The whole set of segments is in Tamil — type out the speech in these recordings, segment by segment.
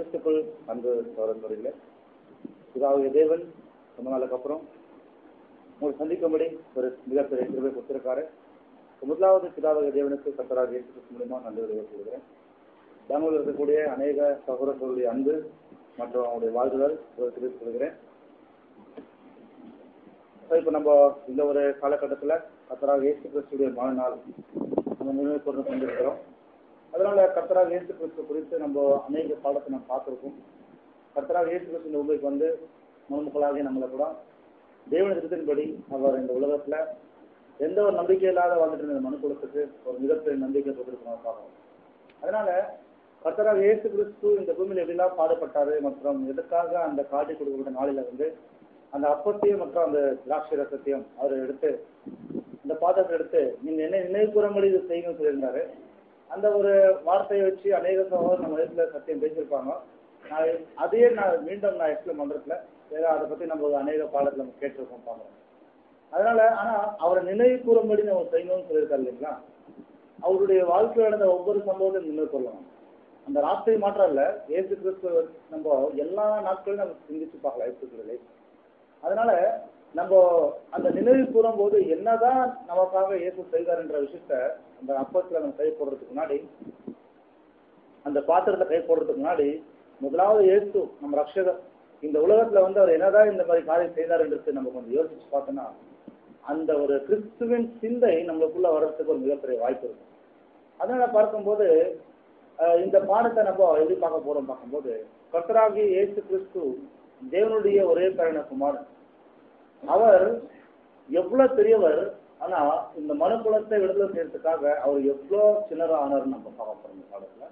கிறிஸ்துக்குள் அன்பு சோதரர்களே பிதாவுடைய தேவன் ரொம்ப நாளுக்கு அப்புறம் உங்களை சந்திக்கும்படி ஒரு மிகப்பெரிய கிருபை கொடுத்திருக்காரு முதலாவது பிதாவுடைய தேவனுக்கு கத்தராக இயேசு கிறிஸ்து மூலியமா நன்றி தெரிவித்துக்கிறேன் பெங்களூர் இருக்கக்கூடிய அநேக சகோதரர்களுடைய அன்பு மற்றும் அவங்களுடைய வாழ்வுகள் ஒரு தெரிவித்துக் கொள்கிறேன் இப்போ நம்ம இந்த ஒரு காலகட்டத்தில் கத்தராக இயேசு கிறிஸ்துடைய மறுநாள் நம்ம நினைவு கொண்டு கொண்டிருக்கிறோம் அதனால கர்த்தராக இயேசு கிறிஸ்து குறித்து நம்ம அநேக பாடத்தை நம்ம பார்த்துருக்கோம் கர்த்தராக இயேசு கிறிஸ்து இந்த உண்மைக்கு வந்து மனுமக்களாகிய நம்மளை கூட தேவன திருத்தின்படி அவர் இந்த உலகத்துல எந்த ஒரு நம்பிக்கை இல்லாத வாழ்ந்துட்டு இருந்த மனுக்குலத்துக்கு ஒரு மிகப்பெரிய நம்பிக்கை கொடுத்துருக்கணும் பார்க்கணும் அதனால கர்த்தராக இயேசு கிறிஸ்து இந்த பூமியில் எப்படிலாம் பாடுபட்டாரு மற்றும் எதுக்காக அந்த காட்டி கொடுக்கப்பட்ட நாளில வந்து அந்த அப்பத்தையும் மற்றும் அந்த திராட்சை ரசத்தையும் அவர் எடுத்து இந்த பாத்திரத்தை எடுத்து நீங்க என்ன நினைவு கூறும்படி இது செய்யணும்னு சொல்லியிருந்தாரு அந்த ஒரு வார்த்தையை வச்சு அநேக சகோதரர் நம்ம இடத்துல சத்தியம் பேசியிருப்பாங்க நான் அதையே நான் மீண்டும் நான் எக்ஸ்பிளைன் பண்றதுல ஏதோ அதை பத்தி நம்ம ஒரு அநேக பாடத்துல நம்ம கேட்டிருக்கோம் பார்க்கறோம் அதனால ஆனா அவரை நினைவு கூறும்படி நம்ம செய்யணும்னு சொல்லியிருக்காரு இல்லைங்களா அவருடைய வாழ்க்கையில் நடந்த ஒவ்வொரு சம்பவத்தையும் நினைவு கொள்ளலாம் அந்த ராத்திரி மாற்றம் இல்ல ஏசு கிறிஸ்து நம்ம எல்லா நாட்களும் நம்ம சிந்திச்சு பார்க்கலாம் ஏசு கிறிஸ்து அதனால நம்ம அந்த நினைவு கூறும் போது என்னதான் நமக்காக இயேசு செய்தார்ன்ற விஷயத்த அந்த அப்பத்துல நம்ம கை போடுறதுக்கு முன்னாடி அந்த பாத்திரத்தை கை போடுறதுக்கு முன்னாடி முதலாவது இயேசு நம்ம ரட்சகர் இந்த உலகத்துல வந்து அவர் என்னதான் இந்த மாதிரி காரியம் செய்தார் என்று நம்ம கொஞ்சம் யோசிச்சு பார்த்தோம்னா அந்த ஒரு கிறிஸ்துவின் சிந்தை நம்மளுக்குள்ள வர்றதுக்கு ஒரு மிகப்பெரிய வாய்ப்பு இருக்கும் அதனால பார்க்கும்போது இந்த பாடத்தை நம்ம எப்படி பார்க்க போறோம் பார்க்கும்போது கர்த்தராகி இயேசு கிறிஸ்து தேவனுடைய ஒரே பேரண குமாரன் அவர் எவ்வளவு பெரியவர் ஆனா இந்த மனு குலத்தை விடுதலை செய்யறதுக்காக அவர் எவ்வளவு சின்னரா ஆனார்னு நம்ம பார்க்க போறோம் இந்த பாடத்துல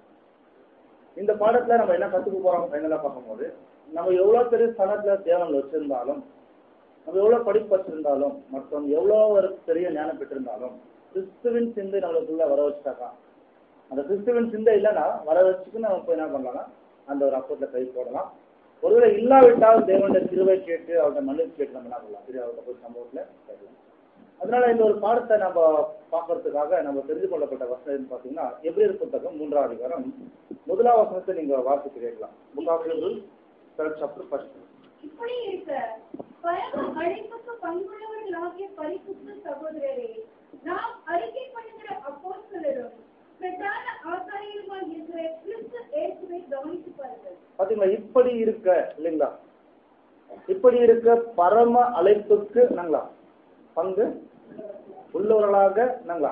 இந்த பாடத்துல நம்ம என்ன கத்துக்க போறோம் ஃபைனலா பார்க்கும்போது நம்ம எவ்வளவு பெரிய ஸ்தானத்துல தேவன் வச்சிருந்தாலும் நம்ம எவ்வளவு படிப்பு வச்சிருந்தாலும் மற்றும் எவ்வளவு ஒரு பெரிய ஞானம் பெற்றிருந்தாலும் கிறிஸ்துவின் சிந்தை நம்மளுக்குள்ள வர வச்சுட்டாக்கா அந்த கிறிஸ்துவின் சிந்தை இல்லைன்னா வர வச்சுக்கு நம்ம போய் என்ன பண்ணலாம்னா அந்த ஒரு அப்பத்துல கை போடலாம் ஒருவேளை இல்லாவிட்டால் தேவனுடைய திருவை கேட்டு அவருடைய மன்னிப்பு கேட்டு நம்ம என்ன பண்ணலாம் பெரிய அவர்கிட்ட போய் சம்பவத்துல கேட்கலாம் அதனால இந்த ஒரு பாடத்தை நம்ம பார்க்கறதுக்காக நம்ம தெரிந்து கொள்ளப்பட்ட வசனம் பார்த்தீங்கன்னா எப்படி புத்தகம் மூன்றாவது அதிகாரம் முதலாவது வசனத்தை நீங்க வாசித்து கேட்கலாம் book of third chapter first இப்படி இருக்க பரம அழைப்புக்கு பங்குள்ளவர்களாகிய பரிசுத்த சகோதரரே நாம் அறிக்கை பண்ணுகிற அப்போஸ்தலரும் பிரதான ஆசாரியருமாய் இருக்கிற கிறிஸ்து இயேசுவை கவனித்து பாருங்கள் பாத்தீங்களா இப்படி இருக்க இல்லைங்களா இப்படி இருக்க பரம அழைப்புக்கு நாங்களா பங்கு உள்ளவர்களாக நாங்களா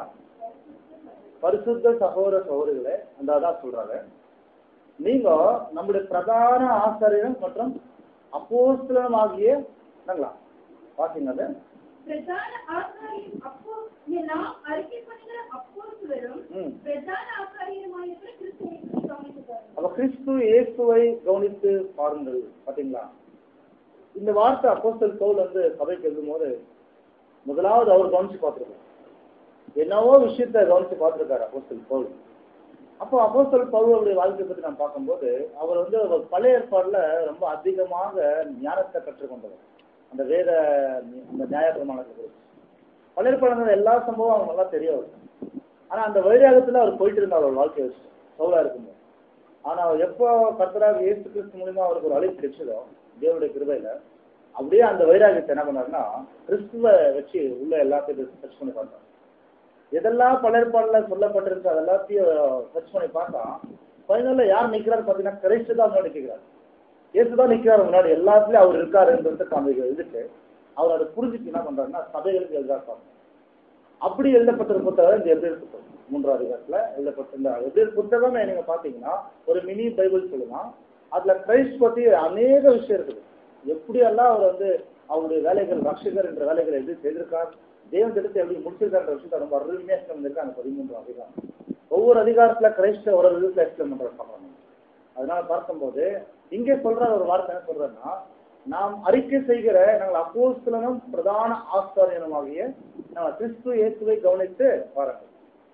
பரிசுத்த சகோதர சகோதரிகளே அந்த அதான் சொல்றாங்க நீங்க நம்முடைய பிரதான ஆசிரியர் மற்றும் அப்போஸ்தலம் ஆகிய நாங்களா பாத்தீங்க அது பிரதான ஆசாரியர் அப்போ நாம் அறிக்கை பண்ணுகிற அப்போஸ்தலரும் ம் பிரதான ஆசாரியருமாய் இருக்கிற கிறிஸ்து இயேசுவை கவனித்து பாருங்கள் அப்ப கிறிஸ்து இயேசுவை கவனித்து பாருங்கள் பாத்தீங்களா இந்த வார்த்தை அப்போஸ்தல் பவுல் வந்து சபைக்கு எழுதும் போது முதலாவது அவர் கவனிச்சு பார்த்திருக்காரு என்னவோ விஷயத்த கவனிச்சு பார்த்திருக்காரு அப்போஸ்தல் பவுல் அப்போ அப்போஸ்தல் பவுலுடைய வாழ்க்கை பத்தி நம்ம பார்க்கும்போது அவர் வந்து ஒரு பழைய ஏற்பாடுல ரொம்ப அதிகமாக ஞானத்தை கற்றுக்கொண்டவர் அந்த வேத அந்த நியாயப்பிரமாணத்தை குறித்து பழைய ஏற்பாடு எல்லா சம்பவம் அவங்க நல்லா தெரிய வரும் ஆனா அந்த வைராகத்துல அவர் போயிட்டு இருந்தார் அவர் வாழ்க்கை வச்சு சவுலா இருக்கும்போது ஆனா அவர் எப்போ கர்த்தராக இயேசு கிறிஸ்து மூலியமா அவருக்கு ஒரு அழைப்பு கிடைச்சதோ தேவனுடைய கிருபையில அப்படியே அந்த வைராகியத்தை என்ன பண்ணாருன்னா கிறிஸ்துவ வச்சு உள்ள எல்லாத்தையும் சர்ச் பண்ணி பார்த்தார் எதெல்லாம் பலர்பாடுல சொல்லப்பட்டிருக்கு அது எல்லாத்தையும் சர்ச் பண்ணி பார்த்தா ஃபைனல்ல யார் நிக்கிறாரு பாத்தீங்கன்னா கிரைஸ்து தான் முன்னாடி நிக்கிறார் இயேசு தான் நிக்கிறாரு முன்னாடி எல்லாத்துலயும் அவர் இருக்காருன்றது காமிக்க இதுக்கு அவர் அதை புரிஞ்சுட்டு என்ன பண்றாருன்னா சபைகளுக்கு எழுதாரு அப்படி எழுதப்பட்ட புத்தகம் இந்த எபிரேல் புத்தகம் மூன்றாவது அதிகாரத்துல எழுதப்பட்ட இந்த எபிரேல் புத்தகம் நீங்க பாத்தீங்கன்னா ஒரு மினி பைபிள் சொல்லலாம் அதுல கிரைஸ்ட் பத்தி அநேக விஷயம் இருக்குது எப்படியெல்லாம் அவர் வந்து அவருடைய வேலைகள் ரட்சகர் என்ற வேலைகளை எப்படி செய்திருக்கார் தேவன் திட்டத்தை எப்படி முடிச்சிருக்காருன்ற விஷயத்தை ரொம்ப அருமையா எக்ஸ்பிளைன் பண்ணிருக்காங்க பதிமூன்று அதிகாரம் ஒவ்வொரு அதிகாரத்துல கிரைஸ்ட ஒரு விதத்துல எக்ஸ்பிளைன் பண்றாரு பார்க்கணும் அதனால பார்க்கும்போது இங்கே சொல்ற ஒரு வார்த்தை என்ன சொல்றேன்னா நாம் அறிக்கை செய்கிற நாங்கள் அப்போஸ்தலனும் பிரதான ஆஸ்தாரியனுமாகிய நாங்கள் கிறிஸ்து இயேசுவை கவனித்து பாருங்கள்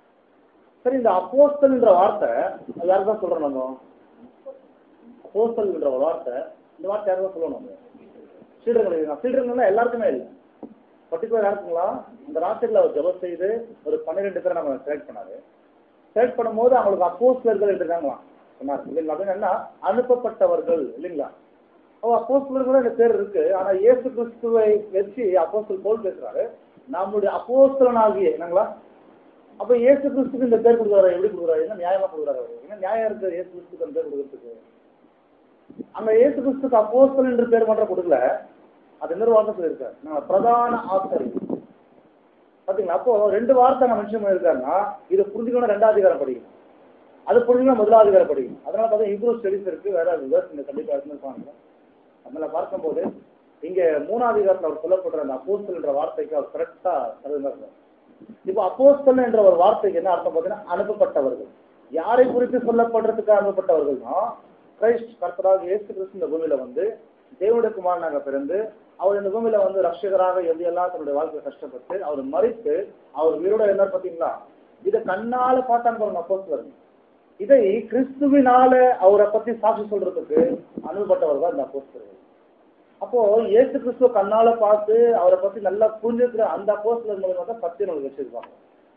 சரி இந்த அப்போஸ்தல் என்ற வார்த்தை அது யாருதான் சொல்றோம் நம்ம அப்போஸ்தல் என்ற ஒரு வார்த்தை இந்த வார்த்தை யாருதான் சொல்லணும் நம்ம சீடர்கள் சீடர்கள்னா எல்லாருக்குமே இல்லை பர்டிகுலர் யாருக்குங்களா அந்த ராத்திரியில் அவர் ஜபம் செய்து ஒரு பன்னிரெண்டு பேரை நம்ம செலக்ட் பண்ணாரு செலக்ட் பண்ணும்போது அவங்களுக்கு அப்போஸ்தலர்கள் இருக்காங்களாம் சொன்னார் இல்லைங்களா அப்படின்னு என்ன அனுப்பப்பட்டவர்கள் இல்லைங்களா ஓ அப்போஸ்தலர் கூட இந்த பேர் இருக்கு ஆனா இயேசு கிறிஸ்துவை வச்சு அப்போஸ்தலர் போல் பேசுறாரு நம்முடைய அப்போஸ்தலனாகிய என்னங்களா அப்ப இயேசு கிறிஸ்துக்கு இந்த பேர் கொடுக்குறாரு எப்படி கொடுக்குறாரு என்ன நியாயமா கொடுக்குறாரு அவரு என்ன நியாயம் இருக்கு இயேசு கிறிஸ்துக்கு அந்த பேர் கொடுக்கறதுக்கு அங்க இயேசு கிறிஸ்துக்கு அப்போஸ்தலன் என்று பேர் மட்டும் கொடுக்கல அது இன்னொரு வார்த்தை சொல்லியிருக்காரு நான் பிரதான ஆசிரியர் பாத்தீங்களா அப்போ ரெண்டு வார்த்தை நான் மென்ஷன் பண்ணியிருக்காருன்னா இதை புரிஞ்சுக்கணும் ரெண்டாவது அதிகாரம் படிக்கணும் அது புரிஞ்சுக்கணும் முதலாவது அதிகாரம் படிக்கணும் அதனால பார்த்தா இப்ரூ ஸ்டடிஸ் இருக்கு வேற விவர்ஸ் இந்த கண்டிப்பா இருந்திருப்பாங்க அதனால பார்க்கும்போது இங்க மூணாவது அதிகாரத்தில் அவர் சொல்லப்படுற அந்த அப்போஸ்தல் என்ற வார்த்தைக்கு அவர் கரெக்டா தகுந்தார் இப்போ அப்போஸ்தல் என்ற ஒரு வார்த்தைக்கு என்ன அர்த்தம் பார்த்தீங்கன்னா அனுப்பப்பட்டவர்கள் யாரை குறித்து சொல்லப்படுறதுக்கு அனுப்பப்பட்டவர்கள்னா கிரைஸ்ட் கர்த்தராக இயேசு கிறிஸ்து இந்த பூமியில வந்து தேவனுடைய குமாரனாக பிறந்து அவர் இந்த பூமியில வந்து ரட்சகராக எப்படியெல்லாம் தன்னுடைய வாழ்க்கையை கஷ்டப்பட்டு அவர் மறித்து அவர் உயிரோட இருந்தார் பாத்தீங்களா இதை கண்ணால பார்த்தாங்க பாருங்க அப்போஸ்தலர் இதை கிறிஸ்துவினால அவரை பத்தி சாட்சி சொல்றதுக்கு அனுப்பப்பட்டவர் தான் இந்த அப்போஸ்தலர்கள் அப்போ இயேசு கிறிஸ்துவ கண்ணால பார்த்து அவரை பத்தி நல்லா புரிஞ்சுக்கிற அந்த அப்போஸ்தலர் மூலமா தான் சத்தியம் நமக்கு வச்சிருப்பாங்க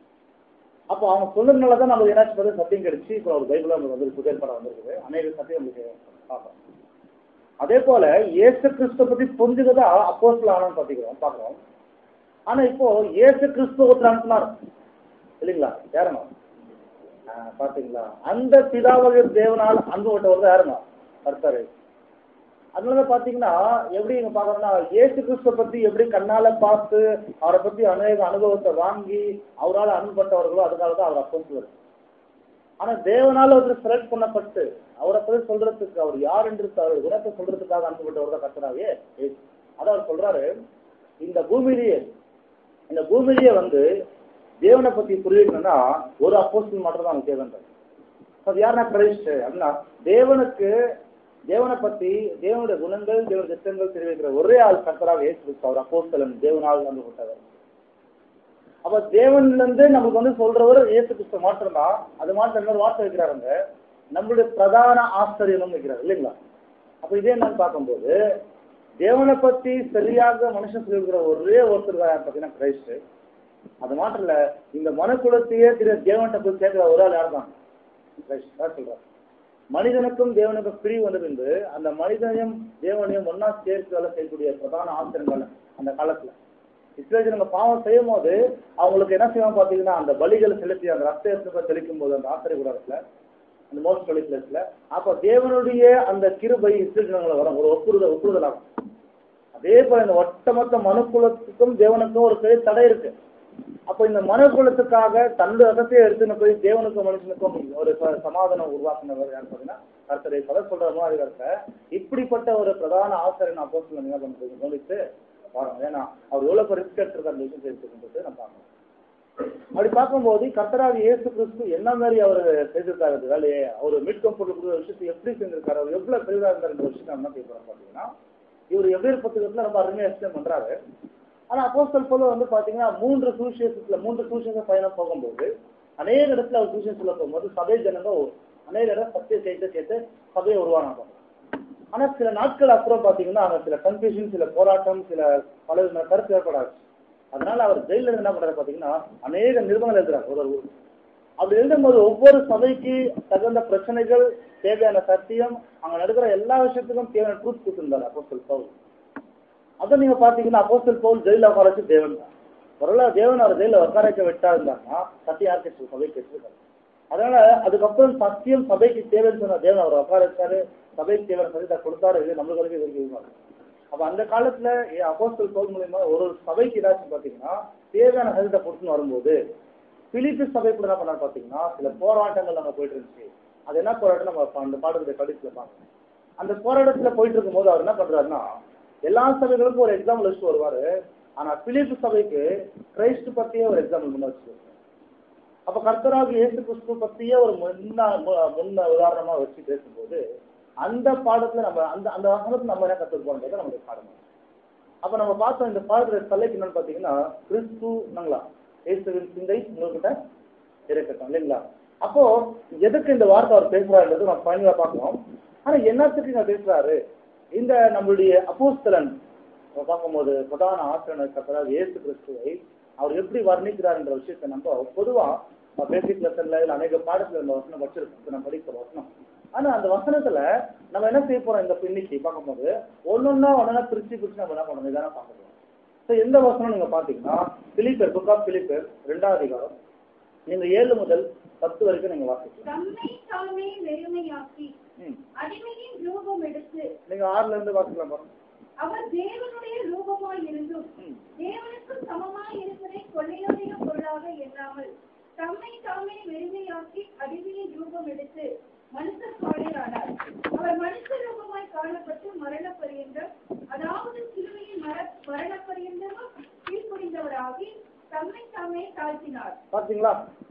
அப்போ அவங்க சொன்னதுனால தான் நமக்கு என்னாச்சு பார்த்து சத்தியம் கிடைச்சு இப்போ ஒரு பைபிள் நமக்கு வந்து புதிய படம் வந்திருக்குது அநேக சத்தியம் நமக்கு பார்க்கலாம் அதே போல இயேசு கிறிஸ்துவ பத்தி புரிஞ்சுக்கதா அப்போஸ்தல ஆனோன்னு பாத்துக்கிறோம் பாக்குறோம் ஆனா இப்போ இயேசு கிறிஸ்துவ ஒருத்தர் அனுப்புனார் இல்லைங்களா யாருங்க ஆஹ் பாத்தீங்களா அந்த பிதாவக தேவனால் அன்பு விட்டவர் யாருங்க கர்த்தரு அதனால பாத்தீங்கன்னா எப்படி இங்க பாக்குறோம்னா இயேசு கிறிஸ்துவ பத்தி எப்படி கண்ணால பார்த்து அவரை பத்தி அநேக அனுபவத்தை வாங்கி அவரால் அன்புப்பட்டவர்களோ அதுக்காக தான் அவர் அப்போஸ்தலர் ஆனா தேவனால ஒருத்தர் செலக்ட் பண்ணப்பட்டு அவரை பத்தி சொல்றதுக்கு அவர் யார் என்று அவர் குணத்தை சொல்றதுக்காக அனுப்பப்பட்டவர் தான் கர்த்தராவே இயேசு. அதான் அவர் சொல்றாரு இந்த பூமியிலேயே இந்த பூமியிலேயே வந்து தேவனை பத்தி புரியணும்னா ஒரு அப்போஸ்தலன் மட்டும் தான் நமக்கு தேவைன்றது அது யாருன்னா கிரைஸ்ட் அப்படின்னா தேவனுக்கு தேவனை பத்தி தேவனுடைய குணங்கள் தேவனுடைய திட்டங்கள் தெரிவிக்கிற ஒரே ஆள் கர்த்தராக இயேசு கிறிஸ்து அவர் அப்போஸ்தலன் தேவனால் அனுப்பப்பட்டவர் அப்ப தேவன்ல இருந்து நமக்கு வந்து சொல்றவர் இயேசு கிறிஸ்து மாத்திரம்தான் அது மாத்திரம் இன்னொரு வார்த்தை வைக்கிறாருங்க நம்மளுடைய பிரதான ஆச்சரியனும் வைக்கிறார் இல்லைங்களா அப்ப இதே என்னன்னு பார்க்கும்போது தேவனை பத்தி சரியாக மனுஷன் சொல்லிருக்கிற ஒரே ஒருத்தர் தான் யார் பார்த்தீங்கன்னா கிரைஸ்ட் அது மாத்திரம் இல்ல இந்த மனுக்குலத்தையே திரு தேவன்கிட்ட போய் கேட்கிற ஒரு ஆள் யார் தான் கிரைஸ்ட் தான் சொல்றாரு மனிதனுக்கும் தேவனுக்கும் பிரிவு வந்த பின்பு அந்த மனிதனையும் தேவனையும் ஒன்னா சேர்த்து வேலை செய்யக்கூடிய பிரதான ஆசிரியர்கள் அந்த காலத்துல இஸ்ரேல் ஜனங்க பாவம் செய்யும் போது அவங்களுக்கு என்ன செய்வாங்க பாத்தீங்கன்னா அந்த பலிகளை செலுத்தி அந்த ரத்த எடுத்து தெளிக்கும் போது அந்த ஆசிரியர் கூடத்துல அந்த மோஸ்ட் பலி பிளேஸ்ல அப்ப தேவனுடைய அந்த கிருபை இஸ்ரேல் ஜனங்களை வரும் ஒரு ஒப்புறுதல் ஒப்புறுதல் ஆகும் அதே போல இந்த ஒட்டுமொத்த மனுக்குலத்துக்கும் தேவனுக்கும் ஒரு பெரிய தடை இருக்கு அப்ப இந்த மனுக்குலத்துக்காக தன்னுடைய ரகத்தையே எடுத்துன்னு போய் தேவனுக்கும் மனுஷனுக்கும் ஒரு ச- சமாதானம் உருவாக்குனவர் யார் பார்த்தீங்கன்னா கர்த்தரை பல சொல்ற மாதிரி கருத்தை இப்படிப்பட்ட ஒரு பிரதான ஆசிரியர் நான் போஸ்ட் என்ன பண்ணுறது கவனித்து பாருங்க ஏன்னா அவர் எவ்வளவு ரிஸ்க் எடுத்திருக்காரு அந்த விஷயம் தெரிஞ்சுக்கிட்டு நம்ம பார்க்கணும் அப்படி பார்க்கும்போது கர்த்தராக இயேசு கிறிஸ்து என்ன மாதிரி அவர் செய்திருக்காரு இந்த வேலையை அவர் மீட்கம் பொருள் விஷயத்தை எப்படி செஞ்சிருக்காரு அவர் எவ்வளவு பெரியதா இருந்தார் இந்த விஷயத்தை நம்ம என்ன செய்யறோம் பார்த்தீங்கன்னா இவர் எவ்வளவு புத்தகத்துல ரொம்ப அருமையா எக்ஸ்பிளைன் பண்றாரு ஆனா அப்போஸ்தல் போல வந்து பாத்தீங்கன்னா மூன்று சூசியத்துல மூன்று சூசியங்க பயணம் போகும்போது அநேக இடத்துல அவர் சூசியம் சொல்ல போகும்போது சபை ஜனங்க அநேக இடம் சத்திய சேர்த்து சேர்த்து சபையை உருவானாங்க ஆனா சில நாட்கள் அப்புறம் பாத்தீங்கன்னா அங்க சில கன்ஃபியூஷன் சில போராட்டம் சில பல விதமான கருத்து ஏற்படாது அதனால அவர் ஜெயில இருந்து என்ன பண்றாரு பாத்தீங்கன்னா அநேக நிறுவனங்கள் எழுதுறாரு ஒரு ஒரு அப்படி எழுதும்போது ஒவ்வொரு சபைக்கு தகுந்த பிரச்சனைகள் தேவையான சத்தியம் அங்க நடக்கிற எல்லா விஷயத்துக்கும் தேவையான ட்ரூத் கொடுத்திருந்தாரு அப்போஸ்தல் பவுல் அதை நீங்க பாத்தீங்கன்னா அப்போஸ்தல் பவுல் ஜெயில உட்கார வச்சு தேவன் தான் ஒருவேளை தேவன் அவர் ஜெயில உட்கார வைக்க விட்டா இருந்தாருன்னா சத்தியம் யாருக்கு சபைக்கு வச்சிருக்காரு அதனால அதுக்கப்புறம் சத்தியம் சபைக்கு தேவைன்னு சொன்ன தேவன் அவர் உட்கார வச்சாரு சபைக்கு தேவையான சத்தியத்தை கொடுத்தாரு இது நம்மளுக்கு இது இருக்கு அப்ப அந்த காலத்துல அப்போஸ்தல் பவுல் மூலியமா ஒரு ஒரு சபைக்கு ஏதாச்சும் பாத்தீங்கன்னா தேவையான சத்தியத்தை கொடுத்துன்னு வரும்போது பிலிப்பு சபை கூட என்ன பண்ணாரு பாத்தீங்கன்னா சில போராட்டங்கள் அங்க போயிட்டு இருந்துச்சு அது என்ன போராட்டம் நம்ம அப்ப அந்த பாடத்துடைய கடிதத்துல பார்க்கணும் அந்த போராட்டத்துல போயிட்டு இருக்கும்போது அவர் என்ன பண்றாருன்னா எல்லா சபைகளுக்கும் ஒரு எக்ஸாம்பிள் வச்சுட்டு வருவாரு ஆனா பிலிப்பு சபைக்கு கிரைஸ்ட் பத்தியே ஒரு எக்ஸாம்பிள் முன்ன வச்சு அப்ப கர்த்தராக இயேசு கிறிஸ்து பத்தியே ஒரு முன்ன மு- முன்ன உதாரணமா வச்சு பேசும்போது அந்த பாடத்துல நம்ம அந்த அந்த வசனத்தை நம்ம என்ன கத்துக்க போறது நம்மளுடைய பாடம் அப்ப நம்ம பார்த்தோம் இந்த பாடத்துல தலைக்கு என்னன்னு பாத்தீங்கன்னா கிறிஸ்து நாங்களா இயேசுவின் சிந்தை உங்ககிட்ட இருக்கட்டும் இல்லைங்களா அப்போ எதுக்கு இந்த வார்த்தை அவர் பேசுறாருன்றது நம்ம பயணியா பார்க்கலாம் ஆனா என்னத்துக்கு இங்க பேசுறாரு இந்த நம்மளுடைய அப்போஸ்தலன் நம்ம பார்க்கும்போது பிரதான ஆசிரியர் கத்தராக இயேசு கிறிஸ்துவை அவர் எப்படி வர்ணிக்கிறார்ன்ற விஷயத்தை நம்ம பொதுவா பேசிக் லெசன்ல இல்ல அநேக பாடத்துல இந்த வசனம் வச்சிருக்கோம் இப்ப நம்ம படிக்கிற வசனம் ஆனா அந்த வசனத்துல நம்ம என்ன செய்ய போறோம் இந்த இன்னைக்கு பார்க்கும்போது ஒன்னொன்னா ஒன்னொன்னா பிரிச்சு பிரிச்சு நம்ம என்ன பண்ணணும் இதான பார்க்க போறோம் ஸோ எந்த வசனம் நீங்க பாத்தீங்கன்னா பிலிப்பர் புக் ஆஃப் பிலிப்பர் ரெண்டாவது அதிகாரம் நீங்க ஏழு முதல் பத்து வரைக்கும் நீங்க வாசிக்கலாம் தம்மை தாமே வெறுமையாக்கி ம். அடிமையின் ரூபம் எடுத்து நீங்க ஆறுல இருந்து வாசிக்கலாம் பாருங்க அவர் தேவனுடைய ரூபமாய் இருந்தும் ம். தேவனுக்கு சமமாய் இருப்பதை கொள்ளையுடைய பொருளாக எண்ணாமல் தம்மை தாமே வெறுமையாக்கி அடிமையின் ரூபம் எடுத்து மனுஷர் பாடையானார் அவர் மனுஷ ரூபமாய் காணப்பட்டு மரண பரியந்தம் அதாவது சிலுவையின் மர மரண பரியந்தமும் கீழ்ப்படிந்தவராகி தம்மை தாமே தாழ்த்தினார் பாத்தீங்களா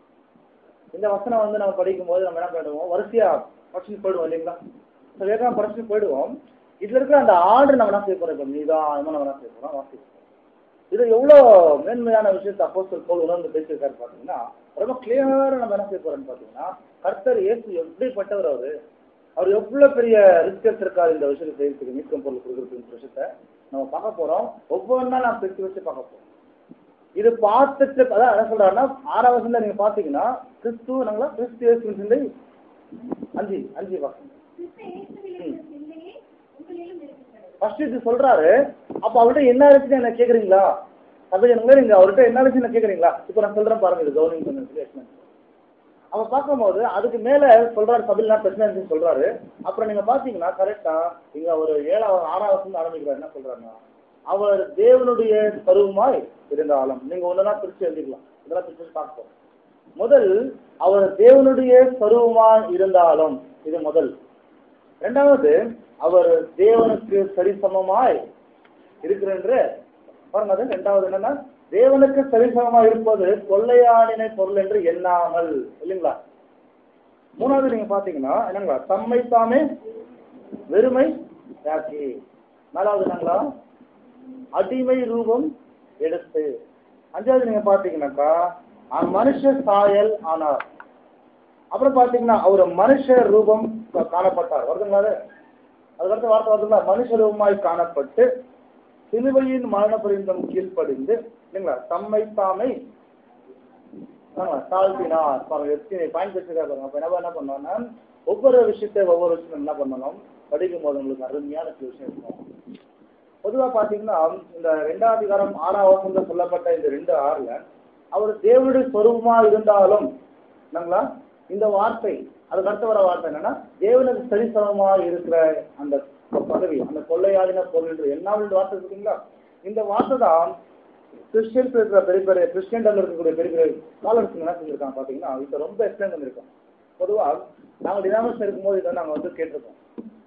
இந்த வசனம் வந்து நம்ம படிக்கும் போது நம்ம என்ன பண்ணுவோம் வரிசையா படிச்சுட்டு போயிடுவோம் இல்லைங்களா ஸோ வேகமாக படிச்சுட்டு போயிடுவோம் இதுல இருக்கிற அந்த ஆர்டர் நம்ம என்ன செய்ய போறோம் இப்போ நிதானமா நம்ம என்ன செய்ய போறோம் வாசிக்க இது எவ்வளோ மேன்மையான விஷயத்தை அப்போஸ்தலர் போல் உணர்ந்து பேசியிருக்காரு பார்த்தீங்கன்னா ரொம்ப கிளியரா நம்ம என்ன செய்ய போறோம்னு பார்த்தீங்கன்னா கர்த்தர் இயேசு எப்படிப்பட்டவர் அவரு அவர் எவ்வளவு பெரிய ரிஸ்க் எடுத்திருக்காரு இந்த விஷயத்தை செய்யறதுக்கு மீட்கும் பொருள் கொடுக்குறதுக்கு இந்த விஷயத்த நம்ம பார்க்க போறோம் ஒவ்வொன்றா நாம் பிரித்து வச்சு பார்க்க போறோம் இது பார்த்துட்டு அதான் என்ன சொல்றாருன்னா ஆறாவது வசனத்துல நீங்க பாத்தீங்கன்னா கிறிஸ்து நாங்களா கிறிஸ்து இயேசுவின் சிந்தை அஞ்சு அஞ்சு வாசம் கிறிஸ்து இயேசுவில் இருக்கிற சிந்தையே உங்களிலும் இருக்கிறது ஃபர்ஸ்ட் இது சொல்றாரு அப்ப அவர்கிட்ட என்ன இருக்குன்னு என்ன கேக்குறீங்களா அப்ப எனக்கு நீங்க அவர்கிட்ட என்ன இருக்குன்னு என்ன கேக்குறீங்களா இப்ப நான் சொல்றேன் பாருங்க இது கவர்னிங் பண்ணி அவன் பார்க்கும்போது அதுக்கு மேல சொல்றாரு சபையில பிரச்சனை சொல்றாரு அப்புறம் நீங்க பாத்தீங்கன்னா கரெக்டா இங்க ஒரு ஏழாவது ஆறாவது வசனம் ஆரம்பிக்கிறார் என்ன சொல்றாருன்னா அவர் தேவனுடைய கருவுமாய் இருந்தாலும் நீங்க ஒண்ணுனா பிரிச்சு எழுதிக்கலாம் இதெல்லாம் பிரிச்சு பார்ப்போம் முதல் அவர் தேவனுடைய கருவுமாய் இருந்தாலும் இது முதல் இரண்டாவது அவர் தேவனுக்கு சரிசமமாய் இருக்கிறென்று பாருங்க அது ரெண்டாவது என்னன்னா தேவனுக்கு சரிசமமா இருப்பது கொள்ளையாடினை பொருள் என்று எண்ணாமல் இல்லைங்களா மூணாவது நீங்க பாத்தீங்கன்னா என்னங்களா தம்மை தாமே வெறுமை யாக்கி நாலாவது என்னங்களா அடிமை ரூபம் எடுத்து அஞ்சாவது நீங்க பாத்தீங்கன்னாக்கா அஹ் மனுஷ சாயல் ஆனார் அப்புறம் பாத்தீங்கன்னா அவர் மனுஷ ரூபம் கா- காணப்பட்டார் வருதுங்களா அது? அதுக்கடுத்த வார்த்தை வருதுங்களா மனுஷ ரூபமாய் காணப்பட்டு சிலுவையின் மரண பரிந்தம் கீழ்ப்படிந்து இல்லைங்களா தம்மை தாமை ஆமா, தாழ்த்தினார் பாருங்க எத்தனை பாயிண்ட் வச்சிருக்காரு பாருங்க அப்ப என்ன என்ன பண்ணோம்னா ஒவ்வொரு விஷயத்தை ஒவ்வொரு விஷயம் என்ன பண்ணணும் படிக்கும் போது உங்களுக்கு அருமையான சில விஷயம் இருக்கும் பொதுவா பாத்தீங்கன்னா இந்த ரெண்டாவது அதிகாரம் ஆறாம் வசனத்துல சொல்லப்பட்ட இந்த ரெண்டு ஆறுல அவர் தேவனுடைய சொரூபமா இருந்தாலும் என்னங்களா இந்த வார்த்தை அதுக்கு அடுத்த வர வார்த்தை என்னன்னா தேவனுக்கு சரிசமமா இருக்கிற அந்த பதவி அந்த கொள்ளையாடின பொருள் என்று என்ன வார்த்தை இருக்குங்களா இந்த வார்த்தை தான் கிறிஸ்டியன்ஸ் இருக்கிற பெரிய பெரிய கிறிஸ்டியன் இருக்கக்கூடிய பெரிய பெரிய ஸ்காலர்ஸ் என்ன செஞ்சிருக்காங்க பாத்தீங்கன்னா இதை ரொம்ப எக்ஸ்பிளைன் பண்ணிருக்கோம் பொதுவா நாங்க டினாமினேஷன் இருக்கும்போது இதை நாங்க வந்து கேட்டிருக்கோம்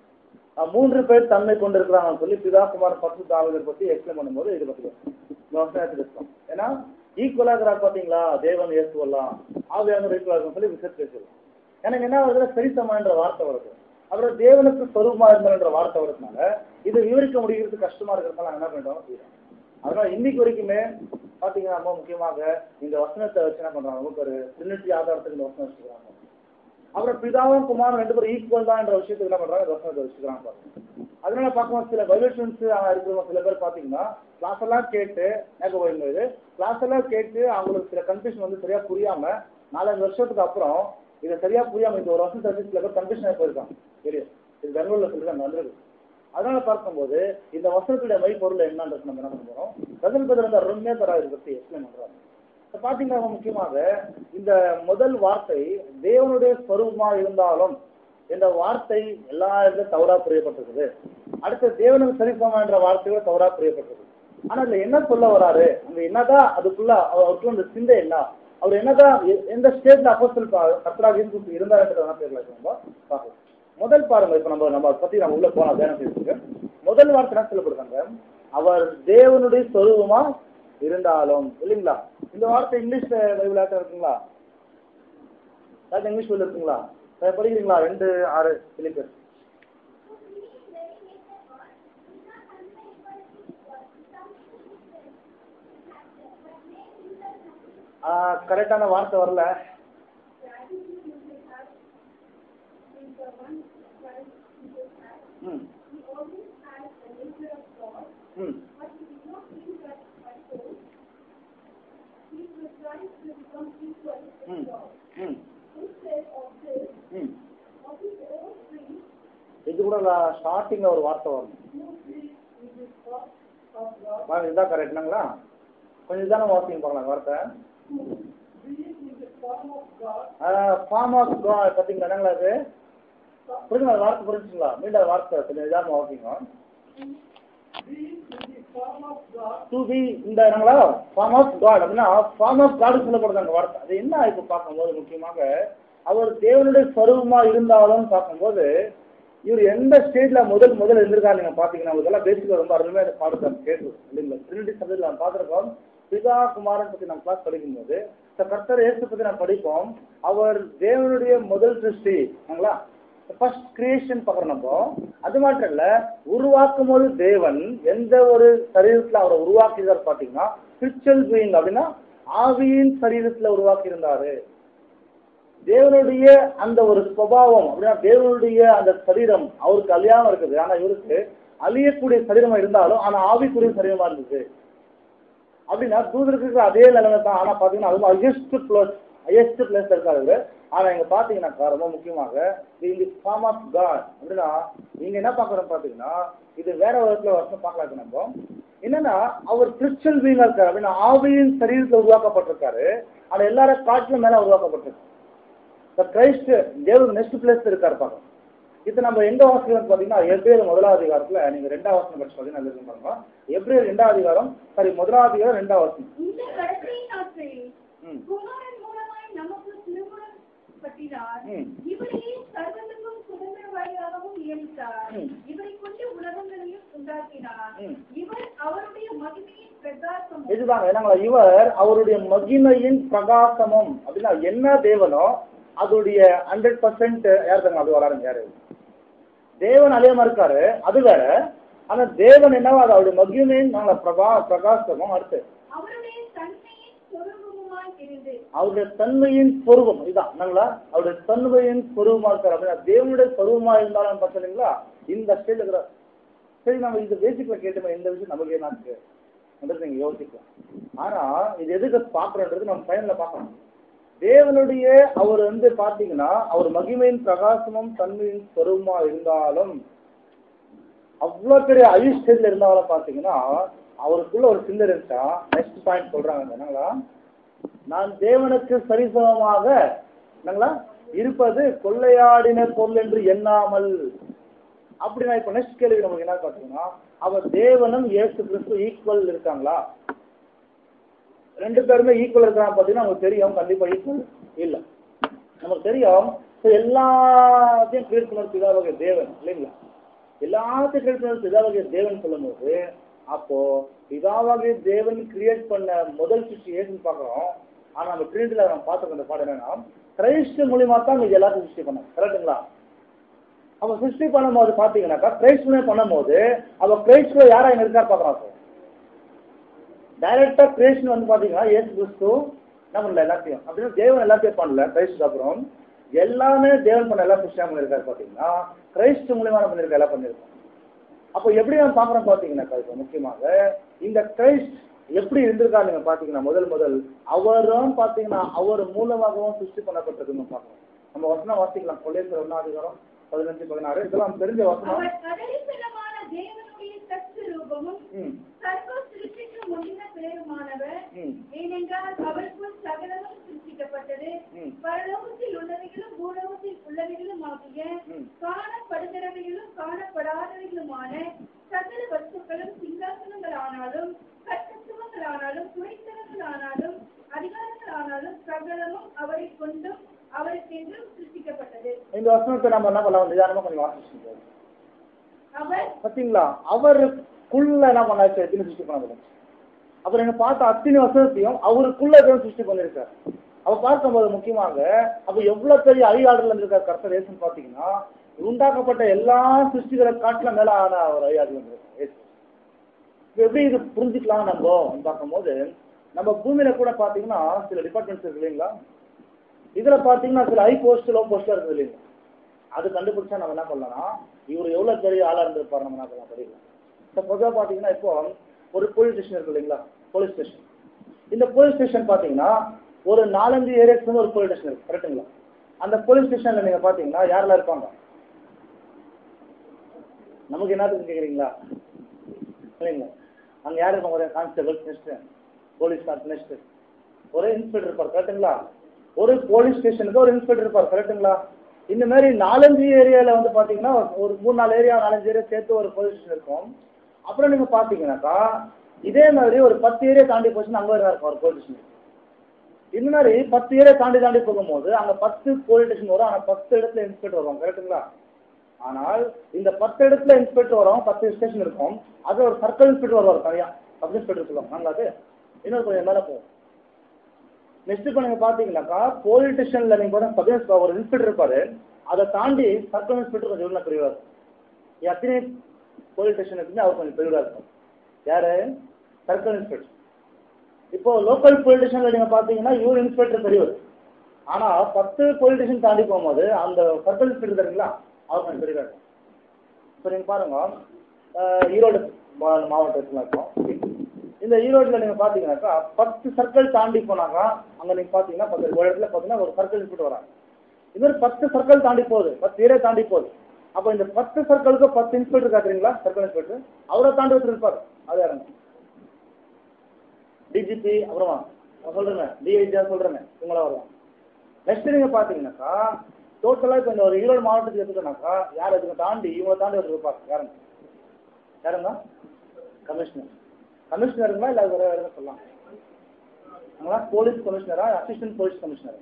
அஹ் மூன்று பேர் தன்மை கொண்டிருக்கிறாங்கன்னு சொல்லி பிதா குமார் பசு தாவதர் பத்தி எக்ஸ்பிளைன் பண்ணும்போது இது பத்தி இந்த வசனம் எடுத்துருக்கோம் ஏன்னா ஈக்குவலா இருக்கிறார் பாத்தீங்களா தேவன் இயேசுவல்லாம் ஆவியான ஈக்குவலா இருக்குன்னு சொல்லி விசிட் பேசுவோம் எனக்கு என்ன வருதுல சரிசமான்ற வார்த்தை வருது அப்புறம் தேவனுக்கு சொரூபமா இருந்தான்ற வார்த்தை வருதுனால இதை விவரிக்க முடிகிறது கஷ்டமா இருக்கிறதுனால நாங்க என்ன பண்ணிட்டோம் செய்யறோம். அதனால இன்னைக்கு வரைக்குமே பாத்தீங்கன்னா ரொம்ப முக்கியமாக இந்த வசனத்தை வச்சு என்ன பண்றாங்க நமக்கு ஒரு ட்ரினிட்டி ஆதாரத்துக்கு இந்த வசனம் வச்சுக்கிறாங்க அப்புறம் பிதாவும் குமாரும் ரெண்டு பேரும் ஈக்குவல் தான் என்ற விஷயத்துக்கு என்ன பண்றாங்க இந்த வசனத்தை வச்சுக்கிறாங்க பாருங்க அதனால பார்க்கும்போது சில பைபிள் ஸ்டூடெண்ட்ஸ் இருக்கிறவங்க சில பேர் பாத்தீங்கன்னா கிளாஸ் எல்லாம் கேட்டு எனக்கு போயிருந்தது கிளாஸ் எல்லாம் கேட்டு அவங்களுக்கு சில கன்ஃபியூஷன் வந்து சரியா புரியாம நாலஞ்சு வருஷத்துக்கு அப்புறம் இதை சரியா புரியாம இந்த ஒரு வருஷம் கழிச்சு சில பேர் கன்ஃபியூஷன் ஆகி போயிருக்காங்க தெரியும் இது பெங்களூர்ல சொல்லிருக்காங்க வந்திருக்கு அதனால பார்க்கும்போது இந்த வசனத்துடைய மைப்பொருள் என்னன்றது நம்ம என்ன பண்ண போறோம் பதில் பதில் வந்து அருமையா தரா இதை பத்தி எக்ஸ்பிளைன் பண்றாங்க இப்ப பாத்தீங்கன்னா முக்கியமாக இந்த முதல் வார்த்தை தேவனுடைய ஸ்வரூபமா இருந்தாலும் என்ற வார்த்தை எல்லா இடத்துல தவறா புரியப்பட்டிருக்குது அடுத்து தேவனுக்கு சரிசமா என்ற வார்த்தைகள் தவறா புரியப்பட்டிருக்கு ஆனா இதுல என்ன சொல்ல வராரு அங்க என்னதான் அதுக்குள்ள அவருக்கு அந்த சிந்தை என்ன அவர் என்னதான் எ- எந்த ஸ்டேட்ல அப்போஸ்தல் கர்த்தராக இயேசு இருந்தாருன்றத தெரியல நம்ம பார்க்கலாம் முதல் பாருங்க இப்ப நம்ம நம்ம அதை பத்தி நம்ம உள்ள போலாம் தியானம் செய்யறதுக்கு முதல் வார்த்தை என்ன சொல்லப்படுறாங்க அவர் தேவனுடைய சொரூபமா இருந்தாலும் இல்லைங்களா இந்த வார்த்தை இங்கிலீஷ் பைபிள் ஆட்டம் இருக்குங்களா யாருக்கு இங்கிலீஷ் பைபிள் இருக்குங்களா அதை படிக்கிறீங்களா ரெண்டு ஆறு பிலிப்பர் கரெக்டான வார்த்தை வரல ம் ம் ம் ம் ம் கூட ஸ்டார்டிங்ல ஒரு வார்த்தை வரணும் வாங்க, இதுதான் கரெக்ட்னாங்களா கொஞ்சம் இதான வாசிங்க பார்க்கலாம் வார்த்தை ஃபார்ம் ஆஃப் காட் பார்த்தீங்களா என்னங்களா அது புரிஞ்சுங்களா அது வார்த்தை புரிஞ்சுங்களா மீண்டும் அது வார்த்தை கொஞ்சம் இதான வாசிங்க டு பி இந்த என்னங்களா ஃபார்ம் ஆஃப் காட் அப்படின்னா ஃபார்ம் ஆஃப் காடு சொல்லப்படுது அந்த வார்த்தை அது என்ன இப்போ பார்க்கும்போது முக்கியமாக அவர் தேவனுடைய ஸ்வரூபமா இருந்தாலும் பார்க்கும்போது இவர் எந்த ஸ்டேஜ்ல முதல் முதல் இருந்திருக்காரு நீங்க பாத்தீங்கன்னா இதெல்லாம் பேசிக்க ரொம்ப அருமையா இந்த பாடத்தை கேட்டு இல்லைங்களா ட்ரினிட்டி சப்ஜெக்ட்ல நம்ம பார்த்துருக்கோம் பிதா குமாரன் பத்தி நம்ம கிளாஸ் படிக்கும்போது இந்த கர்த்தர் இயேசு பத்தி நம்ம படிப்போம் அவர் தேவனுடைய முதல் சிருஷ்டி ஆங்களா ஃபர்ஸ்ட் கிரியேஷன் பார்க்குறோம் நம்ம அது மட்டும் இல்ல உருவாக்கும் போது தேவன் எந்த ஒரு சரீரத்துல அவரை உருவாக்கியிருந்தார் பாத்தீங்கன்னா ஸ்பிரிச்சுவல் பீயிங் அப்படின்னா ஆவியின் சரீரத்துல உருவாக்கி இருந்தாரு தேவனுடைய அந்த ஒரு சுபாவம் அப்படின்னா தேவனுடைய அந்த சரீரம் அவருக்கு அழியாம இருக்குது ஆனா இவருக்கு அழியக்கூடிய சரீரமா இருந்தாலும் ஆனா ஆவிக்குரிய சரீரமா இருந்துச்சு அப்படின்னா தூதருக்கு இருக்கிற அதே நிலைமை தான் ஆனா பாத்தீங்கன்னா அதுவும் ஹையஸ்ட் பிளஸ் ஹையஸ்ட் பிளேஸ் இருக்காரு இவரு. ஆனா இங்க பாத்தீங்கன்னாக்கா ரொம்ப முக்கியமாக இந்த ஃபார்ம் ஆஃப் காட் அப்படின்னா நீங்க என்ன பாக்குறோம் பாத்தீங்கன்னா இது வேற விதத்துல வருஷம் பார்க்கலாம் நம்ம என்னன்னா அவர் கிறிஸ்டியல் பீங்கா இருக்காரு அப்படின்னா ஆவியின் சரீரத்தில் உருவாக்கப்பட்டிருக்காரு ஆனா எல்லாரும் காட்டிலும் மேல உருவாக்கப்பட்டிருக்கு இந்த கிரைஸ்ட் தேவன் நெக்ஸ்ட் பிளேஸ் இருக்காரு பாருங்க இது நம்ம எங்க வாசிக்கிறோம் பாத்தீங்கன்னா எப்ரேல் முதலாவது அதிகாரத்துல நீங்க ரெண்டாவது வசனம் படிச்சு பாத்தீங்கன்னா அதுல இருக்கு பாருங்க எப்ரேல் ரெண்டாவது அதிகாரம் சாரி முதலாவது அதிகாரம் ரெண்டாவது வசனம் இந்த கடைசி நாட்களில் ம். குமாரன் மூலமாய் நமக்கு திருமணம் பற்றினார் ம். இவரையே சர்வத்துக்கும் சுதந்திரவாதியாகவும் நியமித்தார் ம். இவரை கொண்டு உலகங்களையும் உண்டாக்கினார் ம். இவர் அவருடைய மகிமையின் பிரகாசம் இதுதாங்க என்னங்களா இவர் அவருடைய மகிமையின் பிரகாசமும் அப்படின்னா என்ன தேவனோ அதோடைய ஹண்ட்ரட் பர்சன்ட் யார் தாங்க அது வராருங்க யாரு தேவன் அழியாம இருக்காரு அது வேற ஆனா தேவன் என்னவோ அது அவருடைய மகிமையின் நாங்கள பிரகா பிரகாசமும் அடுத்து அவருடைய தன்மையின் சொருபமுமாய் இருந்து அவருடைய தன்மையின் சொருபம் இதுதான் என்னங்களா அவருடைய தன்மையின் சொருபமா இருக்காரு அப்படின்னா தேவனுடைய சொருபமா இருந்தாலும் பார்த்தீங்களா இந்த ஸ்டேஜ் இருக்கிற சரி நம்ம இந்த பேசிக்ல கேட்டுமே இந்த விஷயம் நமக்கு என்ன இருக்கு என்றது நீங்க யோசிக்கலாம் ஆனா இது எதுக்கு பாக்குறோன்றது நம்ம பயன்ல பார்க்கணும் தேவனுடைய அவர் வந்து பாத்தீங்கன்னா அவர் மகிமையின் பிரகாசமும் தன்மையின் சொருபமா இருந்தாலும் அவ்வளவு பெரிய ஐ ஸ்டேஜ்ல இருந்தாலும் பாத்தீங்கன்னா அவருக்குள்ள ஒரு சின்ன இருந்துச்சா நெக்ஸ்ட் பாயிண்ட் சொல்றாங்க என்னங்களா நான் தேவனுக்கு சரிசமமாக என்னங்களா இருப்பது கொள்ளையாடின பொருள் என்று எண்ணாமல் அப்படின்னா இப்ப நெக்ஸ்ட் கேள்வி நமக்கு என்ன பார்த்தீங்கன்னா அவர் தேவனும் இயேசு கிறிஸ்து ஈக்குவல் இருக்காங்களா ரெண்டு பேருமே ஈக்குவல் இருக்கிறாங்க பார்த்தீங்கன்னா நமக்கு தெரியும் கண்டிப்பா ஈக்குவல் இல்ல நமக்கு தெரியும் so எல்லாத்தையும் கிரியேட் பண்ண பிதாவகை தேவன் இல்லைங்களா எல்லாத்தையும் கிரியேட் பண்ண பிதாவகை தேவன் சொல்லும்போது அப்போ பிதாவாகிய தேவன் கிரியேட் பண்ண முதல் சிருஷ்டி ஏசுன்னு பார்க்குறோம் ஆனா நம்ம ட்ரினிட்டில நம்ம பார்த்துக்க அந்த பாடம் என்னன்னா கிரைஸ்ட் மூலியமா தான் இது எல்லாத்தையும் சிருஷ்டி பண்ணோம் கரெக்டுங்களா அப்ப சிருஷ்டி பண்ணும்போது பாத்தீங்கன்னாக்கா கிரைஸ்ட் மூலியம் பண்ணும்போது அப்ப கிரைஸ்ட்ல யாரா இங்க இருக்காரு பாக்குறோம் சார் டைரக்டா கிரியேஷன் வந்து பாத்தீங்கன்னா ஏசு கிறிஸ்து என்ன பண்ணல எல்லாத்தையும் அப்படின்னா தேவன் எல்லாத்தையும் பண்ணல கிரைஸ்டுக்கு அப்புறம் எல்லாமே தேவன் பண்ண எல்லா சிருஷ்டியா பண்ணிருக்காரு பாத்தீங்கன்னா கிரைஸ்ட் மூலியமா என்ன பண்ணிருக்கா எல்லாம் பண்ணிருக்கோம் அப்போ எப்படி நம்ம பாக்குறோம் பாத்தீங்கன்னாக்கா இப்போ முக்கியமாக இந்த கிரைஸ்ட் எப்படி இருந்திருக்காரு நீங்க பாத்தீங்கன்னா முதல் முதல் அவரும் பாத்தீங்கன்னா அவர் மூலமாகவும் சிருஷ்டி பண்ணப்பட்டிருக்குன்னு பாக்குறோம் நம்ம வசனம் வாசிக்கலாம் கொள்ளையர் ஒன்னாதிகாரம் பதினஞ்சு பதினாறு இதெல்லாம் தெரிஞ்ச வசனம் அவர் கடைசிலமான தேவனுடைய சத்து ரூபமும் ம் சர்வ சிருஷ்டிக்கு முன்ன பேருமானவர் ம் ஏனென்றால் அவருக்குள் சகலமும் சிருஷ்டிக்கப்பட்டது ம். பரலோகத்தில் உள்ளவைகளும் பூலோகத்தில் உள்ளவைகளும் ஆகிய ம். காணப்படுகிறவைகளும் காணப்படாதவைகளுமான சகல வஸ்துக்களும் சிங்காசனங்களானாலும் கட்டத்துவங்களானாலும் துணைத்தனங்களானாலும் அதிகாரங்களானாலும் சகலமும் அவரை கொண்டும் அவருக்கென்றும் சிருஷ்டிக்கப்பட்டது இந்த வசனத்தை நம்ம என்ன பண்ணலாம் நிதானமா கொஞ்சம் வாசிச்சு அவர் பாத்தீங்களா அவருக்குள்ள என்ன பண்ணாச்சு எத்தனை சிருஷ்டி பண்ணது அப்புறம் என்ன பார்த்த அத்தனை வசனத்தையும் அவருக்குள்ள எதுவும் சிருஷ்டி பண்ணிருக்காரு அவ பார்க்கும்போது முக்கியமாக அப்ப எவ்வளவு பெரிய அதிகாரத்துல இருந்திருக்காரு கர்த்தர் ஏசுன்னு பாத்தீங்கன்னா உண்டாக்கப்பட்ட எல்லா சிருஷ்டிகளை காட்டுல மேல ஆன ஒரு அதிகாரி வந்திருக்காரு இயேசு. இப்ப எப்படி இது புரிஞ்சுக்கலாம் நம்ம பார்க்கும்போது நம்ம பூமியில கூட பாத்தீங்கன்னா சில டிபார்ட்மெண்ட்ஸ் இருக்கு இல்லைங்களா இதுல பாத்தீங்கன்னா சில ஹை போஸ்ட் லோ போஸ்ட் இருக்குது இல்லைங்களா அது கண்டுபிடிச்சா நம்ம என்ன பண்ணலாம் இவர் எவ்வளவு பெரிய ஆளா இருந்திருப்பாரு நம்ம என்ன பண்ணலாம் தெரியல இப்போ பொதுவாக பாத்தீங்கன்னா இப்போ ஒரு போலீஸ் ஸ்டேஷன் இருக்கு இல்லைங்களா போலீஸ் ஸ்டேஷன் இந்த போலீஸ் ஸ்டேஷன் பாத்தீங்கன்னா ஒரு நாலஞ்சு ஏரியாக்கு வந்து ஒரு போலீஸ் ஸ்டேஷன் இருக்கு கரெக்ட்டுங்களா அந்த போலீஸ் ஸ்டேஷன்ல நீங்க பாத்தீங்கன்னா யாரெல்லாம் இருப்பாங்க நமக்கு என்னத்துக்கு கேக்குறீங்களா இல்லைங்களா அங்க யாரு இருப்பாங்க கான்ஸ்டபிள் நெக்ஸ்ட் போலீஸ் நெக்ஸ்ட் ஒரே இன்ஸ்பெக்டர் இருப்பார் கரெக்ட்டுங்களா ஒரு போலீஸ் ஸ்டேஷனுக்கு ஒரு இன்ஸ்பெக்டர் இருப்பார் கரெக்ட்டுங்களா இந்த மாதிரி நாலஞ்சு ஏரியால வந்து பாத்தீங்கன்னா ஒரு மூணு நாலு ஏரியா நாலஞ்சு ஏரியா சேர்த்து ஒரு போலீஸ் ஸ்டேஷன் இருக்கும் அப்புறம் நீங்க பாத்தீங்கன்னாக்கா இதே மாதிரி ஒரு பத்து ஏரியா தாண்டி போச்சுன்னா அங்க வேற இருக்கும் ஒரு போலீஸ் ஸ்டேஷன் இந்த மாதிரி பத்து ஏரியா தாண்டி தாண்டி போகும்போது அங்க பத்து போலீஸ் ஸ்டேஷன் வரும் ஆனா பத்து இடத்துல இன்ஸ்பெக்டர் வருவாங்க கரெக்ட்டுங்களா ஆனால் இந்த பத்து இடத்துல இன்ஸ்பெக்டர் வரும் பத்து ஸ்டேஷன் இருக்கும் அது ஒரு சர்க்கிள் இன்ஸ்பெக்டர் வருவார் தனியா சப் இன்ஸ்பெக்டர் சொல்லுவாங்க நாங்களா அது இன்னொரு கொஞ்சம் மேலே போகும் நெக்ஸ்ட் இப்போ நீங்க பாத்தீங்கன்னாக்கா போலீஸ் ஸ்டேஷன்ல நீங்க பார்த்தா சப் இன்ஸ்பெக்டர் ஒரு இன்ஸ்பெக்டர் இருப்பாரு அதை தாண்டி சர்க்கிள் இன்ஸ்பெக்டர் கொஞ்சம் உள்ள பெரியவர் எத்தனை போலீஸ் ஸ்டேஷன் இருக்குமே அவர் கொஞ்சம் பெரியவரா இருக்கும் யாரு சர்க்கிள் இன்ஸ்பெக்டர் இப்போ லோக்கல் போலீஸ் ஸ்டேஷன்ல நீங்க பாத்தீங்கன்னா இவர் இன்ஸ்பெக்டர் பெரியவர் ஆனா பத்து போலீஸ் ஸ்டேஷன் தாண்டி போகும்போது அந்த சர்க்கிள் இன்ஸ்பெக்டர் தெரியுங்களா அவர் கொஞ்சம் பெரியவரா இருக்கும் இப்போ நீங்க பாருங்க அஹ் ஈரோடு மா- மாவட்டத்துல இருக்கோம் இந்த ஈரோடுல நீங்க பாத்தீங்கன்னாக்கா பத்து சர்க்கிள் தாண்டி போனாக்கா அங்க நீங்க பாத்தீங்கன்னா பத்து ஒரு இடத்துல பாத்தீங்கன்னா ஒரு சர்க்கிள் இன்ஸ்பெக்டர் வராங்க இது மாதிரி பத்து சர்க்கிள் தாண்டி போகுது பத்து ஏரியா தாண்டி போகுது அப்போ இந்த பத்து சர்க்கிளுக்கு பத்து இன்ஸ்பெக்டர் காட்டுறீங்களா சர்க்கிள் இன்ஸ்பெக்டர் அவரை தாண்டி ஒருத்தர் இருப்பார் அது யாருங்க டிஜிபி அப்புறமா நான் சொல்றேன் டிஐஜியா சொல்றேன் இவங்களா வருவாங்க நெக்ஸ்ட் நீங்க பாத்தீங்கன்னாக்கா டோட்டலா இப்போ இந்த ஒரு ஈரோடு மாவட்டத்துக்கு எடுத்துக்கோனாக்கா யார் இதுக்கு தாண்டி இவங்களை தாண்டி ஒருத்தர் இருப்பாங்க யாருங்க யாருங்க கமிஷனர் கமிஷனருங்களா இல்ல வேற வேற சொல்லலாம் அவங்களா போலீஸ் கமிஷனரா assistant police commissioner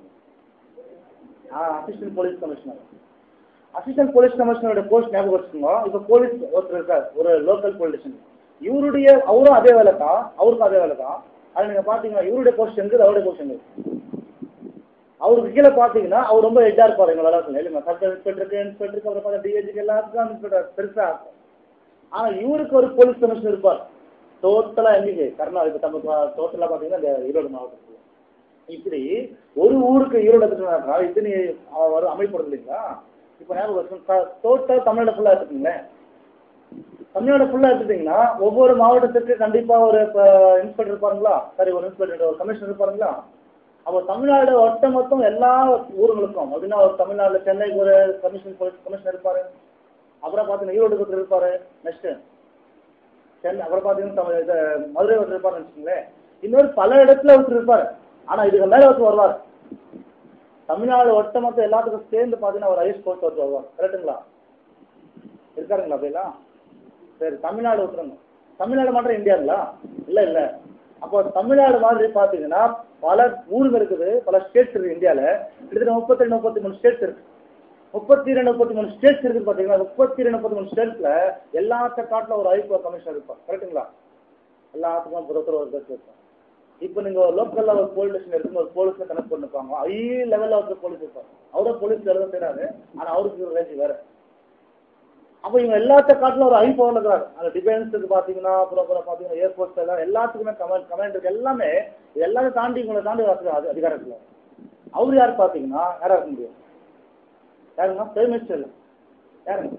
ah assistant police commissioner assistant police கமிஷனரோட போஸ்ட் ஞாபகம் வச்சுக்கோங்க இப்போ போலீஸ் ஒருத்தர் இருக்கார் ஒரு லோக்கல் பொலிட்டிஷியன் இவருடைய அவரும் அதே வேலை தான் அவருக்கும் அதே வேலை தான் அது நீங்க பாத்தீங்கன்னா இவருடைய போஸ்ட் எங்க அவருடைய போஸ்ட் எங்க அவருக்கு கீழே பாத்தீங்கன்னா அவர் ரொம்ப ஹெட்டா இருப்பாரு எங்க வேலை இல்லைங்க சர்க்கிள் இன்ஸ்பெக்டருக்கு இன்ஸ்பெக்டருக்கு அப்புறம் பார்த்தா டிஏஜிக்கு எல்லாத்துக்கும் இன்ஸ்பெக்டர் பெருசா இருக்கும் ஆனா இவருக்கு ஒரு போலீஸ் கமிஷனர் இருப்பார் டோட்டலா எங்க கர்நாடகா தமிழ் டோட்டலா பாத்தீங்கன்னா இந்த ஈரோடு மாவட்டத்துல இப்படி ஒரு ஊருக்கு ஈரோடு எடுத்துட்டா இத்தனை வரும் அமைப்படுது இல்லைங்களா இப்ப ஞாபகம் வச்சுக்கோங்க டோட்டல் தமிழ்நாடு ஃபுல்லா எடுத்துக்கீங்களேன் தமிழ்நாடு ஃபுல்லா எடுத்துட்டீங்கன்னா ஒவ்வொரு மாவட்டத்துக்கு கண்டிப்பா ஒரு இன்ஸ்பெக்டர் இருப்பாருங்களா சரி ஒரு இன்ஸ்பெக்டர் ஒரு கமிஷனர் இருப்பாருங்களா அப்போ தமிழ்நாடு ஒட்ட மொத்தம் எல்லா ஊருங்களுக்கும் அப்படின்னா ஒரு தமிழ்நாடுல சென்னைக்கு ஒரு கமிஷன் கமிஷனர் இருப்பாரு அப்புறம் பார்த்தீங்கன்னா ஈரோடு ஒருத்தர் இருப்பாரு நெக்ஸ்ட் சென்னை அப்புறம் பார்த்தீங்கன்னா தமிழ் இது மதுரை ஒருத்தர் இருப்பாருன்னு வச்சுக்கோங்களேன் இன்னொரு பல இடத்துல ஒருத்தர் இருப்பாரு ஆனா இதுக்கு மேல ஒருத்தர் வருவார் தமிழ்நாடு ஒட்ட மொத்தம் எல்லாத்துக்கும் சேர்ந்து பார்த்தீங்கன்னா ஒரு ஐஎஸ் போஸ்ட் ஒருத்தர் வருவார் கரெக்டுங்களா இருக்காருங்களா அப்படிலாம் சரி தமிழ்நாடு விட்டுருங்க தமிழ்நாடு மாத்திரம் இந்தியாங்களா இல்ல இல்ல அப்போ தமிழ்நாடு மாதிரி பாத்தீங்கன்னா பல ஊருங்க இருக்குது பல ஸ்டேட்ஸ் இருக்கு இந்தியால கிட்டத்தட்ட முப்பத்தி ரெண்டு முப்பத்தி மூணு ஸ்டேட்ஸ் இருக்கு முப்பத்தி ரெண்டு முப்பத்தி மூணு ஸ்டேட்ஸ் இருக்குது பாத்தீங்கன்னா முப்பத்தி ரெண்டு முப்பத்தி மூணு ஸ்டேட்ஸ்ல எல்லாத்த காட்டுல ஒரு ஐபோ கமிஷனர் இருப்பார் கரெக்ட்டுங்களா எல்லாத்துக்கும் ஒருத்தர் ஒரு பேர் இருப்பார் இப்போ நீங்க ஒரு லோக்கல்ல ஒரு போலீஸ் ஸ்டேஷன் இருக்கு ஒரு போலீஸ்ல கனெக்ட் பண்ணிருப்பாங்க ஹை லெவல்ல ஒருத்தர் போலீஸ் இருப்பார் அவரும் போலீஸ் எழுத செய்யறாரு ஆனா அவருக்கு ஒரு ரேஞ்ச் வேற அப்போ இவங்க எல்லாத்த காட்டிலும் ஒரு ஐ பவர் இருக்கிறாரு அந்த டிஃபென்ஸுக்கு பார்த்தீங்கன்னா அப்புறம் அப்புறம் பார்த்தீங்கன்னா ஏர்ஃபோர்ஸ் எல்லாம் எல்லாத்துக்குமே கமாண்ட் கமாண்ட் இருக்கு எல்லாமே இது எல்லாமே தாண்டி இவங்களை தாண்டி வரது அது அதிகாரத்தில் அவர் யார் பார்த்தீங்கன்னா யாரா இருக்க முடியும் யாருங்க பிரைம் மினிஸ்டர் இல்லை யாருங்க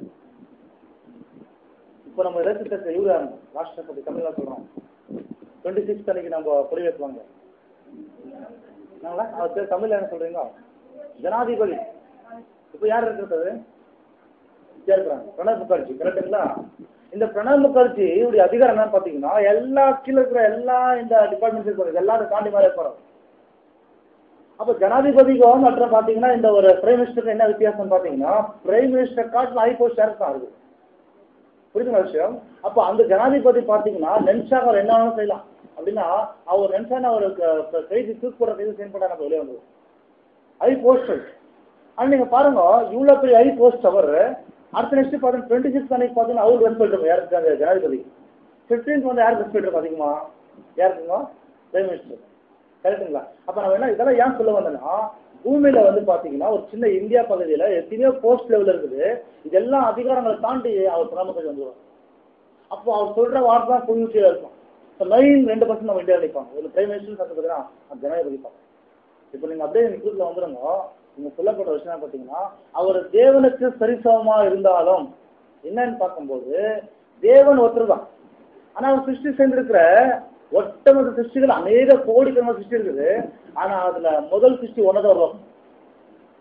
இப்போ நம்ம ரேசிஸ்டர் இவர் யாருங்க ராஷ்டிரபதி தமிழ்ல சொல்றோம் டுவெண்ட்டி சிக்ஸ் அன்னைக்கு நம்ம பொறி வைப்பாங்க என்னங்களா அவர் பேர் தமிழ்ல என்ன சொல்றீங்க ஜனாதிபதி இப்போ யார் இருக்கிறது இருக்கிறாங்க பிரணப் முகர்ஜி கரெக்டுங்களா இந்த பிரணப் முகர்ஜி இவருடைய அதிகாரம் என்னன்னு பாத்தீங்கன்னா எல்லா கீழே இருக்கிற எல்லா இந்த டிபார்ட்மெண்ட்ஸ் இருக்கிறது எல்லாரும் தாண்டி மேலே போறோம் அப்ப ஜனாதிபதிக்கும் மற்ற பாத்தீங்கன்னா இந்த ஒரு பிரைம் மினிஸ்டருக்கு என்ன வித்தியாசம் பாத்தீங்கன்னா பிரைம் மினிஸ்டர் காட்டில் ஹை போஸ்ட் யாருக்கு தான் இருக்குது புரியுதுங்க விஷயம் அப்போ அந்த ஜனாதிபதி பாத்தீங்கன்னா நென்ஷா அவர் என்ன வேணாலும் செய்யலாம் அப்படின்னா அவர் நென்ஷான ஒரு கைது தூக்கு போடுற கைது செயல்பட நம்ம வெளியே வந்தது ஹை போஸ்ட் ஆனா நீங்க பாருங்க இவ்வளவு பெரிய ஹை போஸ்ட் அவர் அடுத்த நெக்ஸ்ட் பார்த்தீங்கன்னா டுவெண்ட்டி சிக்ஸ் அன்னைக்கு பார்த்தீங்கன்னா அவருக்கு ரெஸ்பெக்ட் இருக்கும் யாருக்கு அந்த ஜனாதிபதி ஃபிஃப்டீன்த் வந்து யாருக்கு ரெஸ்பெக்ட் இருக்கும் அதிகமா யாருக்குங்க பிரைம் மினிஸ்டர் கரெக்டுங்களா அப்ப நம்ம என்ன இதெல்லாம் ஏன் சொல்ல வந்தேன்னா பூமியில வந்து பாத்தீங்கன்னா ஒரு சின்ன இந்தியா பகுதியில எத்தனையோ போஸ்ட் லெவல் இருக்குது இதெல்லாம் அதிகாரங்களை தாண்டி அவர் பிரதமர் வந்துருவார் அப்போ அவர் சொல்ற வார்த்தை தான் புதுச்சியா இருக்கும் இப்போ மெயின் ரெண்டு பர்சன்ட் நம்ம இந்தியா நிற்பாங்க ஒரு பிரைம் மினிஸ்டர் சத்து பார்த்தீங்கன்னா ஜனாதிபதி பார்ப்போம் இப்போ நீங்க அப்படியே நீங்க குரூப்ல வந்துருங்க நீங்க சொல்லப்படுற விஷயம் பார்த்தீங்கன்னா அவர் தேவனுக்கு சரிசமமா இருந்தாலும் என்னன்னு பார்க்கும்போது தேவன் ஒருத்தர் தான் ஆனா அவர் சிருஷ்டி சேர்ந்திருக்கிற ஒட்டமொத்த சிருஷ்டிகள் அநேக கோடிக்கணக்கான சிருஷ்டி இருக்குது ஆனா அதுல முதல் சிருஷ்டி ஒன்னதான் உருவாக்கும்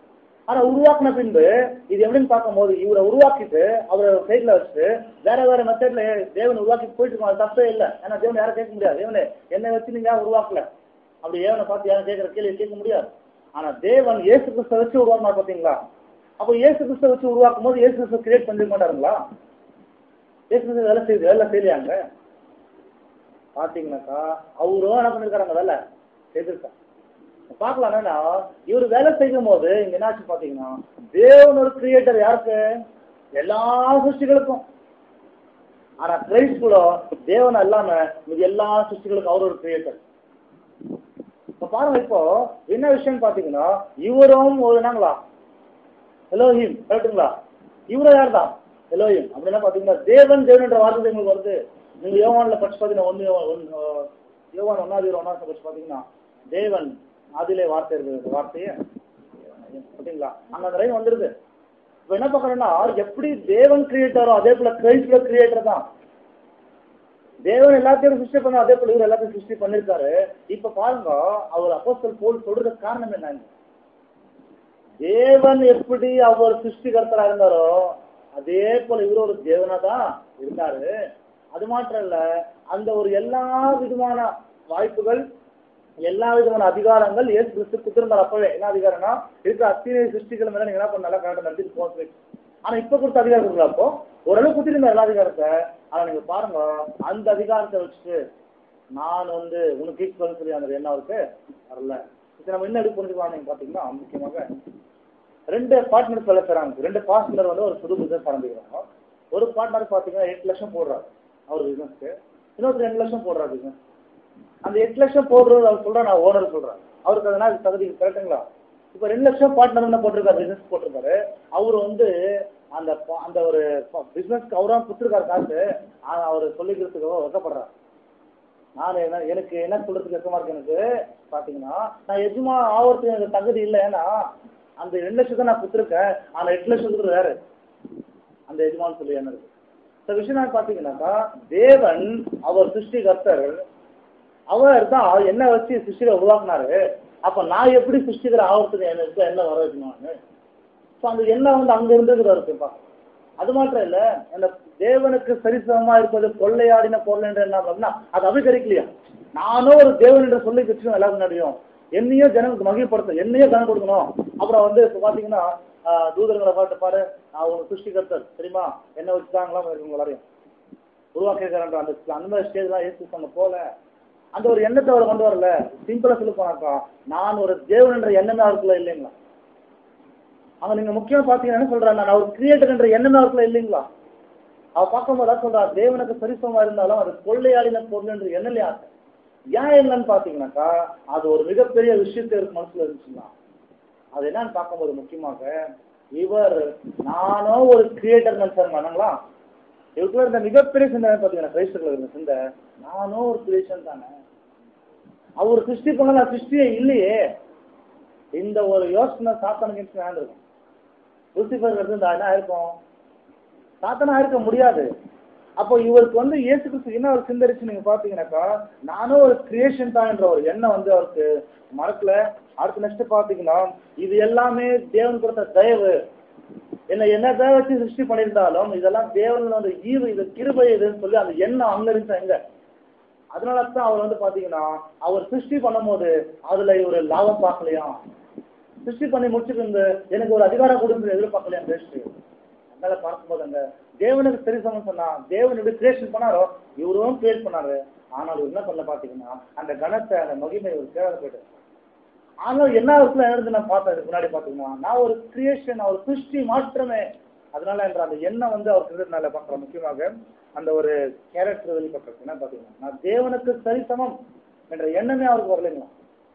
ஆனா உருவாக்குன பின்பு இது எப்படின்னு பார்க்கும்போது இவரை உருவாக்கிட்டு அவரை சைட்ல வச்சுட்டு வேற வேற மெத்தட்ல தேவன் உருவாக்கி போயிட்டு இருக்கோம் அது தப்பே இல்லை ஏன்னா தேவன் யாரும் கேட்க முடியாது தேவனே என்னை வச்சு நீங்க யாரும் உருவாக்கல அப்படி ஏவனை பார்த்து யாரும் கேட்கிற கேள்வி கேட்க முடியாது ஆனா தேவன் இயேசு கிறிஸ்துவ வச்சு உருவாக்கினா பாத்தீங்களா அப்போ இயேசு கிறிஸ்துவ வச்சு உருவாக்கும் போது இயேசு கிறிஸ்துவ கிரியேட் பண்ணிருக்க மாட்டாருங்களா இயேசு கிறிஸ்து வேலை செய்யுது வேலை செய்யலையாங்க பாத்தீங்கன்னாக்கா அவரும் என்ன பண்ணிருக்காங்க வேலை செய்திருக்காங்க பார்க்கலாம் என்னன்னா இவர் வேலை செய்யும் போது இங்க என்னாச்சு பாத்தீங்கன்னா தேவன் ஒரு கிரியேட்டர் யாருக்கு எல்லா சிருஷ்டிகளுக்கும் ஆனா கிரைஸ்குள்ள தேவன் இல்லாம இது எல்லா சிருஷ்டிகளுக்கும் அவர் ஒரு கிரியேட்டர் இப்ப பாருங்க இப்போ என்ன விஷயம் பாத்தீங்கன்னா இவரும் ஒரு என்னங்களா எலோஹிம் கரெக்டுங்களா இவரும் யார் தான் எலோஹிம் அப்படின்னா பாத்தீங்கன்னா தேவன் தேவன் வார்த்தை உங்களுக்கு வருது நீங்க யோவான்ல படிச்சு பாத்தீங்கன்னா ஒன்னு ஒன்னு- யோவான் ஒன்னாவது ஒன்னாவது படிச்சு பாத்தீங்கன்னா தேவன் அதிலே வார்த்தை இருக்குது வார்த்தையே பார்த்தீங்களா அங்க அந்த லைன் வந்துருது இப்ப என்ன பார்க்கறோம்னா எப்படி தேவன் கிரியேட்டரோ அதே போல கிரைஸ்ட்ல கிரியேட்டர் தான் தேவன் எல்லாத்தையும் சிருஷ்டி பண்ண அதே போல இவர் எல்லாத்தையும் சிருஷ்டி பண்ணிருக்காரு இப்ப பாருங்க அவர் அப்போஸ்தல் போல் சொல்றதுக்கு காரணம் என்ன தேவன் எப்படி அவர் சிருஷ்டிகர்த்தரா இருந்தாரோ அதே போல இவர் ஒரு தேவனா தான் இருந்தாரு அது மாத்திரம் இல்ல அந்த ஒரு எல்லா விதமான வாய்ப்புகள் எல்லா விதமான அதிகாரங்கள் ஏசு கிறிஸ்து குத்திருந்தார் அப்பவே என்ன அதிகாரம்னா இருக்கிற அத்தனை சிருஷ்டிகள் மேல நீங்க என்ன பண்ண நல்லா கரெக்டா நடத்திட்டு போக ஆனா இப்ப கொடுத்த அதிகாரம் இருக்குல்ல அப்போ ஓரளவு குத்திருந்தார் எல்லா அதிகாரத்தை ஆனா நீங்க பாருங்க அந்த அதிகாரத்தை வச்சுட்டு நான் வந்து உனக்கு ஈக்குவல் சொல்லி அந்த என்ன இருக்கு வரல இது நம்ம என்ன எடுத்து புரிஞ்சுக்கலாம் நீங்க பாத்தீங்கன்னா முக்கியமாக ரெண்டு பார்ட்னர் சொல்ல தராங்க ரெண்டு பார்ட்னர் வந்து ஒரு புது பிசினஸ் ஆரம்பிக்கிறாங்க ஒரு பார்ட்னர் பாத்தீங்கன்னா எட்டு லட்சம் போடுறாரு அவர் பிசினஸ்க்கு இன்னொருத்தர் ரெண்டு லட்சம் போடுறாரு பிசினஸ் அந்த எட்டு லட்சம் போடுறது அவர் சொல்றா நான் ஓனர் சொல்றேன் அவருக்கு அதனால தகுதி கரெக்டுங்களா இப்போ ரெண்டு லட்சம் பார்ட்னர் என்ன போட்டிருக்காரு பிசினஸ் போட்டிருக்காரு அவர் வந்து அந்த ப- அந்த ஒரு பிசினஸ்க்கு அவரா கொடுத்துருக்காரு காசு ஆனா அவர் சொல்லிக்கிறதுக்கு வெக்கப்படுறாரு நான் என்ன எனக்கு என்ன சொல்றதுக்கு வெக்கமா இருக்கு எனக்கு பாத்தீங்கன்னா நான் எதுமா ஆவறதுக்கு எனக்கு தகுதி இல்லை ஏன்னா அந்த ரெண்டு லட்சத்தை நான் கொடுத்துருக்கேன் ஆனா எட்டு லட்சத்துக்கு வேற அந்த எஜமான் சொல்லி என்ன இருக்கு இந்த விஷயம் நான் பாத்தீங்கன்னாக்கா தேவன் அவர் சிருஷ்டிகர்த்தர் அவர் தான் என்ன வச்சு சிருஷ்டிகரை உருவாக்குனாரு அப்ப நான் எப்படி சிருஷ்டிகர் ஆகிறதுக்கு எனக்கு என்ன வர வைக்கணும் ஸோ அந்த எண்ணம் வந்து அங்க இருந்துகிட்டு இருக்குப்பா அது மாத்திரம் இல்ல அந்த தேவனுக்கு சரிசமமா இருப்பது கொள்ளையாடின பொருள் என்று என்ன அப்படின்னா அது அபிகரிக்கலையா நானும் ஒரு தேவன் என்று சொல்லி வச்சுக்கணும் எல்லாரும் முன்னாடியும் என்னையும் ஜனங்களுக்கு மகிழ்படுத்த என்னையும் கணக்கு கொடுக்கணும் அப்புறம் வந்து இப்போ பாத்தீங்கன்னா ஆஹ், தூதர்களை பார்த்து பாரு நான் ஒரு சிருஷ்டிகர்த்தர் தெரியுமா என்ன வச்சுதாங்களா இவங்க எல்லாரையும் உருவாக்கிருக்காரன்ற அந்த அந்த மாதிரி ஸ்டேஜ்லாம் ஏசு பண்ண போல அந்த ஒரு எண்ணத்தை அவர் கொண்டு வரல சிம்பிளா சொல்லி போனாக்கா நான் ஒரு தேவன் என்ற எண்ணமே அவருக்குள்ள இல்லைங்களா அவங்க நீங்க முக்கியமா பாத்தீங்கன்னா என்ன சொல்றாங்க நான் ஒரு கிரியேட்டர் என்ற எண்ணமே அவருக்குள்ள இல்லைங்களா அவ பார்க்கும்போது தான் சொல்றா தேவனுக்கு சரிசமா இருந்தாலும் அது கொள்ளையாடின பொருள் என்று எண்ணலையா ஏன் என்னன்னு பாத்தீங்கன்னாக்கா அது ஒரு மிகப்பெரிய விஷயத்தை இருக்கு மனசுல இருந்துச்சுன்னா அது என்னன்னு பார்க்கும்போது முக்கியமாக இவர் நானோ ஒரு கிரியேட்டர் நினைச்சாருங்க ஆனாங்களா இவருக்குள்ள இருந்த மிகப்பெரிய சிந்தனை பாத்தீங்கன்னா கிரைஸ்டர்ல இருந்த சிந்தை நானும் ஒரு கிரியேஷன் தானே அவர் சிருஷ்டி பண்ணல சிருஷ்டியே இல்லையே இந்த ஒரு யோசனை சாத்தானுக்கு இருக்கும் லூசிபர் இருந்தா என்ன இருக்கும் சாத்தனா இருக்க முடியாது அப்போ இவருக்கு வந்து இயேசு கிறிஸ்து என்ன ஒரு சிந்தரிச்சு நீங்க பாத்தீங்கன்னாக்கா நானும் ஒரு கிரியேஷன் தான் என்ற ஒரு எண்ணம் வந்து அவருக்கு மறக்கல அடுத்து நெக்ஸ்ட் பாத்தீங்கன்னா இது எல்லாமே தேவன் கொடுத்த தயவு என்ன என்னதான் வச்சு சிருஷ்டி பண்ணியிருந்தாலும் இதெல்லாம் தேவன் வந்து ஈவு இது கிருபை இதுன்னு சொல்லி அந்த எண்ணம் அங்க இருந்துச்சு எங்க அதனால தான் அவர் வந்து பாத்தீங்கன்னா அவர் சிருஷ்டி பண்ணும்போது அதுல இவர் லாபம் பார்க்கலையா சிருஷ்டி பண்ணி முடிச்சுட்டு எனக்கு ஒரு அதிகாரம் கொடுத்து எதிர்பார்க்கலையா பேசிட்டு அதனால பார்க்கும்போது அந்த தேவனுக்கு சரி சமம் சொன்னா தேவன் எப்படி கிரியேஷன் பண்ணாரோ இவரும் கிரியேட் பண்ணாரு ஆனால் இவர் என்ன பண்ணல பாத்தீங்கன்னா அந்த கணத்தை அந்த மகிமை ஒரு சேவை போயிட்டு ஆனால் என்ன இருக்குல்ல என்ன நான் பார்த்தேன் இதுக்கு முன்னாடி பாத்தீங்கன்னா நான் ஒரு கிரியேஷன் ஒரு சிருஷ்டி மாற்றமே அதனால என்ற அந்த எண்ணம் வந்து அவர் கிருதனால பார்க்குறோம் முக்கியமாக அந்த ஒரு கேரக்டர் வெளிப்பட்டிருக்கு என்ன பாத்தீங்கன்னா நான் தேவனுக்கு சரிசமம் என்ற எண்ணமே அவருக்கு வரலைங்களா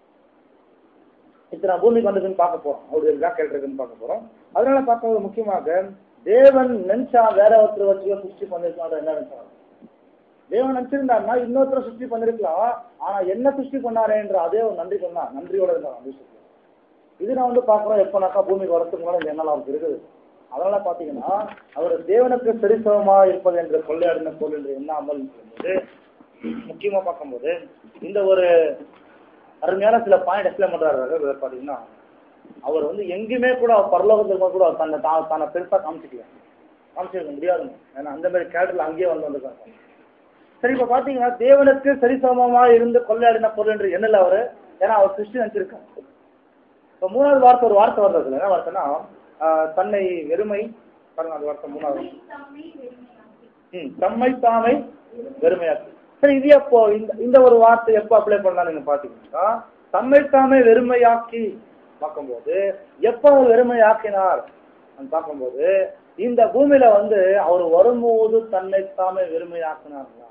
இத்தனை பூமிக்கு வந்ததுன்னு பார்க்க போறோம் அவருடைய என்ன கேரக்டருக்குன்னு பார்க்க போறோம் அதனால பார்க்கும்போது முக்கியமாக தேவன் நினைச்சா வேற ஒருத்தர் வச்சு சிருஷ்டி பண்ணிருக்கலாம் என்ன நினைச்சாங்க தேவன் நினைச்சிருந்தாருன்னா இன்னொருத்தர் சிருஷ்டி பண்ணிருக்கலாம் ஆனா என்ன சிருஷ்டி பண்ணாரேன்ற அதே ஒரு நன்றி சொன்னா நன்றியோட இருந்தார் அந்த விஷயத்துல இது நான் வந்து பார்க்குறோம் எப்பனாக்கா பூமிக்கு வரத்துக்கு மேலே இந்த எண்ணம் அவருக்கு இருக்குது அதனால பாத்தீங்கன்னா அவர் தேவனுக்கு சரிசமமா இருப்பது என்ற கொள்ளையாடின பொருள் என்று எண்ணாமல் இருக்கும்போது முக்கியமா பார்க்கும்போது இந்த ஒரு அருமையான சில பாயிண்ட் எக்ஸ்பிளைன் பண்றாரு இவர் பாத்தீங்கன்னா அவர் வந்து எங்கேயுமே கூட அவர் பரலோகத்துல இருக்கும்போது கூட அவர் தன்னை தா- தன்னை பெருசா காமிச்சிக்கல காமிச்சிருக்க முடியாதுங்க ஏன்னா அந்த மாதிரி கேரக்டர்ல அங்கேயே வந்து வந்திருக்காங்க சரி இப்ப பாத்தீங்கன்னா தேவனுக்கு சரிசமமா இருந்து கொள்ளையாடின பொருள் என்று எண்ணல அவரு ஏன்னா அவர் சிருஷ்டி நினைச்சிருக்காரு இப்ப மூணாவது வார்த்தை ஒரு வார்த்தை வருது அதுல. என்ன வார்த்தைன்னா ஆஹ், தன்னை வெறுமை பாருங்க அந்த வார்த்தை மூணாவது தம்மை வெறுமையாக்கி ம், தம்மை தாமை வெறுமையாக்கி சரி இது எப்போ இந்த இந்த ஒரு வார்த்தை எப்போ அப்ளை பண்ணலாம் நீங்க பாத்தீங்கன்னா தம்மை தாமே வெறுமையாக்கி பார்க்கும்போது எப்போ அவர் வெறுமையாக்கினார் அப்படின்னு பார்க்கும்போது இந்த பூமியில வந்து அவர் வரும்போது தன்னை தாமே வெறுமையாக்கினார்களா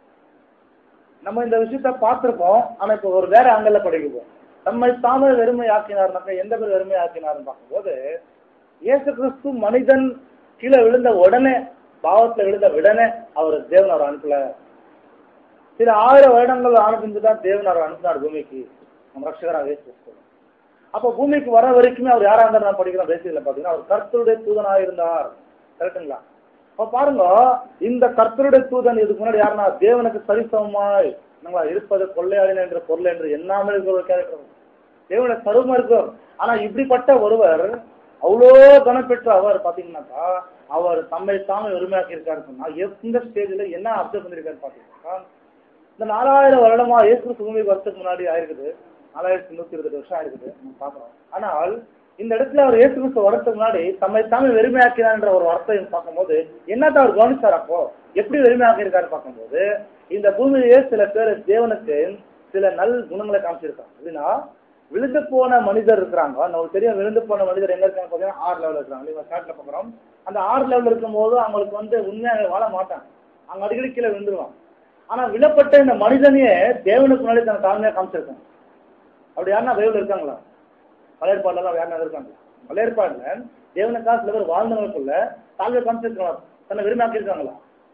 நம்ம இந்த விஷயத்த பார்த்திருக்கோம் ஆனா இப்போ ஒரு வேற ஆங்கில படிக்கிறோம் தம்மை தாமே வெறுமையாக்கினார்னாக்க எந்த பேர் வெறுமையாக்கினார்னு பார்க்கும்போது இயேசு கிறிஸ்து மனிதன் கீழே விழுந்த உடனே பாவத்துல விழுந்த உடனே அவர் தேவன் அவர் அனுப்பல சில ஆயிரம் வருடங்கள் அனுப்பிந்து தான் தேவன் அவர் அனுப்பினார் பூமிக்கு நம்ம ரட்சகராக இயேசு கிறிஸ்து அப்போ பூமிக்கு வர வரைக்குமே அவர் யாரா இருந்தார் நான் படிக்கிறோம் பேசிக்கல பாத்தீங்கன்னா அவர் கர்த்தருடைய தூதனாக இருந்தார் கரெக்டுங்களா அப்ப பாருங்க இந்த கர்த்தருடைய தூதன் இதுக்கு முன்னாடி யாருன்னா தேவனுக்கு சரிசமமாய் நம்மளா இருப்பது கொள்ளையாடின என்ற பொருள் என்று எண்ணாமல் இருக்கிற ஒரு கேரக்டர் தேவனுடைய சருவமா இருக்கிறவர் ஆனா இப்படிப்பட்ட ஒருவர் அவ்வளோ கனம் பெற்ற அவர் பாத்தீங்கன்னாக்கா அவர் தம்மை தாமே உரிமையாக்கி இருக்காரு சொன்னா எந்த ஸ்டேஜ்ல என்ன அப்சர்வ் பண்ணிருக்காரு பாத்தீங்கன்னா இந்த நாலாயிரம் வருடமா இயேசு கிறிஸ்து பூமிக்கு வருஷத்துக்கு முன்னாடி ஆயிருக்குது நாலாயிரத்தி நூத்தி இருபது வருஷம் ஆயிருக்குது நம்ம பாக்குறோம் ஆனால் இந்த இடத்துல அவர் இயேசு கிறிஸ்து வரதுக்கு முன்னாடி தம்மை தாமே வெறுமையாக்கினான்ற ஒரு வார்த்தையை பார்க்கும்போது என்னத்தை அவர் கவனிச்சார் அப்போ எப்படி வெறுமையாக்கி இருக்காரு பார்க்கும்போது இந்த பூமியிலேயே சில பேர் தேவனுக்கு சில நல் குணங்களை காமிச்சிருக்காங்க அப்படின்னா விழுந்து போன மனிதர் இருக்கிறாங்க நமக்கு தெரியும் விழுந்து போன மனிதர் எங்க இருக்காங்க பார்த்தீங்கன்னா ஆறு லெவல் இருக்கிறாங்க இல்லையா ஸ்டார்ட்ல பார்க்குறோம் அந்த ஆறு லெவல் இருக்கும்போது அவங்களுக்கு வந்து உண்மையாக வாழ மாட்டாங்க அவங்க அடிக்கடி கீழே விழுந்துருவாங்க ஆனா விழப்பட்ட இந்த மனிதனையே தேவனுக்கு முன்னாடி தன் தாழ்மையா காமிச்சிருக்காங்க அப்படி யாருன்னா பைபிள் இருக்காங்களா பழையற்பாடுலாம் யாருன்னா இருக்காங்க பழையற்பாடுல தேவனுக்காக சில பேர் வாழ்ந்தவங்களுக்குள்ள தாழ்வை காமிச்சிருக்காங்க தன்னை விரும்பாக்கி இருக்காங்களா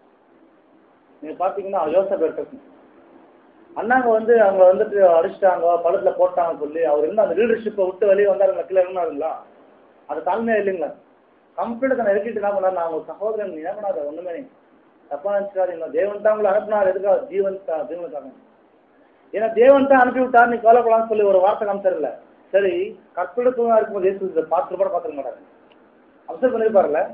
நீங்க பாத்தீங்கன்னா யோசப் எடுத்துக்கணும் அண்ணாங்க வந்து அவங்க வந்துட்டு அடிச்சிட்டாங்க படத்துல போட்டாங்க சொல்லி அவர் இருந்து அந்த லீடர்ஷிப்பை விட்டு வெளியே வந்தாருங்களா கீழே இருந்தாருங்களா அது தாழ்மையா இல்லைங்களா கம்ப்ளீட் தன்னை இறக்கிட்டு என்ன பண்ணாரு நான் உங்க சகோதரன் நீ என்ன பண்ணாத ஒண்ணுமே நீ தப்பா நினைச்சுக்காதீங்க தேவன் தான் உங்களை அனுப்பினார் எதுக்காக ஜீவன் தான் ஜீவனுக்காக ஏன்னா தேவன் தான் அனுப்பி விட்டார் நீ கவலைப்படலாம்னு சொல்லி ஒரு வார்த்தை காமிச்சார்ல சரி கற்பெடுத்தவங்க இருக்கும்போது இயேசு இதை பார்த்து கூட பார்த்துக்க மாட்டாரு அப்சர்வ் பண்ணிருப்பாருல்ல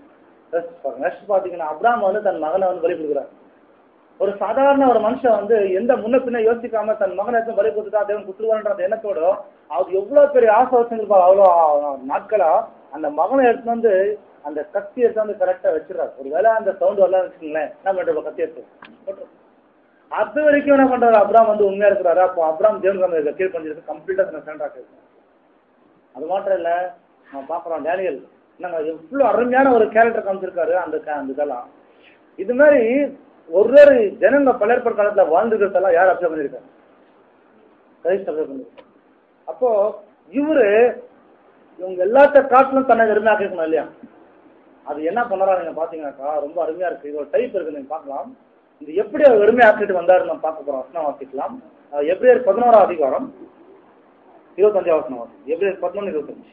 நெக்ஸ்ட் பாத்தீங்கன்னா அப்ராம் வந்து தன் மகனை வந்து பலி கொடுக்குறாரு ஒரு சாதாரண ஒரு மனுஷன் வந்து எந்த முன்ன பின்ன யோசிக்காம தன் மகனை எடுத்து பலி கொடுத்துட்டா தேவன் குத்துருவான்ற எண்ணத்தோட அவர் எவ்வளவு பெரிய ஆசை வச்சிருப்பார் அவ்வளோ நாட்களா அந்த மகனை எடுத்து வந்து அந்த கத்தி எடுத்து வந்து கரெக்டா வச்சிடறாரு ஒரு வேளை அந்த சவுண்ட் வரலாம் வச்சுக்கோங்களேன் என்ன பண்ற கத்தி எடுத்து போட்டுரும். அது வரைக்கும் என்ன பண்றாரு அப்ராம் வந்து உண்மையா இருக்கிறாரு அப்போ அப்ராம் தேவன் அந்த கீழ் பண்ணிருக்கு கம்ப்ளீட்டா சென்டராக இருக்கு அது மாத்திரம் இல்ல நம்ம பாக்குறோம் டேனியல் என்னங்க எவ்வளவு அருமையான ஒரு கேரக்டர் காமிச்சிருக்காரு அந்த க- அந்த இதெல்லாம் இது மாதிரி ஒரு ஒரு ஜனங்க பழையற்பட காலத்துல வாழ்ந்துக்கிறதெல்லாம் யார் அப்சர்வ் பண்ணிருக்காரு கிரைஸ்ட் அப்சர்வ் பண்ணிருக்காரு அப்போ இவரு இவங்க எல்லாத்த காட்டிலும் தன்னை வெறுமையாக இருக்கணும் இல்லையா அது என்ன பண்ணறா நீங்க பாத்தீங்கன்னாக்கா ரொம்ப அருமையா இருக்கு இது ஒரு டைப் இருக்கு நீங்க பார்க்கலாம் இது எப்படி அவர் வெறுமையாக்கிட்டு வந்தாரு நம்ம பார்க்க போறோம் வசனம் வாசிக்கலாம் அஹ் எப்ரேயர் பதினோராம் அதிகாரம் இருபத்தஞ்சாம் வசனம் வாசி எப்ரேயர் பதினொன்று இருபத்தஞ்சு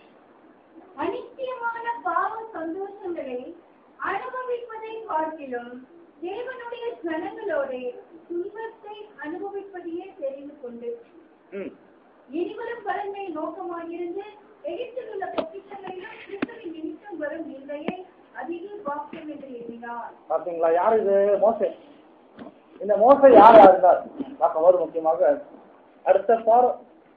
அனித்தியமான பாவ சந்தோஷங்களை அனுபவிப்பதை பார்க்கிலும் தேவனுடைய ஜனங்களோடு துன்பத்தை அனுபவிப்பதையே தெரிந்து கொண்டு ம் இனிவரும் பலன்மை நோக்கமாயிருந்து எகிப்தில் உள்ள பொக்கிஷங்களிலும் கிறிஸ்துவின் நிமித்தம் வரும் நிந்தையை அதிக பாக்கியம் என்று எண்ணினார் பாத்தீங்களா யார் இது மோசே இந்த மோசை யாரா இருந்தார் பார்க்கும்போது முக்கியமாக அடுத்த பாரோ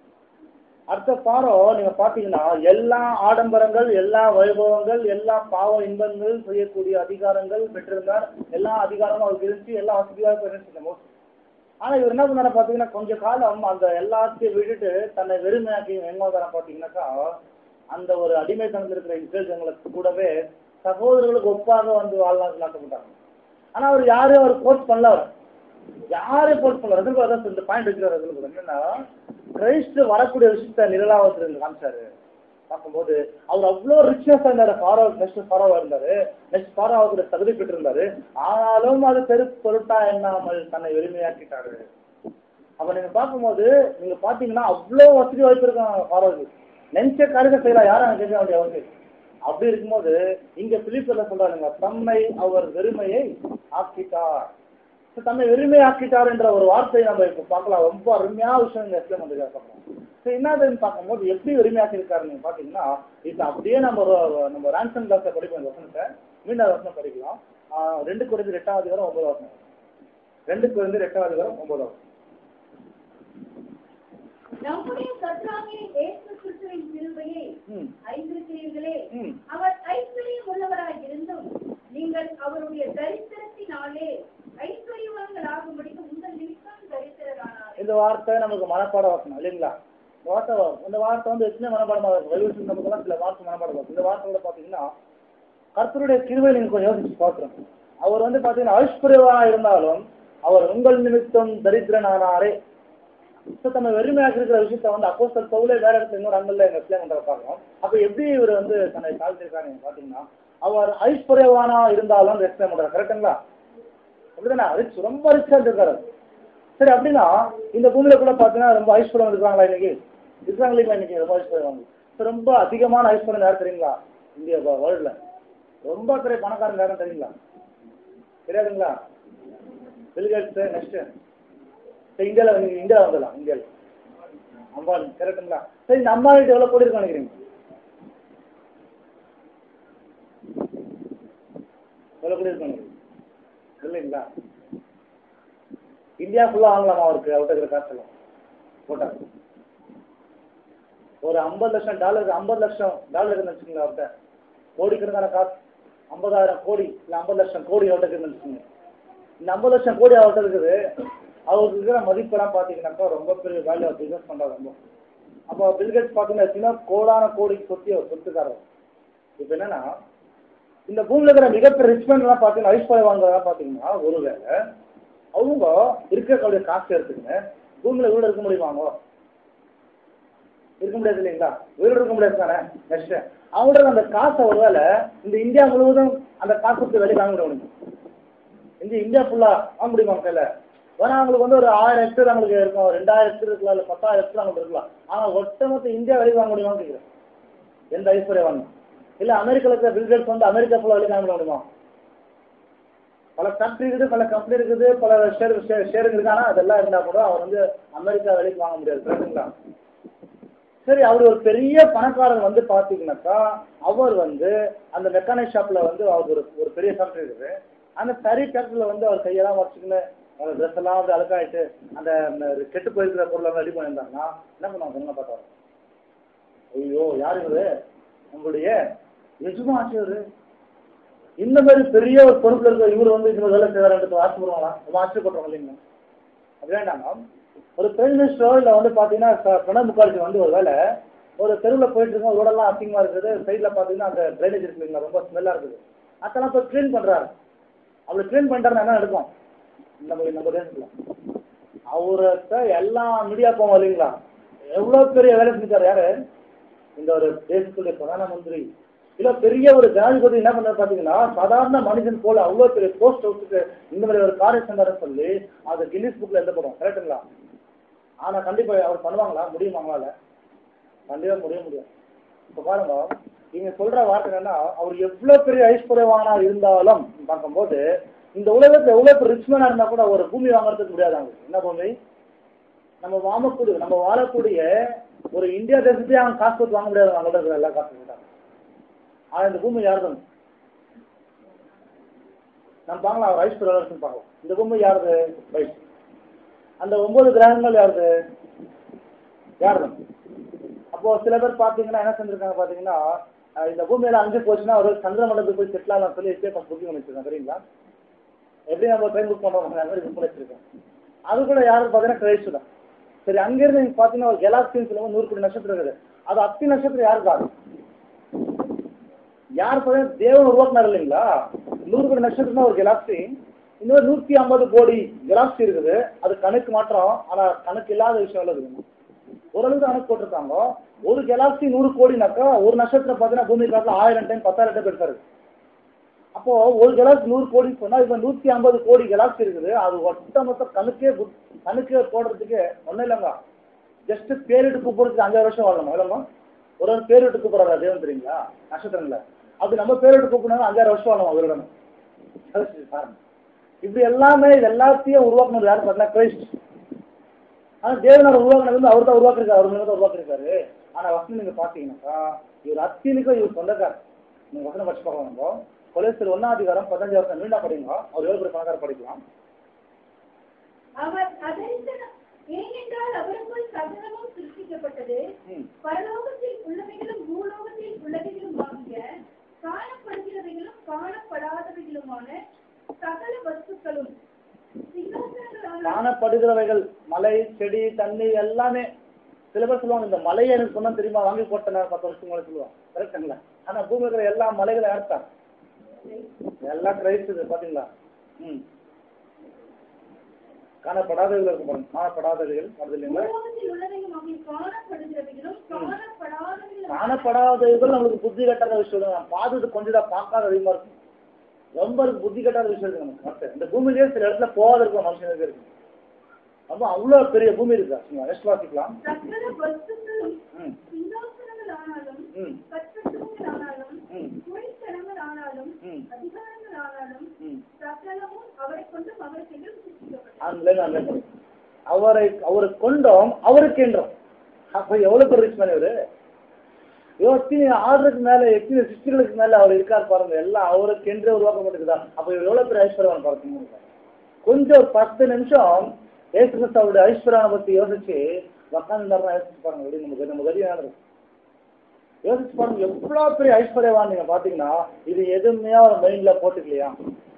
அடுத்த பாரோ நீங்க பாத்தீங்கன்னா எல்லா ஆடம்பரங்கள் எல்லா வைபவங்கள் எல்லா பாவ இன்பங்கள் செய்யக்கூடிய அதிகாரங்கள் பெற்றிருந்தார் எல்லா அதிகாரமும் அவருக்கு இருந்துச்சு எல்லா வசதியாக இருந்துச்சு இந்த மோசை ஆனா இவர் என்ன பண்ணாரு பாத்தீங்கன்னா கொஞ்ச காலம் அந்த எல்லாத்தையும் விட்டுட்டு தன்னை வெறுமையாக்கி எங்க வந்தார பாத்தீங்கன்னாக்கா அந்த ஒரு அடிமைத்தனத்தில் இருக்கிற இஸ்ரேல் கூடவே சகோதரர்களுக்கு ஒப்பாக வந்து வாழ்நாள் நாட்டப்பட்டாங்க ஆனா அவர் யாரையும் அவர் கோச் பண்ணல அவர் யாரையும் கோச் பண்ணல அதுக்கு அதான் இந்த பாயிண்ட் வைக்கிறார் அதுல கூட. என்னன்னா கிரைஸ்ட் வரக்கூடிய விஷயத்த நிரலாவத்தில் காமிச்சாரு பார்க்கும்போது அவர் அவ்வளோ ரிச்னஸ் இருந்தாரு ஃபாரோ நெக்ஸ்ட் ஃபாரோவா இருந்தாரு நெக்ஸ்ட் ஃபாரோவுக்கு தகுதி பெற்றிருந்தாரு ஆனாலும் அது பெரு பொருட்டா எண்ணாமல் தன்னை எளிமையாக்கிட்டாரு அப்ப நீங்க பார்க்கும்போது நீங்க பாத்தீங்கன்னா அவ்வளோ வசதி வாய்ப்பு இருக்கும் ஃபாரோவுக்கு நினைச்ச காரியத்தை செய்யலாம் யாரும் அங்க கேட்க வேண்டிய அவசியம் இல்லை. அப்படி இருக்கும்போது இங்க பிலிப்பில் சொல்றாருங்க தம்மை அவர் வெறுமையை ஆக்கிட்டார் So, தம்மை வெறுமை ஆக்கிட்டார் என்ற ஒரு வார்த்தையை நம்ம இப்ப பார்க்கலாம் ரொம்ப அருமையான விஷயம் இந்த எஸ்லம் வந்து பார்க்கலாம் ஸோ என்னதுன்னு பார்க்கும்போது எப்படி வெறுமையாக்கி இருக்காரு நீங்க பாத்தீங்கன்னா இப்போ அப்படியே நம்ம ஒரு- நம்ம ரான்சன் கிளாஸ்ல படிப்போம் இந்த வசனத்தை மீண்டும் வசனம் படிக்கலாம் ஆஹ் ரெண்டு குறைந்து எட்டாவது வரும் ஒன்பதாவது வசனம் ரெண்டு குறைந்து எட்டாவது வரும் ஒன்பதாவது நம்முடைய கர்த்தராகிய இயேசு கிறிஸ்துவின் கிருபையை ம் அறிந்திருக்கிறீர்களே ம் அவர் ஐஸ்வர்யம் உள்ளவராய் இருந்தும் நீங்கள் அவருடைய தரித்திரத்தினாலே ஐஸ்வர்யவான்களாகும்படிக்கு உங்கள் நிமித்தம் தரித்திரரானார் இந்த வார்த்தை நமக்கு மனப்பாட வசனம் இல்லைங்களா இந்த வார்த்தை இந்த வார்த்தை வந்து எத்தனை மனப்பாடமாக இருக்கும் ரெவல்யூஷன் நமக்குலாம் சில வார்த்தை மனப்பாடம் வரும் இந்த வார்த்தையோட பார்த்தீங்கன்னா கர்த்தருடைய கிருவை நீங்க கொஞ்சம் யோசிச்சு பார்க்குறோம் அவர் வந்து பார்த்தீங்கன்னா ஐஸ்வர்யவா இருந்தாலும் அவர் உங்கள் நிமித்தம் தரித்திரனானாரே இப்போ நம்ம வெறுமையாக இருக்கிற விஷயத்த வந்து அப்போஸ்தலர் பவுலே வேற இடத்துல இன்னொரு அங்கல்ல எங்க எக்ஸ்பிளைன் பண்ற பார்க்கணும் அப்போ எப்படி இவர் வந்து தன்னை தாழ்த்திருக்காரு பார்த்தீங்கன்னா அவர் ஐஸ்வர்யவானா இருந்தாலும் எக்ஸ்பிளைன் பண்றாரு கரெக்டுங்களா அப்படிதானே ரிச் ரொம்ப ரிச்சா இருக்காரு சரி அப்படின்னா இந்த பூமியில கூட பார்த்தீங்கன்னா ரொம்ப ஐஸ்வர்யம் இருக்காங்களா இன்னைக்கு இருக்காங்க இல்லைங்களா இன்னைக்கு ரொம்ப ஐஸ்வர்யம் So, ரொம்ப அதிகமான ஐஸ்வர்யம் யார் தெரியுங்களா இந்தியா வேர்ல்ட்ல ரொம்ப பெரிய பணக்காரங்க யாரும் தெரியுங்களா தெரியாதுங்களா பில்கேட்ஸ் நெக்ஸ்ட் இந்தியாவில் வந்து இந்தியா வந்துடலாம் இந்தியாவில் அம்பானி கரெக்டுங்களா சரி இந்த அம்பானிட்டு எவ்வளோ கோடி இருக்கு நினைக்கிறீங்க எவ்வளோ கோடி இருக்கு நினைக்கிறீங்க இல்லைங்களா இந்தியா ஃபுல்லாக வாங்கலாமா அவருக்கு அவர்கிட்ட இருக்கிற காசெல்லாம் போட்டாங்க ஒரு ஐம்பது லட்சம் டாலர் ஐம்பது லட்சம் டாலர் இருக்குன்னு வச்சுக்கோங்க அவர்கிட்ட கோடிக்கணக்கான காசு ஐம்பதாயிரம் கோடி இல்லை ஐம்பது லட்சம் கோடி அவர்கிட்ட இருக்குன்னு வச்சுக்கோங்க இந்த ஐம்பது லட்சம் கோடி அவர்கிட்ட இருக்குது அவருக்கு இருக்கிற மதிப்பெல்லாம் பார்த்தீங்கன்னாக்கா ரொம்ப பெரிய வேல்யூ பிஸ்னஸ் பண்ணுறாரு ரொம்ப அப்போ பில்கேட்ஸ் பார்த்தீங்கன்னா வச்சுன்னா கோடான கோடி சொத்தி அவர் சொத்துக்காரர் இப்போ என்னன்னா இந்த பூமியில் இருக்கிற மிகப்பெரிய ரிச்மெண்ட்லாம் பார்த்தீங்கன்னா ஐஸ்வர்யம் வாங்குறதெல்லாம் பார்த்தீங்கன்னா ஒருவேளை அவங்க இருக்கக்கூடிய காசு எடுத்துக்கின்னு பூமியில் வீடு இருக்க முடியுமாங்க இருக்க முடியாது இல்லைங்களா உயிரோடு இருக்க முடியாது தானே நெக்ஸ்ட் அவங்களோட அந்த காசை ஒருவேளை இந்த இந்தியா முழுவதும் அந்த காசு கொடுத்து வெளியே வாங்க முடியும் இந்த இந்தியா ஃபுல்லா வாங்க முடியுமா கையில வேணா அவங்களுக்கு வந்து ஒரு ஆயிரம் ஹெக்டேர் அவங்களுக்கு இருக்கும் ரெண்டாயிரம் ஹெக்டேர் இருக்கலாம் இல்லை பத்தாயிரம் ஹெக்டேர் அவங்களுக்கு இருக்கலாம் ஆனால் ஒட்டுமொத்த இந்தியா வெளியே வாங்க முடியுமான்னு கேட்குறேன் எந்த ஐஸ்வர்யம் வாங்க இல்லை அமெரிக்காவில் இருக்கிற பில்கேட்ஸ் வந்து அமெரிக்கா ஃபுல்லாக வெளியே வாங்க முடியுமா பல ஃபேக்ட்ரி இருக்குது பல கம்பெனி இருக்குது பல ஷேர் ஷேர் இருக்குது ஆனால் அதெல்லாம் இருந்தால் கூட அவர் வந்து அமெரிக்கா வெளியே வாங்க முடியாது கரெக்டுங்களா சரி அவர் ஒரு பெரிய பணக்காரர் வந்து பார்த்தீங்கன்னாக்கா அவர் வந்து அந்த மெக்கானிக் ஷாப்பில் வந்து அவர் ஒரு ஒரு பெரிய ஃபேக்ட்ரி இருக்குது அந்த சரி ஃபேக்ட்ரியில் வந்து அவர் கையெல்லாம் வச்சுக்கின்னு ட்ரெஸ் எல்லாம் அப்படி அழுக்காயிட்டு அந்த அந்த கெட்டு போயிருக்கிற பொருளெல்லாம் ரெடி பண்ணியிருந்தாங்கன்னா என்ன பண்ணுவாங்க பொண்ணை பார்த்தாரு ஐயோ யார் இவரு நம்மளுடைய எஜுமாச்சர் இந்த மாதிரி பெரிய ஒரு பொறுப்புல இருக்கிற இவர் வந்து இந்த வேலை செய்வாரு ஆசைப்படுவாங்களா ரொம்ப ஆச்சரியப்படுறோம் இல்லைங்களா அது வேண்டாங்க ஒரு பிரைம் மினிஸ்டரோ இல்லை வந்து பார்த்தீங்கன்னா ச- பிரணப் முகர்ஜி வந்து ஒரு வேலை ஒரு தெருவில் போயிட்டு இருக்கோம் ரோடெல்லாம் அசிங்கமாக இருக்குது சைடில் பார்த்தீங்கன்னா அந்த ட்ரைனேஜ் இருக்கு இல்லைங்களா ரொம்ப ஸ்மெல்லாக இருக்குது அதெல்லாம் போய் க்ளீன் பண்ணுறாரு அப்படி க்ளீன் பண்ணுறாருன்னா என்ன நடக்கும் நம்ம நம்ம தேசத்தில் அவர்கிட்ட எல்லா மீடியா போவோம் இல்லைங்களா எவ்வளோ பெரிய வேலை செஞ்சார் யாரு இந்த ஒரு தேசத்துடைய பிரதான மந்திரி இல்ல பெரிய ஒரு ஜனாதிபதி என்ன பண்ணாரு பாத்தீங்கன்னா சாதாரண மனிதன் போல அவ்வளவு பெரிய போஸ்ட் ஹவுஸுக்கு இந்த மாதிரி ஒரு காரியம் செஞ்சாருன்னு சொல்லி அது கின்னிஸ் புக்ல எழுதப்படும் கரெக்டுங்களா ஆனா கண்டிப்பா அவர் பண்ணுவாங்களா முடியுமாங்களா கண்டிப்பா முடிய முடியும் இப்ப பாருங்க நீங்க சொல்ற வார்த்தை என்னன்னா அவர் எவ்வளவு பெரிய ஐஸ்வர்யவானா இருந்தாலும் பார்க்கும்போது இந்த உலகத்துல எவ்வளவு பெரிய ரிச்மேனா இருந்தா கூட ஒரு பூமி வாங்குறதுக்கு முடியாது அவங்களுக்கு என்ன பூமி நம்ம வாங்கக்கூடிய நம்ம வாழக்கூடிய ஒரு இந்தியா தேசத்தையே அவன் காசு கொடுத்து வாங்க முடியாது அவங்கள்ட்ட இருக்கிற எல்லா காசு கொடுத்தாங்க ஆனா இந்த பூமி யாருது நம்ம பார்க்கலாம் அவர் ஐஸ்வர்யம் பார்க்கலாம் இந்த பூமி யாருது ரைட் அந்த ஒன்பது கிரகங்கள் யாருது யாருது அப்போ சில பேர் பார்த்தீங்கன்னா என்ன செஞ்சிருக்காங்க பார்த்தீங்கன்னா அஹ் இந்த பூமியில அஞ்சு போச்சுன்னா ஒரு சந்திர மண்டலத்துக்கு போய் செட்டில் ஆகலாம் சொல்லி எஸ்கே பாஸ் புக்கிங் பண்ணி வச்சிருக்காங்க தெரியுங்களா எப்படி நம்ம ட்ரெயின் புக் பண்ணுறோம் அந்த மாதிரி புக் பண்ணி வச்சிருக்கோம் அது கூட யாரும் பார்த்தீங்கன்னா கிரைஸ்ட் தான் சரி அங்கிருந்து நீங்க பார்த்தீங்கன்னா ஒரு கெலாக்சின்னு சொல்லுவோம் நூறு கோடி நட்சத்திரம் இருக்குது அது அத்தி நட்சத்திரம் யாருக்கு ஆகும் யார் பார்த்தீங்கன்னா தேவன் உருவாக்குனார் இல்லைங்களா நூறு கோடி நட்சத்திரம் ஒரு கெலாக்சி இன்னொரு நூற்றி ஐம்பது கோடி கெலாக்சி இருக்குது அது கணக்கு மாற்றம் ஆனால் கணக்கு இல்லாத விஷயம் எல்லாம் இருக்குது ஓரளவுக்கு கணக்கு போட்டிருக்காங்க ஒரு கெலாக்சி நூறு கோடினாக்கா ஒரு நட்சத்திரம் பார்த்தீங்கன்னா பூமி காட்டில் ஆயிரம் டைம் பத்தாயிரம் டைம் பெருசா இருக்கு அப்போ ஒரு கெலாக்சி நூறு கோடி சொன்னா இப்போ நூற்றி ஐம்பது கோடி கெலாக்சி இருக்குது அது ஒட்ட மொத்த கணக்கே குட்- கணக்கே போடுறதுக்கு ஒன்றும் இல்லைங்க ஜஸ்ட் பேரிட்டு கூப்பிடுறதுக்கு அஞ்சாறு வருஷம் வாழணும் இல்லைங்க ஒரு ஒரு பேரிட்டு கூப்பிடுறாரு தேவன் தெரியுங்களா நட்சத்திரங்கள அப்படி நம்ம பேரிட்டு கூப்பிடணும் அஞ்சாறு வருஷம் வாழணும் அவரிடம் பாருங்க இப்படி எல்லாமே இது எல்லாத்தையும் உருவாக்குனது யார் பார்த்தீங்கன்னா கிரைஸ்ட் ஆனா தேவனார் உருவாக்குனது வந்து அவர் தான் உருவாக்கிருக்காரு அவர் தான் உருவாக்கிருக்காரு ஆனா வசனம் நீங்க பாத்தீங்கன்னாக்கா இவர் அத்தினுக்கும் இவர் சொந்தக்கார் நீங்க வசனம் படிச்சு பார்க்கலாம் நம்ம கொலேஸ்டர் ஒன்னாம் அதிகாரம் பதினஞ்சு வருஷம் மீண்டா படிங்க அவர் ஏழு பேர் பணக்கார படிக்கலாம் அவர் அதரிசன ஏனென்றால் அவருக்குள் சகலமும் சிருஷ்டிக்கப்பட்டது ம். பரலோகத்தில் உள்ளவைகளும் பூலோகத்தில் உள்ளவைகளும் ஆகிய காணப்படுகிறவைகளும் காணப்படாதவைகளுமான சகல வஸ்துக்களும் சிங்காசனங்களான காணப்படுகிறவைகள் மலை செடி தண்ணி எல்லாமே சில பேர் சொல்லுவாங்க இந்த மலையை எனக்கு சொன்னா தெரியுமா வாங்கி போட்டேன் பத்து வருஷம் மேலே சொல்லுவாங்க கரெக்டுங்களா ஆனா பூமி இருக்கிற எல்லா மலைகளும் யார்த்தான் எல்லாம் கிரைஸ்ட் இது பாத்தீங்களா ம் காணப்படாதவைகள் இருக்கும் பாருங்க காணப்படாதவைகள் வருது இல்லைங்களா பூலோகத்தில் உள்ளவைகளும் ஆகிய காணப்படுகிறவைகளும் காணப்படாதவைகளும் காணப்படாதவைகள் நம்மளுக்கு புத்தி கட்டாத விஷயம் இல்லை. நான் பார்த்தது கொஞ்சம் தான் பார்க்காத அதிகமா இருக்கும் ரொம்ப இருக்கு, புத்தி கட்டாத விஷயம் இருக்கு நமக்கு மத்த இந்த பூமியிலேயே சில இடத்துல போகாத இருக்கும் மனுஷனுக்கு இருக்கு அப்போ அவ்வளோ பெரிய பூமி இருக்கா நெக்ஸ்ட் வாசிக்கலாம் சகல வஸ்துக்களும் ம் சிங்காசனங்கள் ஆனாலும் ம் கட்டடங்கள் ஆனாலும் ம் குடித்தனங்கள் ஆனாலும் ம் அதிகாரங்கள் ஆனாலும் ம் சகலமும் அவரை கொண்டு மகிழ்ச்சிகள் சிருஷ்டிக்கப்பட்டது ஆன்லைன் ஆன்லைன் அவரை அவரை கொண்டோம் அவருக்கு என்றோம் அப்ப எவ்வளவு பெரிய ரிச் மேன் இவரு எத்தனை ஆறுக்கு மேல எத்தனை சிஸ்டர்களுக்கு மேல அவர் இருக்கார் பாருங்க எல்லாம் அவருக்கு என்றே உருவாக்கப்பட்டிருக்குதா அப்ப இவர் எவ்வளவு பெரிய ஐஸ்வர்யவான் பாருங்க கொஞ்சம் ஒரு பத்து நிமிஷம் ஏசு கிறிஸ்து அவருடைய ஐஸ்வர்யான பத்தி யோசிச்சு உட்காந்து யோசிச்சு பாருங்க எப்படி நமக்கு நம்ம கதியானது யோசிச்சு பாருங்க எவ்வளவு பெரிய ஐஸ்வர்யவான் நீங்க பாத்தீங்கன்னா இது எதுவுமே அவர் மைண்ட்ல போட்டுக்கலையா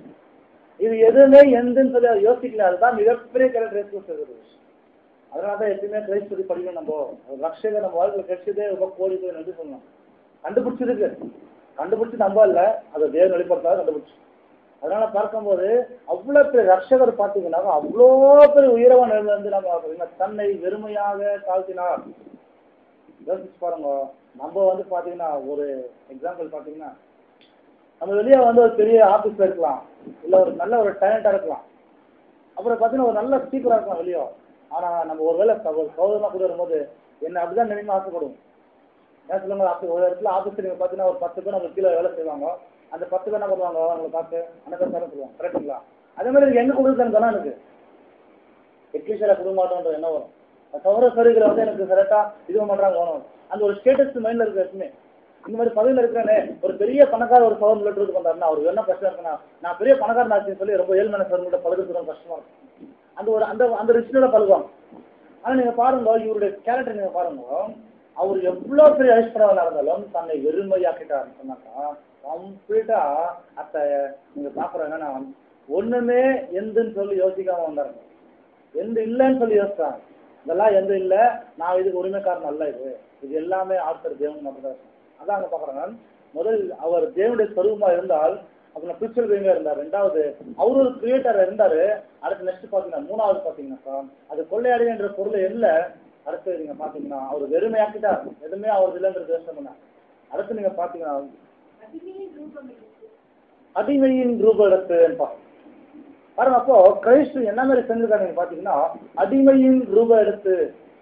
இது எதுவுமே எந்தன்னு சொல்லி அவர் யோசிக்கல அதுதான் மிகப்பெரிய கேரக்டர் ஏசு இருக்குது அதனால தான் எப்பயுமே கிரைஸ்ட் பத்தி படிக்கணும் நம்ம ஒரு ரட்சகர் நம்ம வாழ்க்கையில் கிடைச்சதே ரொம்ப கோடி போய் நன்றி சொல்லணும் கண்டுபிடிச்சிருக்கு கண்டுபிடிச்சு நம்ப இல்ல அதை தேவன் வெளிப்படுத்தாத கண்டுபிடிச்சு அதனால பார்க்கும்போது அவ்வளவு பெரிய ரட்சகர் பார்த்தீங்கன்னா அவ்வளோ பெரிய உயரவன் வந்து நம்ம பார்த்தீங்கன்னா தன்னை வெறுமையாக தாழ்த்தினார் யோசிச்சு பாருங்க நம்ம வந்து பாத்தீங்கன்னா ஒரு எக்ஸாம்பிள் பாத்தீங்கன்னா நம்ம வெளியே வந்து ஒரு பெரிய ஆபீஸ்ல இருக்கலாம் இல்ல ஒரு நல்ல ஒரு டேலண்டா இருக்கலாம் அப்புறம் பாத்தீங்கன்னா ஒரு நல்ல ஸ்பீக்கரா இருக்கலாம் வெளியே ஆனா நம்ம ஒரு வேலை ஒரு சௌதரமா கூட வரும்போது என்ன அப்படிதான் நினைவு ஆசைப்படுவோம் ஏன் சொல்லுங்க அப்படி ஒரு இடத்துல ஆபீஸ் நீங்க பாத்தீங்கன்னா ஒரு பத்து பேர் நம்ம கீழே வேலை செய்வாங்க அந்த பத்து பேர் என்ன பண்ணுவாங்க அவங்களை பார்த்து அண்ணன் சார் சொல்லுவாங்க கரெக்டுங்களா அதே மாதிரி எனக்கு என்ன கொடுக்குறதுன்னு தானே எனக்கு எக்லிஷியரா கொடுக்க மாட்டோன்ற என்ன வரும் சௌர சரிகளை வந்து எனக்கு கரெக்டா இது பண்றாங்க வேணும் அந்த ஒரு ஸ்டேட்டஸ் மைண்ட்ல இருக்கு எப்பவுமே இந்த மாதிரி பதவியில் இருக்கிறேனே ஒரு பெரிய பணக்கார ஒரு சவர் மில்லட் இது பண்றாருன்னா அவருக்கு என்ன கஷ்டம் இருக்குன்னா நான் பெரிய பணக்காரன் ஆச்சுன்னு சொல்லி ரொம்ப ஏழ்மையான சவர் மில்லட் பழகிறது ரொம்ப கஷ்டமா இருக்கும் அந்த ஒரு அந்த அந்த ரிஸ்டோட பழகுவாங்க ஆனா நீங்க பாருங்க இவருடைய கேரக்டர் நீங்க பாருங்க அவர் எவ்வளவு பெரிய ஐஸ்வர்யவனா இருந்தாலும் தன்னை வெறுமையாக்கிட்டாருன்னு சொன்னாக்கா கம்ப்ளீட்டா அத்த நீங்க பாக்குற என்னன்னா ஒண்ணுமே எந்துன்னு சொல்லி யோசிக்காம வந்தாரு எந்த இல்லைன்னு சொல்லி யோசிச்சாங்க இதெல்லாம் எந்த இல்ல நான் இதுக்கு உரிமைக்காரன் அல்ல இது இது எல்லாமே ஆர்த்தர் தேவன் மட்டும் தான் அதான் அங்க பாக்குறாங்க முதல் அவர் தேவனுடைய சொரூபமா இருந்தால் அப்புறம் பிரிச்சுவல் பீயிங்கா இருந்தார் ரெண்டாவது அவர் ஒரு கிரியேட்டர் இருந்தாரு அடுத்து நெக்ஸ்ட் பாத்தீங்கன்னா மூணாவது பாத்தீங்கன்னாக்கா அது கொள்ளையடி என்ற பொருள் இல்ல அடுத்து நீங்க பாத்தீங்கன்னா அவர் வெறுமையாக்கிட்டார் எதுவுமே அவர் இல்லைன்றது யோசனை பண்ணார் அடுத்து நீங்க பாத்தீங்கன்னா அடிமையின் ரூபம் எடுத்து அடிமையின் ரூப எடுத்து பாருங்க அப்போ கிறிஸ்து என்ன மாதிரி செஞ்சிருக்காரு நீங்க பாத்தீங்கன்னா அடிமையின் ரூப எடுத்து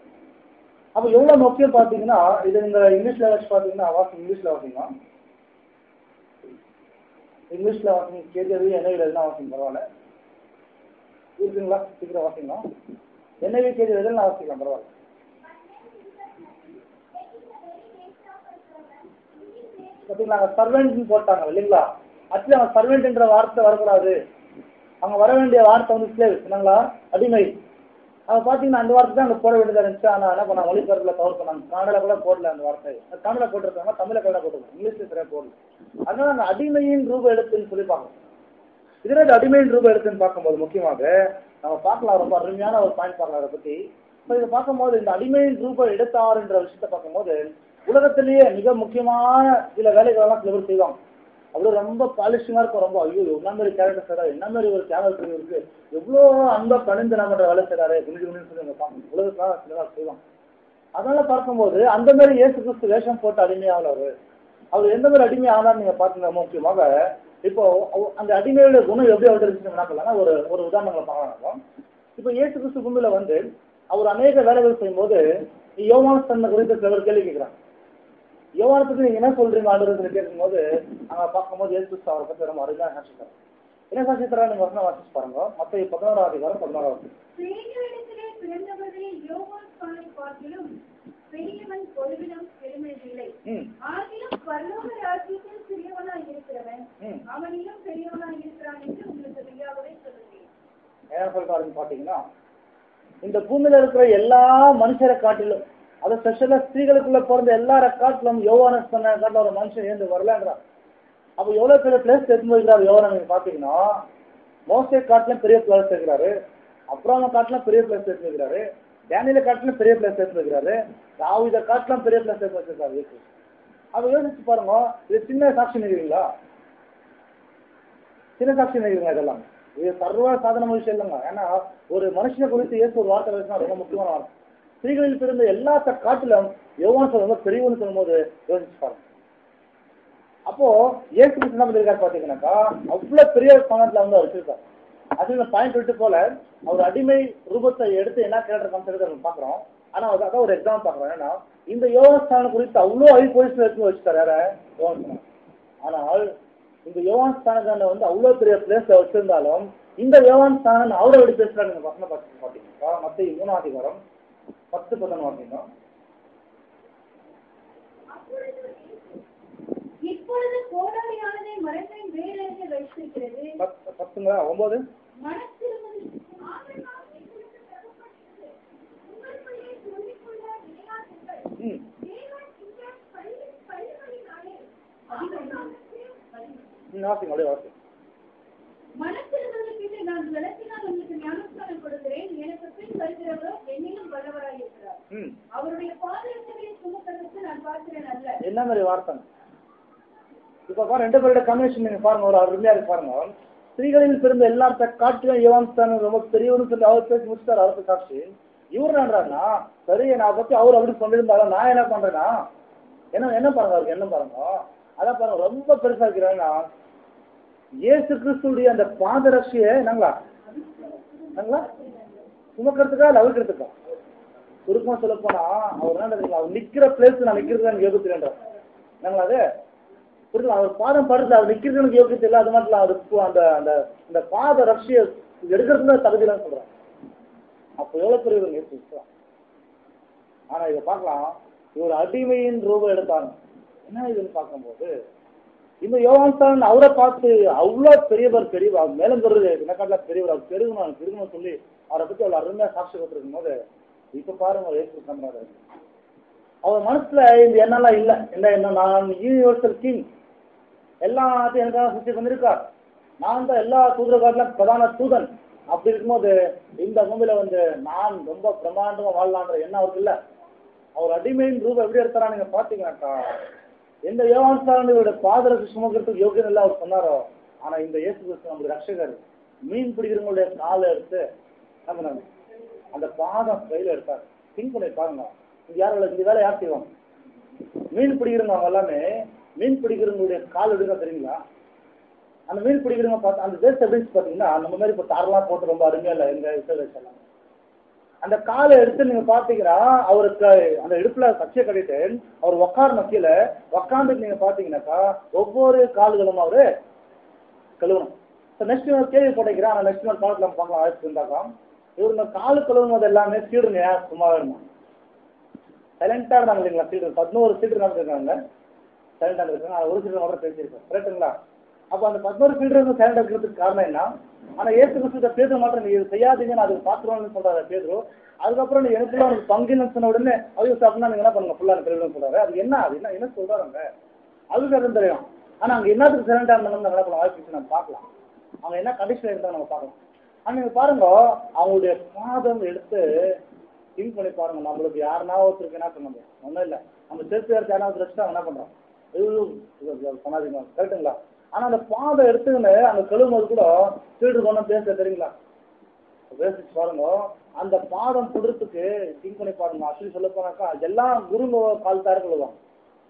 அப்ப எவ்வளவு முக்கியம் பாத்தீங்கன்னா இது நீங்க இங்கிலீஷ்ல வச்சு பாத்தீங்கன்னா வாசி இங்கிலீஷ்ல வாசிங்க இங்கிலீஷ்ல வாசிங்க கேஜவி என்ஐவில எதுனா வாசிங்க பரவாயில்ல இருக்குங்களா சீக்கிரம் வாசிங்க என்ஐவி கேஜவி எதுனா வாசிக்கலாம் பரவாயில்ல பார்த்தீங்களா அங்கே சர்வெண்ட்னு போட்டாங்க இல்லைங்களா ஆக்சுவலி அவங்க சர்வெண்ட்ன்ற வார்த்தை வரக்கூடாது அவங்க வர வேண்டிய வார்த்தை வந்து ஸ்லேவ் என்னங்களா அடிமை அவங்க பார்த்தீங்கன்னா அந்த வார்த்தை தான் அங்கே போட வேண்டியதாக இருந்துச்சு ஆனால் என்ன பண்ணாங்க மொழிபெயர்ப்பில் கவர் பண்ணாங்க கன்னடா கூட போடல அந்த வார்த்தை தமிழை போட்டிருக்காங்க தமிழை கன்னடா போட்டிருக்காங்க இங்கிலீஷ் சரியாக போடல அதனால அந்த அடிமையின் ரூப எடுத்துன்னு சொல்லி பார்க்கணும் இதுல இந்த அடிமையின் ரூப எடுத்துன்னு பார்க்கும்போது முக்கியமாக நம்ம பார்க்கலாம் ரொம்ப அருமையான ஒரு பாயிண்ட் பார்க்கலாம் அதை பற்றி இப்போ இதை பார்க்கும்போது இந்த அடிமையின் ரூப எடுத்தாருன்ற விஷயத்தை பார்க்கும்போது உலகத்திலேயே மிக முக்கியமான சில வேலைகளெல்லாம் சில பேர் செய்வாங்க அவ்வளோ ரொம்ப பாலிஷிங்காக இருக்கும் ரொம்ப ஐயோ என்ன மாதிரி கேரக்டர் செய்யறா என்ன மாதிரி ஒரு கேரக்டர் இருக்கு எவ்வளோ அன்பா பணிந்து நம்ம வேலை செய்யறாரு குனிஞ்சு குனிஞ்சு சொல்லி நம்ம பார்க்கணும் உலகத்துல சில பேர் செய்வாங்க அதனால பார்க்கும்போது அந்த மாதிரி இயேசு கிறிஸ்து வேஷம் போட்டு அடிமையாகல அவரு அவர் எந்த மாதிரி அடிமை ஆனார் நீங்க பாத்தீங்க முக்கியமாக இப்போ அவ- அந்த அடிமையோட குணம் எப்படி அவதரிச்சு என்ன பண்ணலாம் ஒரு ஒரு உதாரணங்களை பார்க்கலாம் நம்ம. இப்போ இயேசு கிறிஸ்து பூமியில வந்து அவர் அநேக வேலைகள் செய்யும்போது யோவான தன்மை குறித்து சிலர் கேள்வி கேட்கிறாங்க யோவானை பத்தி நீங்க என்ன சொல்றீங்க ஆண்டு கேட்கும்போது அங்க பார்க்கும்போது இயேசு கிறிஸ்து அவரை பத்தி ரொம்ப அருமையாக சாட்சித்தார் என்ன சாட்சித்தாரா நீங்க வசனம் வாசிச்சு பாருங்க மத்த பதினோராவது அதிகாரம் பதினோராவது சேனைகளிடத்திலே பிறந்தவர்களில் யோவான் ஸ்நானை பார்க்கிலும் பெரியவன் ஒருவிடம் எழுமையில்லை ம் ஆகிலும் பரலோக ராஜ்யத்தில் சிறியவனாய் இருக்கிறவன் ம் அவனிலும் பெரியவனாய் இருக்கிறான் என்று உங்களுக்கு மெய்யாகவே சொல்லுகிறேன் என்ன சொல்றாருன்னு பாத்தீங்கன்னா இந்த பூமியில இருக்கிற எல்லா மனுஷரை காட்டிலும் அது ஸ்பெஷலா ஸ்திரீகளுக்குள்ள பிறந்த எல்லார காட்டிலும் யோவான சொன்ன காட்டில ஒரு மனுஷன் ஏந்து வரலன்றார் அப்ப எவ்வளவு பெரிய பிளேஸ் எடுத்து போயிருக்காரு யோவான நீங்க பாத்தீங்கன்னா மோசே காட்டிலும் பெரிய பிளேஸ் இருக்கிறாரு அப்புறம் காட்டிலும் பெரிய பிளேஸ் எடுத்து வைக்கிறாரு டேனியில காட்டிலும் பெரிய பிளேஸ் எடுத்து வைக்கிறாரு தாவித காட்டிலும் பெரிய பிளேஸ் எடுத்து வச்சிருக்காரு இயேசு அப்ப யோசிச்சு பாருங்க இது சின்ன சாட்சி நினைக்கிறீங்களா சின்ன சாட்சி நினைக்கிறீங்க இதெல்லாம் இது சர்வ சாதாரண விஷயம் இல்லைங்க ஏன்னா ஒரு மனுஷனை குறித்து இயேசு ஒரு வார்த்தை பேசினா ரொம்ப முக்கியமான வார்த்தை ஸ்திரீகளில் பிறந்த எல்லாத்த காட்டிலும் யோவான் சொல்லும்போது பெரியவன்னு சொல்லும்போது யோசிச்சு பாருங்க அப்போ இயேசு கிறிஸ்து என்ன பண்ணிருக்காரு பாத்தீங்கன்னாக்கா அவ்வளவு பெரிய ஸ்தானத்துல வந்து அவர் வச்சிருக்காரு அது பாயிண்ட் விட்டு போல அவர் அடிமை ரூபத்தை எடுத்து என்ன கேரக்டர் காமிச்சிருக்காரு நம்ம பாக்குறோம் ஆனா அது அதான் ஒரு எக்ஸாம் பாக்குறோம் ஏன்னா இந்த யோகஸ்தானம் குறித்து அவ்வளவு ஹை பொசிஷன் எடுத்து வச்சுட்டாரு யார யோகஸ்தானம் ஆனால் இந்த யோவான் ஸ்தானத்தை வந்து அவ்வளவு பெரிய பிளேஸ்ல வச்சிருந்தாலும் இந்த யோவான் ஸ்தானம் அவரை எப்படி பேசுறாரு நீங்க பசங்க பார்த்து பாத்தீங்கன்னா மத்திய மூணாம் அதிகாரம் பத்து பதினொன்று பார்த்தீங்கன்னா அப்பொழுது இப்பொழுது கோடாரியானதை மரத்தின் வேலையை வைத்திருக்கிறது பத்து பத்துங்களா ஒன்பது மனத்திருமதி ஆதலால் எங்களுக்கு தரப்பட்டது. உங்களுக்குள்ளே சொல்லிக்கொள்ள விளையாடுங்கள். ம் தேவன் இந்த பள்ளி- பள்ளிகளினாலே ஆதலாலுக்கு வழி- ம், வாசிங்க அப்படியே வாசிங்க மனத்திருமதிக்கு நான் விளக்கினால் உங்களுக்கு ஞானஸ்தானம் கொடுக்கிறேன் எனக்கு பின் வருகிறவரோ என்னிலும் வல்லவராயிருக்கிறார் ம் அவருடைய பாதரட்சங்களை சுமக்கிறதுக்கு நான் பார்க்கிறேன் அல்ல என்ன மாதிரி வார்த்தை இப்ப பாருங்க ரெண்டு பேரோட கன்வென்ஷன் நீங்க பாருங்க ஒரு அருமையா இருக்கு பாருங்க ஸ்திரீகளில் பிறந்த எல்லாத்த காட்டிலும் யுவான் ஸ்தானம் ரொம்ப பெரியவனு சொல்லி அவர் பேசி முடிச்சிட்டாரு அவருக்கு காட்சி இவர் என்னன்றாருன்னா சரி நான் பத்தி அவர் அப்படி சொல்லியிருந்தாலும் நான் என்ன பண்றேன்னா என்ன என்ன பாருங்க அவருக்கு என்ன பாருங்க அதான் பாருங்க ரொம்ப பெருசா இருக்கிறாங்கன்னா இயேசு கிறிஸ்துடைய அந்த பாதரட்சியை என்னங்களா என்னங்களா சுமக்கிறதுக்கா இல்ல அவிக்கிறதுக்கா சுருக்கமா சொல்ல போனா அவர் என்ன தெரியுங்களா அவர் நிக்கிற பிளேஸ் நான் நிக்கிறது எனக்கு யோகிக்கிறேன்றார் என்னங்களா அது புரியுது அவர் பாதம் படுத்து அவர் நிக்கிறது எனக்கு யோகியத்தை இல்லை அது மட்டும் இல்ல அவர் பு- அந்த அந்த இந்த பாத ரஷ்ய எடுக்கிறதுல தகுதியிலன்னு சொல்றாங்க அப்போ எவ்வளவு பெரிய ஒரு இயேசு கிறிஸ்து. ஆனா இதை பார்க்கலாம் இவர் அடிமையின் ரூபம் எடுத்தாங்க என்ன இதுன்னு பார்க்கும்போது இந்த யோகான்தான் அவரை பார்த்து அவ்வளோ பெரியவர் பெரியவர் மேலும் பெருது எனக்காட்டில பெரியவர் அவர் பெருகணும் பெருகணும் சொல்லி அவரை பத்தி அவ்வளோ அருமையா சாட்சி கொடுத்துருக்கும் போது இப்ப பாருங்க அவர் ஏசு பண்றாரு அவர் மனசுல இந்த எண்ணெல்லாம் இல்ல என்ன என்ன நான் யூனிவர்சல் கிங் எல்லாத்தையும் எனக்காக சுத்தி வந்திருக்கார் நான் தான் எல்லா தூதரகாட்டிலும் பிரதான தூதன் அப்படி இருக்கும்போது இந்த பூமியில வந்து நான் ரொம்ப பிரமாண்டமா வாழலான்ற எண்ணம் அவருக்கு இல்ல அவர் அடிமையின் ரூபம் எப்படி எடுத்தாரா நீங்க பாத்தீங்கன்னாக்கா எந்த யோகான் சாரனுடைய பாதரசு சுமக்கிறதுக்கு யோகியம் இல்லை அவர் சொன்னாரோ ஆனா இந்த இயேசு கிறிஸ்து நம்முடைய ரட்சகர் மீன் பிடிக்கிறவங்களுடைய காலை எடுத்து என்ன பண்ணாங்க அந்த பாதம் கையில எடுத்தார் திங்க் பண்ணி பாருங்க இங்க யாரும் இந்த வேலை யார் செய்வாங்க மீன் பிடிக்கிறவங்க அவங்க எல்லாமே மீன் பிடிக்கிறவங்களுடைய கால் எடுக்க தெரியுங்களா அந்த மீன் பிடிக்கிறவங்க பார்த்து அந்த தேச எப்படின்னு பார்த்தீங்கன்னா நம்ம மாதிரி இப்போ தாரெல்லாம் போட்டு ரொம்ப அருமையா இல்லை எங்க இசை எல்லாம் அந்த காலை எடுத்து நீங்க பாத்தீங்கன்னா அவருக்கு அந்த இடுப்புல கச்சை கட்டிட்டு அவர் உக்காரணும் கீழே உக்காந்துட்டு நீங்க பாத்தீங்கன்னாக்கா ஒவ்வொரு கால்களும் அவரு கழுவணும் நெக்ஸ்ட் ஒரு கேள்வி போட்டிக்கிறேன் ஆனால் நெக்ஸ்ட் ஒரு காலத்தில் நம்ம பார்க்கலாம் வாய்ப்பு இருந்தாக்கா இவர் இந்த காலு கழுவும் போது எல்லாமே சீடுங்க சும்மா இருந்தாங்க சைலண்டா இருந்தாங்க இல்லைங்களா சீடு பதினோரு சீட்டு நடந்திருக்காங்க சைலண்டா இருக்காங்க அது ஒரு சீட்டு மட்டும் பேசியிருக்கேன் கரெக்டுங்களா அப்போ அந்த பதினோரு சீட்டு வந்து சைலண்டா இருக்கிறதுக்கு காரணம் என்ன ஆனா ஏசு கிறிஸ்து பேதுரு மாத்திரம் நீ இது செய்யாதீங்க நான் அதுக்கு பாத்துருவான்னு சொல்றாரு பேதுரு அதுக்கப்புறம் நீ எனக்குள்ள உனக்கு பங்குன்னு சொன்ன உடனே ஐயோ சாப்பிட்டா நீங்க என்ன பண்ணுங்க ஃபுல்லா தெரியும் சொல்றாரு அது என்ன அது என்ன என்ன சொல்றாருங்க அதுக்கு அது தெரியும் ஆனா அங்க என்னத்துக்கு சைலண்டா இருந்தாலும் என்ன பண்ணலாம் வாய்ப்பு நம்ம பார்க்கலாம் அவங்க என்ன கண்டிஷன் இருந்தா நம்ம பார்க்கலாம் ஆனா நீங்க பாருங்க அவங்களுடைய பாதம் எடுத்து திங்க் பண்ணி பாருங்க நம்மளுக்கு யாருனா ஒருத்தருக்கு என்ன பண்ண முடியும் ஒன்றும் இல்லை நம்ம சேர்த்து யாருக்கு யாராவது வச்சுட்டு அவங்க என்ன பண்றோம் ஐயோ சொன்னாதீங்க கரெக்டுங்களா ஆனா அந்த பாதம் எடுத்துக்கின்னு அங்க கழுவும் போது கூட சீடு கொண்டு பேச தெரியுங்களா பேசிச்சு பாருங்க அந்த பாதம் புடுறதுக்கு திங்க் பண்ணி பாருங்க அப்படி சொல்ல போனாக்கா எல்லாம் குருங்க கால் தார கழுவாங்க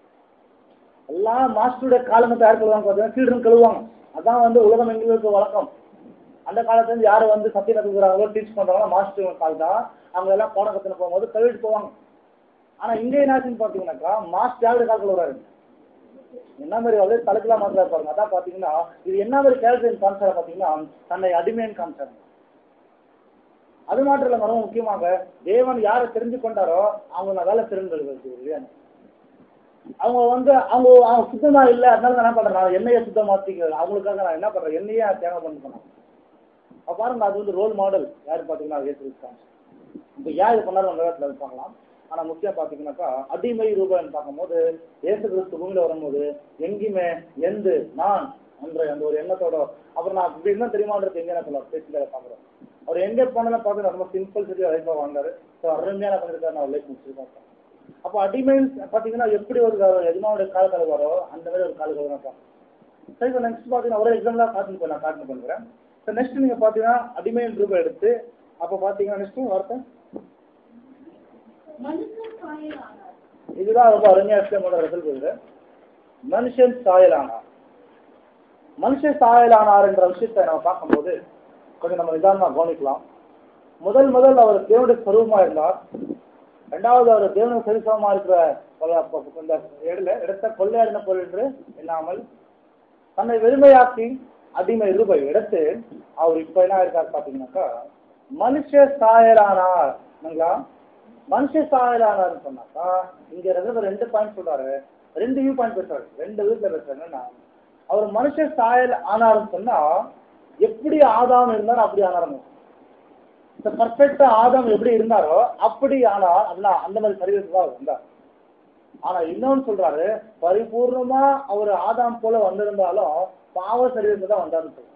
எல்லாம் மாஸ்டருடைய காலங்கத்தை யார் கழுவாங்க பார்த்தீங்கன்னா சீடுன்னு கழுவாங்க அதான் வந்து உலகம் எங்களுக்கு வழக்கம் அந்த காலத்துல இருந்து யார் வந்து சத்தியம் கத்துக்கிறாங்களோ டீச் பண்றாங்களோ மாஸ்டர் கால் தான் அவங்க எல்லாம் பாடம் கத்துன்னு போகும்போது கழுவிட்டு போவாங்க ஆனா இங்க என்னாச்சுன்னு பாத்தீங்கன்னாக்கா மாஸ்டர் யாரு கால் கழுவுறாரு என்ன மாதிரி அப்படியே தலைக்கெல்லாம் மாத்திரா பாருங்க அதான் பாத்தீங்கன்னா இது என்ன மாதிரி கேரக்டர் காமிச்சார பாத்தீங்கன்னா தன்னை அடிமைன்னு காமிச்சாரு அது மட்டும் இல்ல ரொம்ப முக்கியமாக தேவன் யாரை தெரிஞ்சு கொண்டாரோ அவங்க நான் வேலை தெரிஞ்சு இல்லையா அவங்க வந்து அவங்க அவங்க சுத்தமா இல்ல அதனால நான் என்ன பண்றேன் நான் எண்ணெயை சுத்தமாத்திக்க அவங்களுக்காக நான் என்ன பண்றேன் எண்ணெயே தியாகம் பண்ண சொன்னேன் அப்ப பாருங்க அது வந்து ரோல் மாடல் யாரு பாத்தீங்கன்னா இயேசு கிறிஸ்து இப்ப யார் இது பண்ணாலும் அந்த இடத்துல பார்க்கலாம் ஆனா முக்கியம் பாத்தீங்கன்னாக்கா அடிமை ரூபாய்னு பார்க்கும்போது இயேசு கிறிஸ்து பூமியில வரும்போது எங்கேயுமே எந்து நான் என்ற அந்த ஒரு எண்ணத்தோட அப்புறம் நான் இப்படி இருந்தா தெரியுமான்றது எங்க நான் பேச்சுல பாக்குறேன் அவர் எங்க போனாலும் பார்த்து ரொம்ப சிம்பிள் சரி லைஃபா வாழ்ந்தாரு ஸோ அருமையான பண்ணிருக்காரு நான் லைஃப் முடிச்சிருக்கேன் அப்போ அடிமை பாத்தீங்கன்னா எப்படி ஒரு எஜமாவுடைய காலக்கலை வரும் அந்த மாதிரி ஒரு காலக்கலை தான் பார்க்கணும் சரி இப்போ நெக்ஸ்ட் பார்த்தீங்கன்னா ஒரே எக்ஸாம்பிளாக காட்டுன்னு போய் நான் காட்டுன்னு பண்ணுறேன் ஸோ நெக்ஸ்ட் நீங்கள் பார்த்தீங்கன்னா அடிமையின் ரூபாய் எடுத்து அப்போ பார்த்தீங்கன்னா நெக்ஸ்ட் வார்த்தை மனுஷன் சாயலானார் இதுதான் ரொம்ப அருமையாக எக்ஸ்பிளைன் பண்ணுற ரிசல்ட் இருக்குது மனுஷன் சாயலானார் மனுஷன் சாயலானார் என்ற விஷயத்தை நம்ம பார்க்கும்போது கொஞ்சம் நம்ம நிதானமாக கவனிக்கலாம் முதல் முதல் அவர் தேவனுடைய ஸ்வரூபமாக இருந்தார் ரெண்டாவது அவர் தேவனுக்கு சரிசமமாக இருக்கிற கொள்ள- கொ- இந்த இடத்துல இடத்த கொள்ளையாடின பொருள் என்று எண்ணாமல் தன்னை வெறுமையாக்கி அடிமை ரூபாய் எடுத்து அவர் இப்ப என்ன இருக்காரு பாத்தீங்கன்னாக்கா மனுஷ சாயலானார் இல்லைங்களா மனுஷ சாயலானார்னு சொன்னாக்கா இங்க ரெண்டு ரெண்டு பாயிண்ட் சொல்றாரு ரெண்டு வியூ பாயிண்ட் பேசுறாரு ரெண்டு வியூல பேசுறாரு என்னன்னா அவர் மனுஷ சாயல் ஆனார்னு சொன்னா எப்படி ஆதாம் இருந்தார் அப்படி ஆனாருங்க பர்ஃபெக்டா ஆதாம் எப்படி இருந்தாரோ அப்படி ஆனா அப்படின்னா அந்த மாதிரி சரீரத்துக்கு தான் அவர் வந்தார் ஆனா இன்னொன்னு சொல்றாரு பரிபூர்ணமா அவர் ஆதாம் போல வந்திருந்தாலும் பாவ சரீரத்துல தான் வந்தாருன்னு சொல்றாரு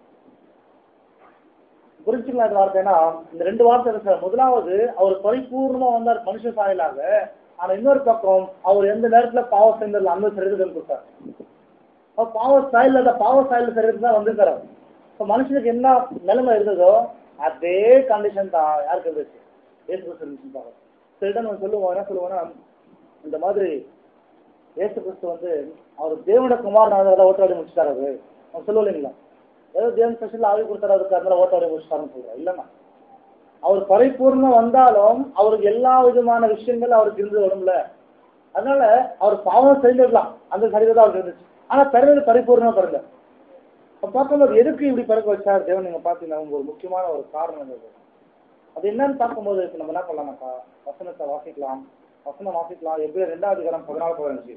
புரிஞ்சுக்கலாம் இந்த வார்த்தைனா இந்த ரெண்டு வார்த்தை இருக்கு சார் முதலாவது அவர் பரிபூர்ணமா வந்தார் மனுஷ சாயலாக ஆனா இன்னொரு பக்கம் அவர் எந்த நேரத்துல பாவ சேர்ந்ததுல அந்த சரீரத்தில் கொடுத்தார் அப்ப பாவ சாயல் அந்த பாவ சாயல் சரீரத்தில் தான் வந்திருக்காரு இப்போ மனுஷனுக்கு என்ன நிலைமை இருந்ததோ அதே கண்டிஷன் தான் யாருக்கு இருந்துச்சு ஏசு கிறிஸ்து இருந்துச்சு பாருங்க சரிதான் நம்ம சொல்லுவோம் என்ன சொல்லுவோம்னா இந்த மாதிரி ஏசு கிறிஸ்து வந்து அவர் தேவனோட குமாரன் அதை ஓட்டாடி முடிச்சிட்டாரு அவரு அவன் சொல்லுவோம் இல்லைங்களா ஏதோ தேவன் ஸ்பெஷல் ஆவி கொடுத்தாரு அவருக்கு அதனால ஓட்டாடி முடிச்சிட்டாருன்னு சொல்றேன் இல்லைன்னா அவர் பரிபூர்ணமா வந்தாலும் அவருக்கு எல்லா விதமான விஷயங்கள் அவருக்கு இருந்தது உடம்புல அதனால அவர் பாவம் செஞ்சிடலாம் அந்த சரீரம் தான் அவருக்கு இருந்துச்சு ஆனா பிறகு பரிபூர்ணமா பிறந்த அப்ப பார்க்கும்போது எதுக்கு இப்படி பிறக்க வச்சார் தேவன் நீங்க பாத்தீங்கன்னா ஒரு முக்கியமான ஒரு காரணம் இருக்கு அது என்னன்னு பார்க்கும்போது இப்ப நம்ம என்ன பண்ணலாம்னாக்கா வசனத்தை வாசிக்கலாம் வசனம் வாசிக்கலாம் எப்படியோ ரெண்டாவது அதிகாரம் பதினாலு பதினஞ்சு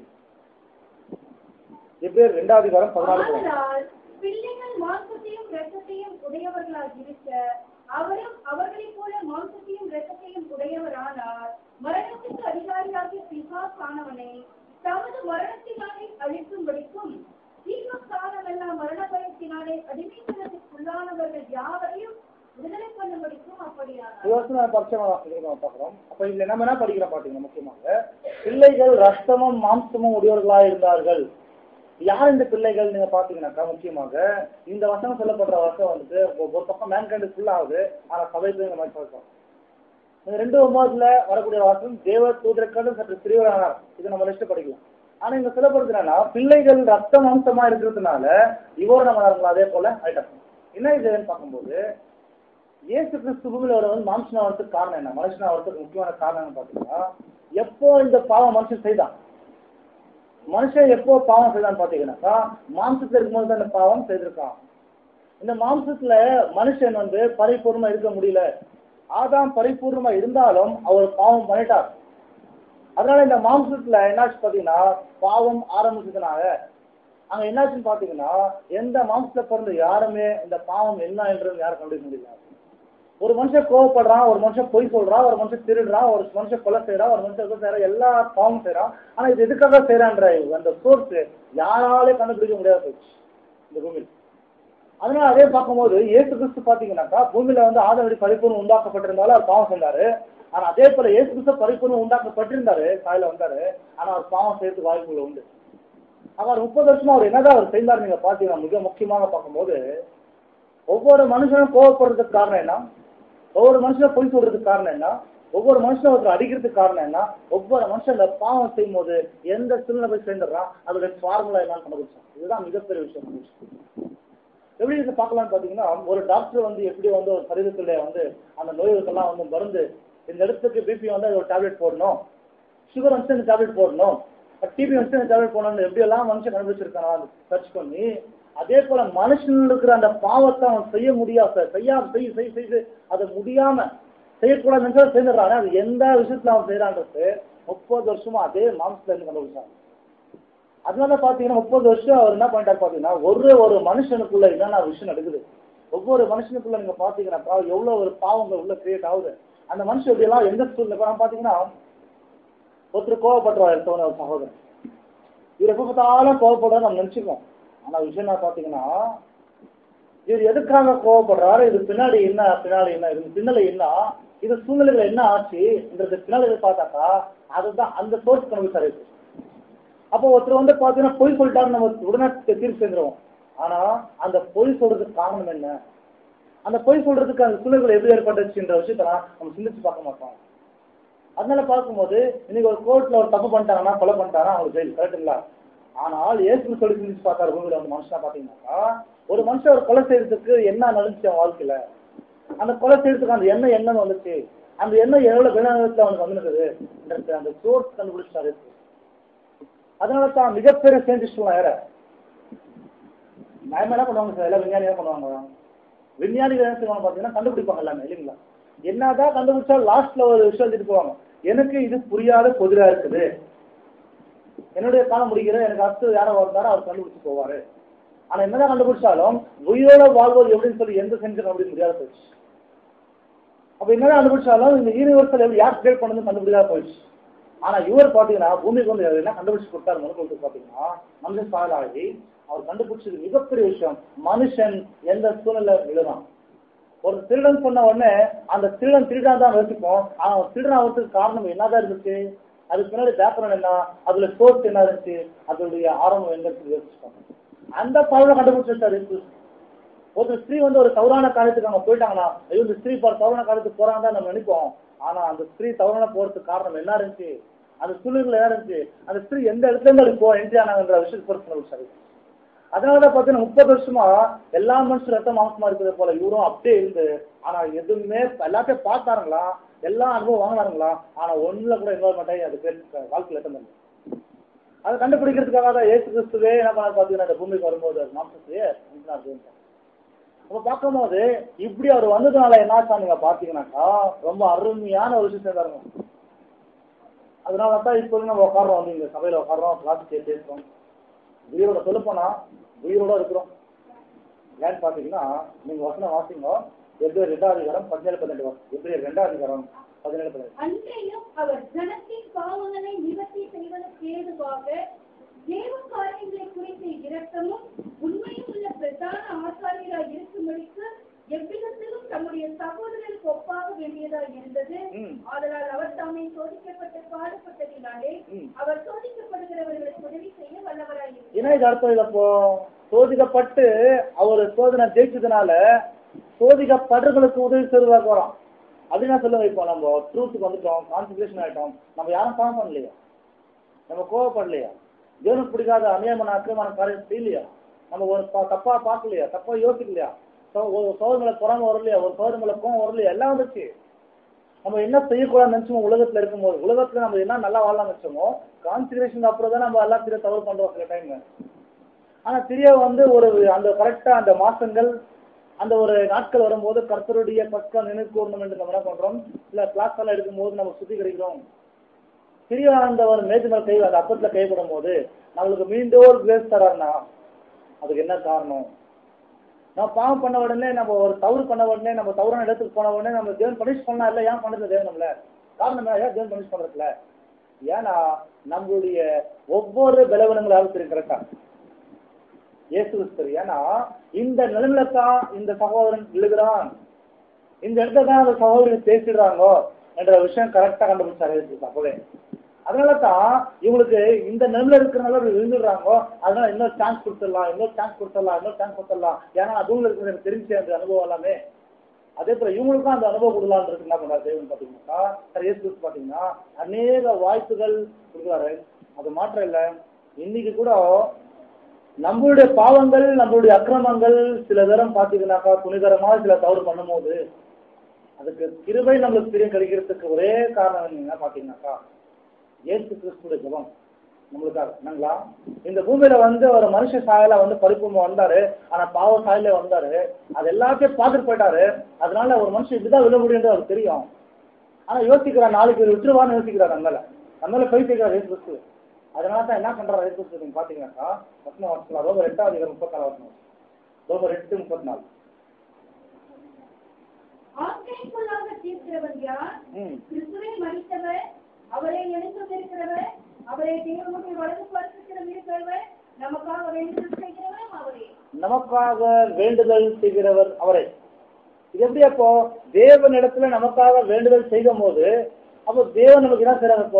எப்படியோ ரெண்டாவது அதிகாரம் பதினாலு பதினஞ்சு ஆதலால் பிள்ளைகள் மாம்சத்தையும் இரத்தத்தையும் உடையவர்களாக இருக்க அவரும் அவர்களைப் போல மாம்சத்தையும் இரத்தத்தையும் உடையவரானார் மரணத்துக்கு அதிகாரியாகிய பிசாசானவனை தமது மரணத்தினாலே அழிக்கும்படிக்கும் தீமக்காலமெல்லாம் மரண பயத்தினாலே அடிமைத்தனத்துக்குள்ளானவர்கள் யாவரையும் விடுதலை பண்ணும்படிக்கும் அப்படியானார் யோசனை பரிச்சயமா வாசிக்கிறோம் நம்ம பார்க்கிறோம் அப்ப இதுல நம்ம என்ன படிக்கிறோம் பாத்தீங்க முக்கியமாக பிள்ளைகள் ரத்தமும் மாம்சமும் உடையவர்களா இருந்தார்கள் யார் இந்த பிள்ளைகள் நீங்க பாத்தீங்கன்னாக்கா முக்கியமாக இந்த வசனம் சொல்லப்படுற வசனம் வந்துட்டு ஒ- ஒரு பக்கம் மேன்கண்டு ஃபுல் ஆகுது ஆனா சபைக்கு இந்த மாதிரி சொல்றோம் இந்த ரெண்டு ஒன்பதுல வரக்கூடிய வாசனம் தேவ தூதரக்கண்டு சற்று சிறியவரானார் இது நம்ம லிஸ்ட் படிக்கலாம் ஆனா இங்க சொல்லப்படுறது என்னன்னா பிள்ளைகள் ரத்த மாம்சமா இருக்கிறதுனால இவர் நம்ம அதே போல ஆயிட்டாங்க என்ன இதுன்னு பார்க்கும்போது இயேசு கிறிஸ்து பூமியில வர வந்து மாம்சனா வரதுக்கு காரணம் என்ன மனுஷனா வரதுக்கு முக்கியமான காரணம் என்ன பாத்தீங்கன்னா எப்போ இந்த பாவம் மனுஷன் செய்தான் மனுஷன் எப்போ பாவம் செய்தான்னு பாத்தீங்கன்னாக்கா மாம்சத்துல இருக்கும்போது தான் இந்த பாவம் செய்திருக்கான் இந்த மாம்சத்துல மனுஷன் வந்து பரிபூர்ணமா இருக்க முடியல ஆதாம் பரிபூர்ணமா இருந்தாலும் அவர் பாவம் பண்ணிட்டார் அதனால இந்த மாம்சத்துல என்னாச்சு பாத்தீங்கன்னா பாவம் ஆரம்பிச்சதுனால அங்க என்னாச்சுன்னு பாத்தீங்கன்னா எந்த மாம்சத்துல பிறந்த யாருமே இந்த பாவம் என்ன என்றது யாரும் கண்டுபிடிக்க முடியல ஒரு மனுஷன் கோவப்படுறான் ஒரு மனுஷன் பொய் சொல்றான் ஒரு மனுஷன் திருடுறான் ஒரு மனுஷன் கொலை செய்யறான் ஒரு மனுஷன் எதுவும் செய்யறான் எல்லா பாவம் செய்யறான் ஆனா இது எதுக்காக செய்யறான்ற அந்த சோர்ஸ் யாராலே கண்டுபிடிக்க முடியாத போச்சு இந்த பூமியில் அதனால அதே பார்க்கும்போது இயேசு கிறிஸ்து பாத்தீங்கன்னாக்கா பூமியில வந்து ஆதவடி பரிபூர்ணம் உண்டாக்கப்பட்டிருந்தாலும் அவர் பாவம் செஞ்சாரு ஆனா அதே போல இயேசு கிறிஸ்து பரிபூர்ணம் உண்டாக்கப்பட்டிருந்தாரு காலையில வந்தாரு ஆனா அவர் பாவம் செய்யறதுக்கு வாய்ப்புகள் உண்டு அவர் முப்பது வருஷமா அவர் என்னதான் அவர் செய்தார் நீங்க பாத்தீங்கன்னா மிக முக்கியமாக பார்க்கும்போது ஒவ்வொரு மனுஷனும் கோவப்படுறதுக்கு காரணம் என்ன ஒவ்வொரு மனுஷனும் பொய் சொல்றதுக்கு காரணம் என்ன ஒவ்வொரு மனுஷனும் ஒருத்தர் அடிக்கிறதுக்கு காரணம் என்ன ஒவ்வொரு மனுஷன் இந்த பாவம் செய்யும் போது எந்த சூழ்நிலை போய் சேர்ந்துடுறான் அதோட ஃபார்முலா என்னன்னு கண்டுபிடிச்சான் இதுதான் மிகப்பெரிய விஷயம் எப்படி இதை பார்க்கலாம்னு பார்த்தீங்கன்னா ஒரு டாக்டர் வந்து எப்படி வந்து ஒரு சரீரத்துல வந்து அந்த நோய்களுக்கெல்லாம் வந்து மருந்து இந்த இடத்துக்கு பிபி வந்து ஒரு டேப்லெட் போடணும் சுகர் வந்து இந்த டேப்லெட் போடணும் டிபி வந்து இந்த டேப்லெட் போடணும் எப்படி எல்லாம் மனுஷன் கண்டுபிடிச்சிருக்கான் சர்ச் பண்ணி அதே போல மனுஷன் இருக்கிற அந்த பாவத்தை அவன் செய்ய முடியாது செய்ய செய் செய் செய்து அதை முடியாம செய்யக்கூடாது நினைச்சா செய்துடுறாங்க அது எந்த விஷயத்துல அவன் செய்யறான்றது முப்பது வருஷமா அதே மாம்சத்துல இருந்து கண்டுபிடிச்சாங்க அதனால பாத்தீங்கன்னா முப்பது வருஷம் அவர் என்ன பண்ணிட்டாரு பாத்தீங்கன்னா ஒரு ஒரு மனுஷனுக்குள்ள என்னென்ன விஷயம் நடக்குது ஒவ்வொரு மனுஷனுக்குள்ள நீங்க பாத்தீங்கன்னாக்கா எவ்வளவு ஒரு பாவங்கள் உள்ள கிரியேட் ஆகுது அந்த மனுஷன் இப்படி எல்லாம் எந்த சூழ்நிலை இப்ப நம்ம பாத்தீங்கன்னா ஒருத்தர் கோவப்படுறாரு எடுத்தவன ஒரு சகோதரன் இவர் எப்ப பார்த்தாலும் கோவப்படுறாரு நம்ம நினைச்சுக்கோம் ஆனா விஷயம் என்ன பாத்தீங்கன்னா இவர் எதுக்காக கோவப்படுறாரு இது பின்னாடி என்ன பின்னாடி என்ன இது பின்னலை என்ன இது சூழ்நிலைகள் என்ன ஆச்சுன்றது பின்னாடி பார்த்தாக்கா அதுதான் அந்த சோர்ஸ் நமக்கு சரி அப்போ ஒருத்தர் வந்து பாத்தீங்கன்னா பொய் சொல்லிட்டாரு நம்ம உடனே தீர்ப்பு செஞ்சிருவோம் ஆனா அந்த பொய் சொல்றதுக்கு காரணம் என்ன அந்த பொய் சொல்றதுக்கு அந்த சூழ்நிலைகள் எப்படி ஏற்பட்டுச்சுன்ற விஷயத்த நம்ம சிந்திச்சு பார்க்க மாட்டோம் அதனால பார்க்கும்போது இன்னைக்கு ஒரு கோர்ட்ல ஒரு தப்பு பண்ணிட்டாங்கன்னா கொலை பண்ணிட்டாங்கன்னா அவங்களுக்கு ஜெயில் கரெக்டுங்களா ஆனால் ஏசுன்னு சொல்லி சிந்திச்சு பார்த்தாரு பூமியில வந்து மனுஷனா பாத்தீங்கன்னாக்கா ஒரு மனுஷன் ஒரு கொலை செய்யறதுக்கு என்ன நடந்துச்சு அவன் வாழ்க்கையில அந்த கொலை செய்யறதுக்கு அந்த எண்ணம் என்னன்னு வந்துச்சு அந்த எண்ணம் எவ்வளவு வெளிநாட்டுல அவனுக்கு வந்துருக்குது அந்த சோர்ஸ் கண்டுபிடிச்சாரு அதனால தான் மிகப்பெரிய சயின்டிஸ்ட்லாம் யார நியாயமா என்ன பண்ணுவாங்க சார் எல்லாம் விஞ்ஞானி என்ன பண்ணுவாங்க விஞ்ஞானிகள் என்ன செய்வாங்க பாத்தீங்கன்னா கண்டுபிடிப்பாங்க எல்லாமே இல்லைங்களா என்னதான் கண்டுபிடிச்சா லாஸ்ட்ல ஒரு விஷயம் எடுத்துட்டு போவாங்க எனக்கு இது புரியாத புதிரா இருக்குது என்னுடைய காலம் முடிக்கிற எனக்கு அடுத்து யாரோ வந்தாரோ அவர் கண்டுபிடிச்சு போவாரு ஆனா என்னதான் கண்டுபிடிச்சாலும் உயிரோட வாழ்வது எப்படின்னு சொல்லி எந்த செஞ்சு கண்டுபிடிக்க முடியாத போயிடுச்சு அப்ப என்னதான் கண்டுபிடிச்சாலும் இந்த யூனிவர்சல் எப்படி யார் கிரியேட் பண்ணது கண்டுபிடிக்காத போயிடுச்சு ஆனா இவர் பாத்தீங்கன்னா பூமிக்கு வந்து என்ன கண்டுபிடிச்சு கொடுத்தாரு மனுக்கு பாத்தீங்கன்னா மனுஷன் சாயலாகி அவர் கண்டுபிடிச்சது மிகப்பெரிய விஷயம் மனுஷன் எந்த சூழ்நிலை விழுறான் ஒரு திருடன் சொன்ன உடனே அந்த திருடன் திருடன் தான் யோசிப்போம் ஆனா அவன் திருடன் ஆகிறதுக்கு காரணம் என்னதான் இருந்துச்சு அதுக்கு பின்னாடி பேக்ரவுண்ட் என்ன அதுல சோர்ஸ் என்ன இருந்துச்சு அதோடைய ஆரம்பம் எங்க இருக்கு யோசிப்போம் அந்த பலனை கண்டுபிடிச்சிருக்காரு ஒரு ஸ்திரீ வந்து ஒரு தவறான காரியத்துக்கு அவங்க போயிட்டாங்கன்னா ஐயோ இந்த ஸ்திரீ பாரு தவறான காரியத்துக்கு போறாங்க தான் நம்ம நினைப்போம் ஆனா அந்த ஸ்திரீ தவறான போறதுக்கு காரணம் என்ன இருந்துச்சு அந்த சூழ்நிலை என்ன இருந்துச்சு அந்த ஸ்திரீ எந்த இடத்துல இருந்து இப்போ என்ட்ரி ஆனாங்கன்ற விஷயத்தை பொறுத்து கண்டுபிடிச்சாரு அதனாலதான் பாத்தீங்கன்னா முப்பது வருஷமா எல்லா மனுஷரும் ரத்த மாசமா இருக்கிறது போல இவரும் அப்படியே இருந்து ஆனா எதுவுமே எல்லாத்தையும் பார்த்தாருங்களா எல்லா அனுபவம் வாங்கினாருங்களா ஆனா ஒண்ணுல கூட இன்வால்மெண்ட் ஆகி அது பேர் வாழ்க்கையில் எத்தனை அதை கண்டுபிடிக்கிறதுக்காக தான் ஏசு கிறிஸ்துவே என்ன பண்ண பாத்தீங்கன்னா இந்த பூமிக்கு வரும்போது மாம்சத்தையே அப்ப பார்க்கும்போது இப்படி அவர் வந்ததுனால என்னாச்சா நீங்க பாத்தீங்கன்னாக்கா ரொம்ப அருமையான ஒரு விஷயம் செய்தாருங்க அதனால தான் இப்போ நம்ம உட்காடுறோம் வந்து இங்க சபையில உட்காடுறோம் கிளாஸ் பேசுறோம் உயிரோட சொல்லப்போனா உயிரோட இருக்கிறோம் ஏன்னு பாத்தீங்கன்னா நீங்க வசனம் வாசிங்க எப்படி ரெண்டாவது அதிகாரம் பதினேழு பதினெட்டு வசனம் எப்படி ரெண்டாவது அதிகாரம் பதினேழு பதினெட்டு அன்றையும் அவர் ஜனத்தின் பாவங்களை நிவர்த்தி செய்வதற்கு ஏதுவாக தேவ காரியங்களை குறித்த இரக்கமும் உண்மையும் உள்ள பிரதான ஆசாரியராய் இருக்கும்படிக்கு எவ்விதத்திலும் தம்முடைய சகோதரருக்கு ஒப்பாக வேண்டியதாய் இருந்தது ம். ஆதலால் அவர் தாமே சோதிக்கப்பட்டு பாடுபட்டதினாலே ம். அவர் சோதிக்கப்படுகிறவர்களுக்கு உதவி செய்ய வல்லவராய் இருந்தார் என்ன இது அர்த்தம் இது அப்போ சோதிக்கப்பட்டு அவர் சோதனை ஜெயிச்சதுனால சோதிக்கப்படுறவங்களுக்கு உதவி செய்வதாக வரோம் அப்படின்னா சொல்லுங்க இப்போ நம்ம ட்ரூத்துக்கு வந்துட்டோம் கான்சன்ட்ரேஷன் ஆயிட்டோம் நம்ம யாரும் பாவம் பண்ணலையா நம்ம கோவப்படலையா தேவனுக்கு பிடிக்காத அநியமான அக்கிரமான காரியம் செய்யலையா நம்ம ஒரு ப- தப்பா பார்க்கலையா தப்பா யோசிக்கலையா சோ- ஒரு சோதனை குறம வரலையா ஒரு சோதனை கோவம் வரலையா எல்லாம் வந்துச்சு நம்ம என்ன செய்யக்கூடாதுன்னு நினைச்சோமோ உலகத்துல இருக்கும்போது உலகத்துல நம்ம என்ன நல்லா வாழலாம் நினைச்சோமோ கான்சன்ட்ரேஷன் அப்புறம் தான் நம்ம எல்லாம் தெரிய தவறு பண்றோம் சில டைம் ஆனா தெரிய வந்து ஒரு அந்த கரெக்டா அந்த மாசங்கள் அந்த ஒரு நாட்கள் வரும்போது கர்த்தருடைய பக்கம் நினைவு கூறணும் என்று நம்ம என்ன பண்றோம் இல்ல கிளாஸ் எல்லாம் எடுக்கும்போது நம்ம சுத்திகரிக்கிறோம் தெரிய அந்த ஒரு மேஜ் மேல் கை அந்த அப்பத்துல கைப்படும் போது நம்மளுக்கு மீண்டும் ஒரு கிரேஸ் தராருன்னா அதுக்கு என்ன காரணம் நம்ம பாவம் பண்ண உடனே நம்ம ஒரு தவறு பண்ண உடனே நம்ம தவறான இடத்துக்கு போன உடனே நம்ம தேவன் பனிஷ் பண்ணலாம் இல்ல ஏன் பண்ணது தேவன் நம்மள காரணம் என்ன? ஏன் தேவன் பனிஷ் பண்றதுல ஏன்னா நம்மளுடைய ஒவ்வொரு பலவீனங்களாலும் தெரியும் கரெக்டா இயேசு கிறிஸ்து ஏன்னா இந்த நிலைமையில தான் இந்த சகோதரன் விழுகிறான் இந்த இடத்துல தான் அந்த சகோதரன் பேசிடுறாங்கோ என்ற விஷயம் கரெக்டா கண்டுபிடிச்சாரு இயேசு அப்பவே அதனால தான் இவங்களுக்கு இந்த நிலைமையில இருக்கிறனால இப்படி விழுந்துடுறாங்கோ அதனால இன்னொரு சான்ஸ் கொடுத்துடலாம் இன்னொரு சான்ஸ் கொடுத்துடலாம் இன்னொரு சான்ஸ் கொடுத்துடலாம் ஏன்னா அதுவும் இருக்கிறது எனக்கு தெரிஞ்சு அந்த அனுபவம் எல்லாமே அதே போல இவங்களுக்கும் அந்த அனுபவம் கொடுக்கலான்றது என்ன பண்றாரு தேவன் பாத்தீங்கன்னா சார் இயேசு கிறிஸ்து பாத்தீங்கன்னா அநேக வாய்ப்புகள் கொடுக்குறாரு அது மாற்றம் இல்ல இன்னைக்கு கூட நம்மளுடைய பாவங்கள் நம்மளுடைய அக்கிரமங்கள் சில தரம் பாத்தீங்கன்னாக்கா துணிகரமா சில தவறு பண்ணும்போது அதுக்கு கிருபை நம்மளுக்கு தெரியும் கிடைக்கிறதுக்கு ஒரே காரணம் என்ன பாத்தீங்கன்னாக்கா இயேசு கிறிஸ்துடைய ஜெபம் நம்மளுக்காக என்னங்களா இந்த பூமியில வந்து ஒரு மனுஷ சாயல வந்து பரிபூர்ணம் வந்தாரு ஆனா பாவ சாயல வந்தாரு அது எல்லாத்தையும் பார்த்துட்டு போயிட்டாரு அதனால ஒரு மனுஷன் இப்படிதான் விழ முடியும்னு அவருக்கு தெரியும் ஆனா யோசிக்கிறார் நாளைக்கு இவர் விட்டுருவான்னு யோசிக்கிறார் நம்ம மேல நம்ம மேல போய் சேர்க்கிறார் இயேசு கிறிஸ்து அதனால தான் என்ன பண்றாரு இயேசு கிறிஸ்து நீங்க பாத்தீங்கன்னாக்கா வசனம் வாசிக்கலாம் ரோமர் எட்டாவது அதிகாரம் முப்பத்தாறு வசனம் ரோமர் எட்டு முப்பத்தி நாலு ஆக்கைக்குள்ளாக தீர்க்கிறவன் யார் ம் கிறிஸ்துவை மறித்தவர் அவரை எழுந்தும் இருக்கிறவர் அவரை தேவனுடைய வலது பரிசுத்திலும் இருக்கிறவர் நமக்காக வேண்டுதல் செய்கிறவரும் அவரே நமக்காக வேண்டுதல் செய்கிறவர் அவரே இது எப்படி அப்போ தேவன் இடத்துல நமக்காக வேண்டுதல் செய்யும் போது அப்போ தேவன் நமக்கு என்ன செய்றாங்க இப்போ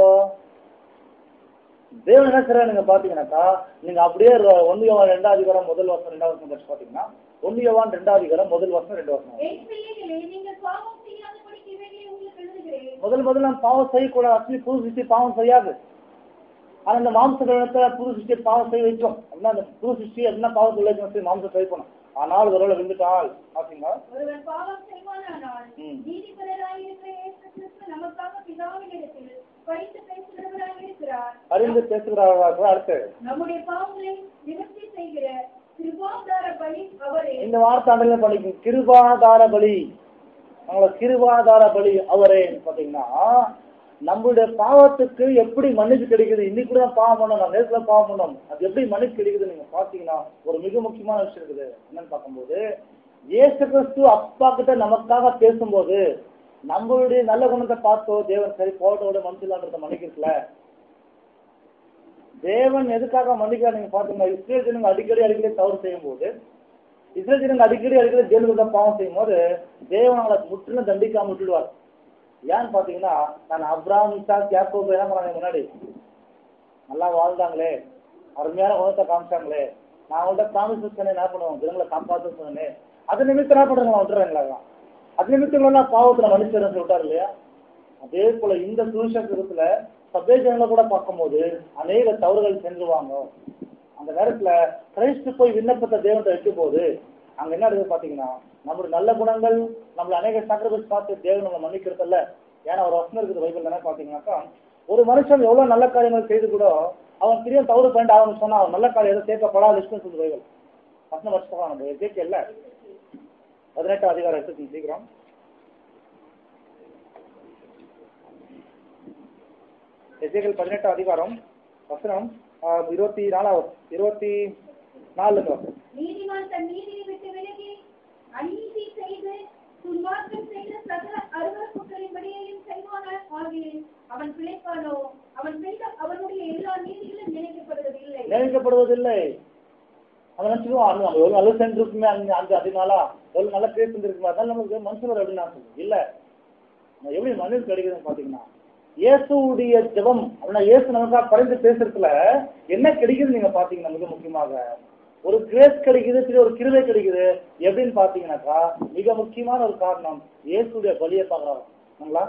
தேவன் என்ன செய்றாரு நீங்க பாத்தீங்கன்னாக்கா நீங்க அப்படியே ர- ஒன்னு யோவான் ரெண்டாவது அதிகாரம் முதல் வருஷம் ரெண்டாவது வருஷம் படிச்சு பாத்தீங்கன்னா ஒன்னு யோவான் ரெண்டாவது அதிகாரம் முதல் வருஷம் ரெண்டு வருஷம் என் பிள்ளைகளே நீங்கள் பாவம் செய்யாதபடி இவைகளை உங்களுக்கு எழுதுகிறேன் முதல் முதல்ல நம்ம பாவம் செய்யக்கூடாது ஆக்சுவலி புது சிருஷ்டி பாவம் செய்யாது ஆனா இந்த மாம்ச கிரகத்துல புது சிருஷ்டி பாவம் செய்ய வைக்கும் அப்படின்னா அந்த புது சிருஷ்டி அப்படின்னா பாவத்தை உள்ள மாம்சம் செய்யணும் ஆனால் ஒருவேளை விழுந்துட்டால் பாத்தீங்களா ஒருவன் பாவம் செய்வானானால் ம். நீதிபரராயிருக்கிற இயேசு கிறிஸ்து நமக்காக பிதாவினிடத்தில் பரிந்து பேசுகிறவராயிருக்கிறார் அறிந்து பேசுகிறார்கள் அடுத்து நம்முடைய பாவங்களை நிவர்த்தி செய்கிற கிருபாதார பலி அவரே இந்த வார்த்தை அண்டல பண்ணிக்கும் கிருபாதார பலி அவங்கள கிருபாதார பலி அவரே பாத்தீங்கன்னா நம்மளுடைய பாவத்துக்கு எப்படி மன்னிப்பு கிடைக்குது இன்னைக்கு கூட தான் பாவம் பண்ணோம் நான் நேரத்துல பாவம் பண்ணோம் அது எப்படி மன்னிப்பு கிடைக்குது நீங்க பாத்தீங்கன்னா ஒரு மிக முக்கியமான விஷயம் இருக்குது என்னன்னு பார்க்கும்போது இயேசு கிறிஸ்து அப்பா கிட்ட நமக்காக பேசும்போது நம்மளுடைய நல்ல குணத்தை பார்த்தோ தேவன் சரி போட்டோட மனுஷலான்றத மன்னிக்கிறதுல தேவன் எதுக்காக மன்னிக்க நீங்க பாத்தீங்கன்னா இஸ்ரேல் ஜனங்க அடிக்கடி அடிக்கடி தவறு செய்யும் போது இஸ்ரேல் ஜனங்க அடிக்கடி அடிக்கடி ஜெயிலுக்கு தான் பாவம் செய்யும் போது தேவன் அவங்களை முற்றிலும் தண்டிக்காம விட்டுடுவார் ஏன்னு பாத்தீங்கன்னா நான் அப்ராம் இசாக் யாக்கோபு என்ன பண்ணாங்க முன்னாடி நல்லா வாழ்ந்தாங்களே அருமையான குணத்தை காமிச்சாங்களே நான் அவங்கள்ட்ட ப்ராமிஸ் பண்ணி என்ன பண்ணுவோம் ஜனங்களை காப்பாற்ற சொன்னேன் அது நிமித்தம் என்ன பண்றாங்களா விட்டுறாங்களா அது நிமித்தம் பாவத்துல மனுஷன் சொல்லிட்டாரு இல்லையா அதே போல இந்த சுவிசேஷத்துல சபை ஜனங்களை கூட பார்க்கும்போது அநேக தவறுகள் செஞ்சுருவாங்க அந்த நேரத்துல கிரைஸ்து போய் விண்ணப்பத்தை தேவன்கிட்ட வைக்கும் போது அங்க என்ன இருக்குது பாத்தீங்கன்னா நம்மளுடைய நல்ல குணங்கள் நம்மள அநேக சாக்ரிஃபைஸ் பார்த்து தேவன் நம்ம மன்னிக்கிறது இல்ல ஏன்னா ஒரு வசனம் இருக்குது பைபிள் என்ன பாத்தீங்கன்னாக்கா ஒரு மனுஷன் எவ்வளவு நல்ல காரியங்கள் செய்து கூட அவன் திடீர்னு தவறு பண்ணிட்டு அவன் சொன்னா அவன் நல்ல காரியம் எதுவும் சேர்க்கப்படாத லிஸ்ட்னு சொல்லுது பைபிள் வசனம் வச்சுக்கலாம் நம்ம கேட்கல பதினெட்டு அதிகாரம் எடுத்து சீக்கிரம் எசேக்கியேல் பதினெட்டு அதிகாரம் வசனம் ஆஹ், இருபத்தி நாலாவது இருபத்தி நாலுங்க நீதிமான் தன் நீதியை விட்டு விலகி அநீதி செய்து துன்மார்க்கம் செய்த சகல அருவருப்புகளின்படியையும் செய்வானான் ஆகியில் அவன் பிழைப்பானோ அவன் செய்த அவனுடைய எல்லா நீதிகளும் நினைக்கப்படுவதில்லை நினைக்கப்படுவதில்லை அவன் நினைச்சுக்குவான் அது நம்ம எவ்வளவு நல்லது செஞ்சிருக்குமே அங்க அந்த அதனால எவ்வளவு நல்ல பேர் செஞ்சிருக்குமே அதனால நமக்கு மனுஷன் அப்படின்னு நான் சொல்லுவேன் இல்ல நம்ம எப்படி மனிதன் கிடைக்குதுன்னு பாத்தீங்கன்னா இயேசுடைய ஜெபம் அப்படின்னா இயேசு நமக்காக பரிந்து பேசுறதுல என்ன கிடைக்குது நீங்க பாத்தீங்கன்னா மிக முக்கியமாக ஒரு கிரேஸ் கிடைக்குது சரி ஒரு கிருவை கிடைக்குது எப்படின்னு பாத்தீங்கன்னாக்கா மிக முக்கியமான ஒரு காரணம் இயேசுடைய பலியை பாக்குறாங்களா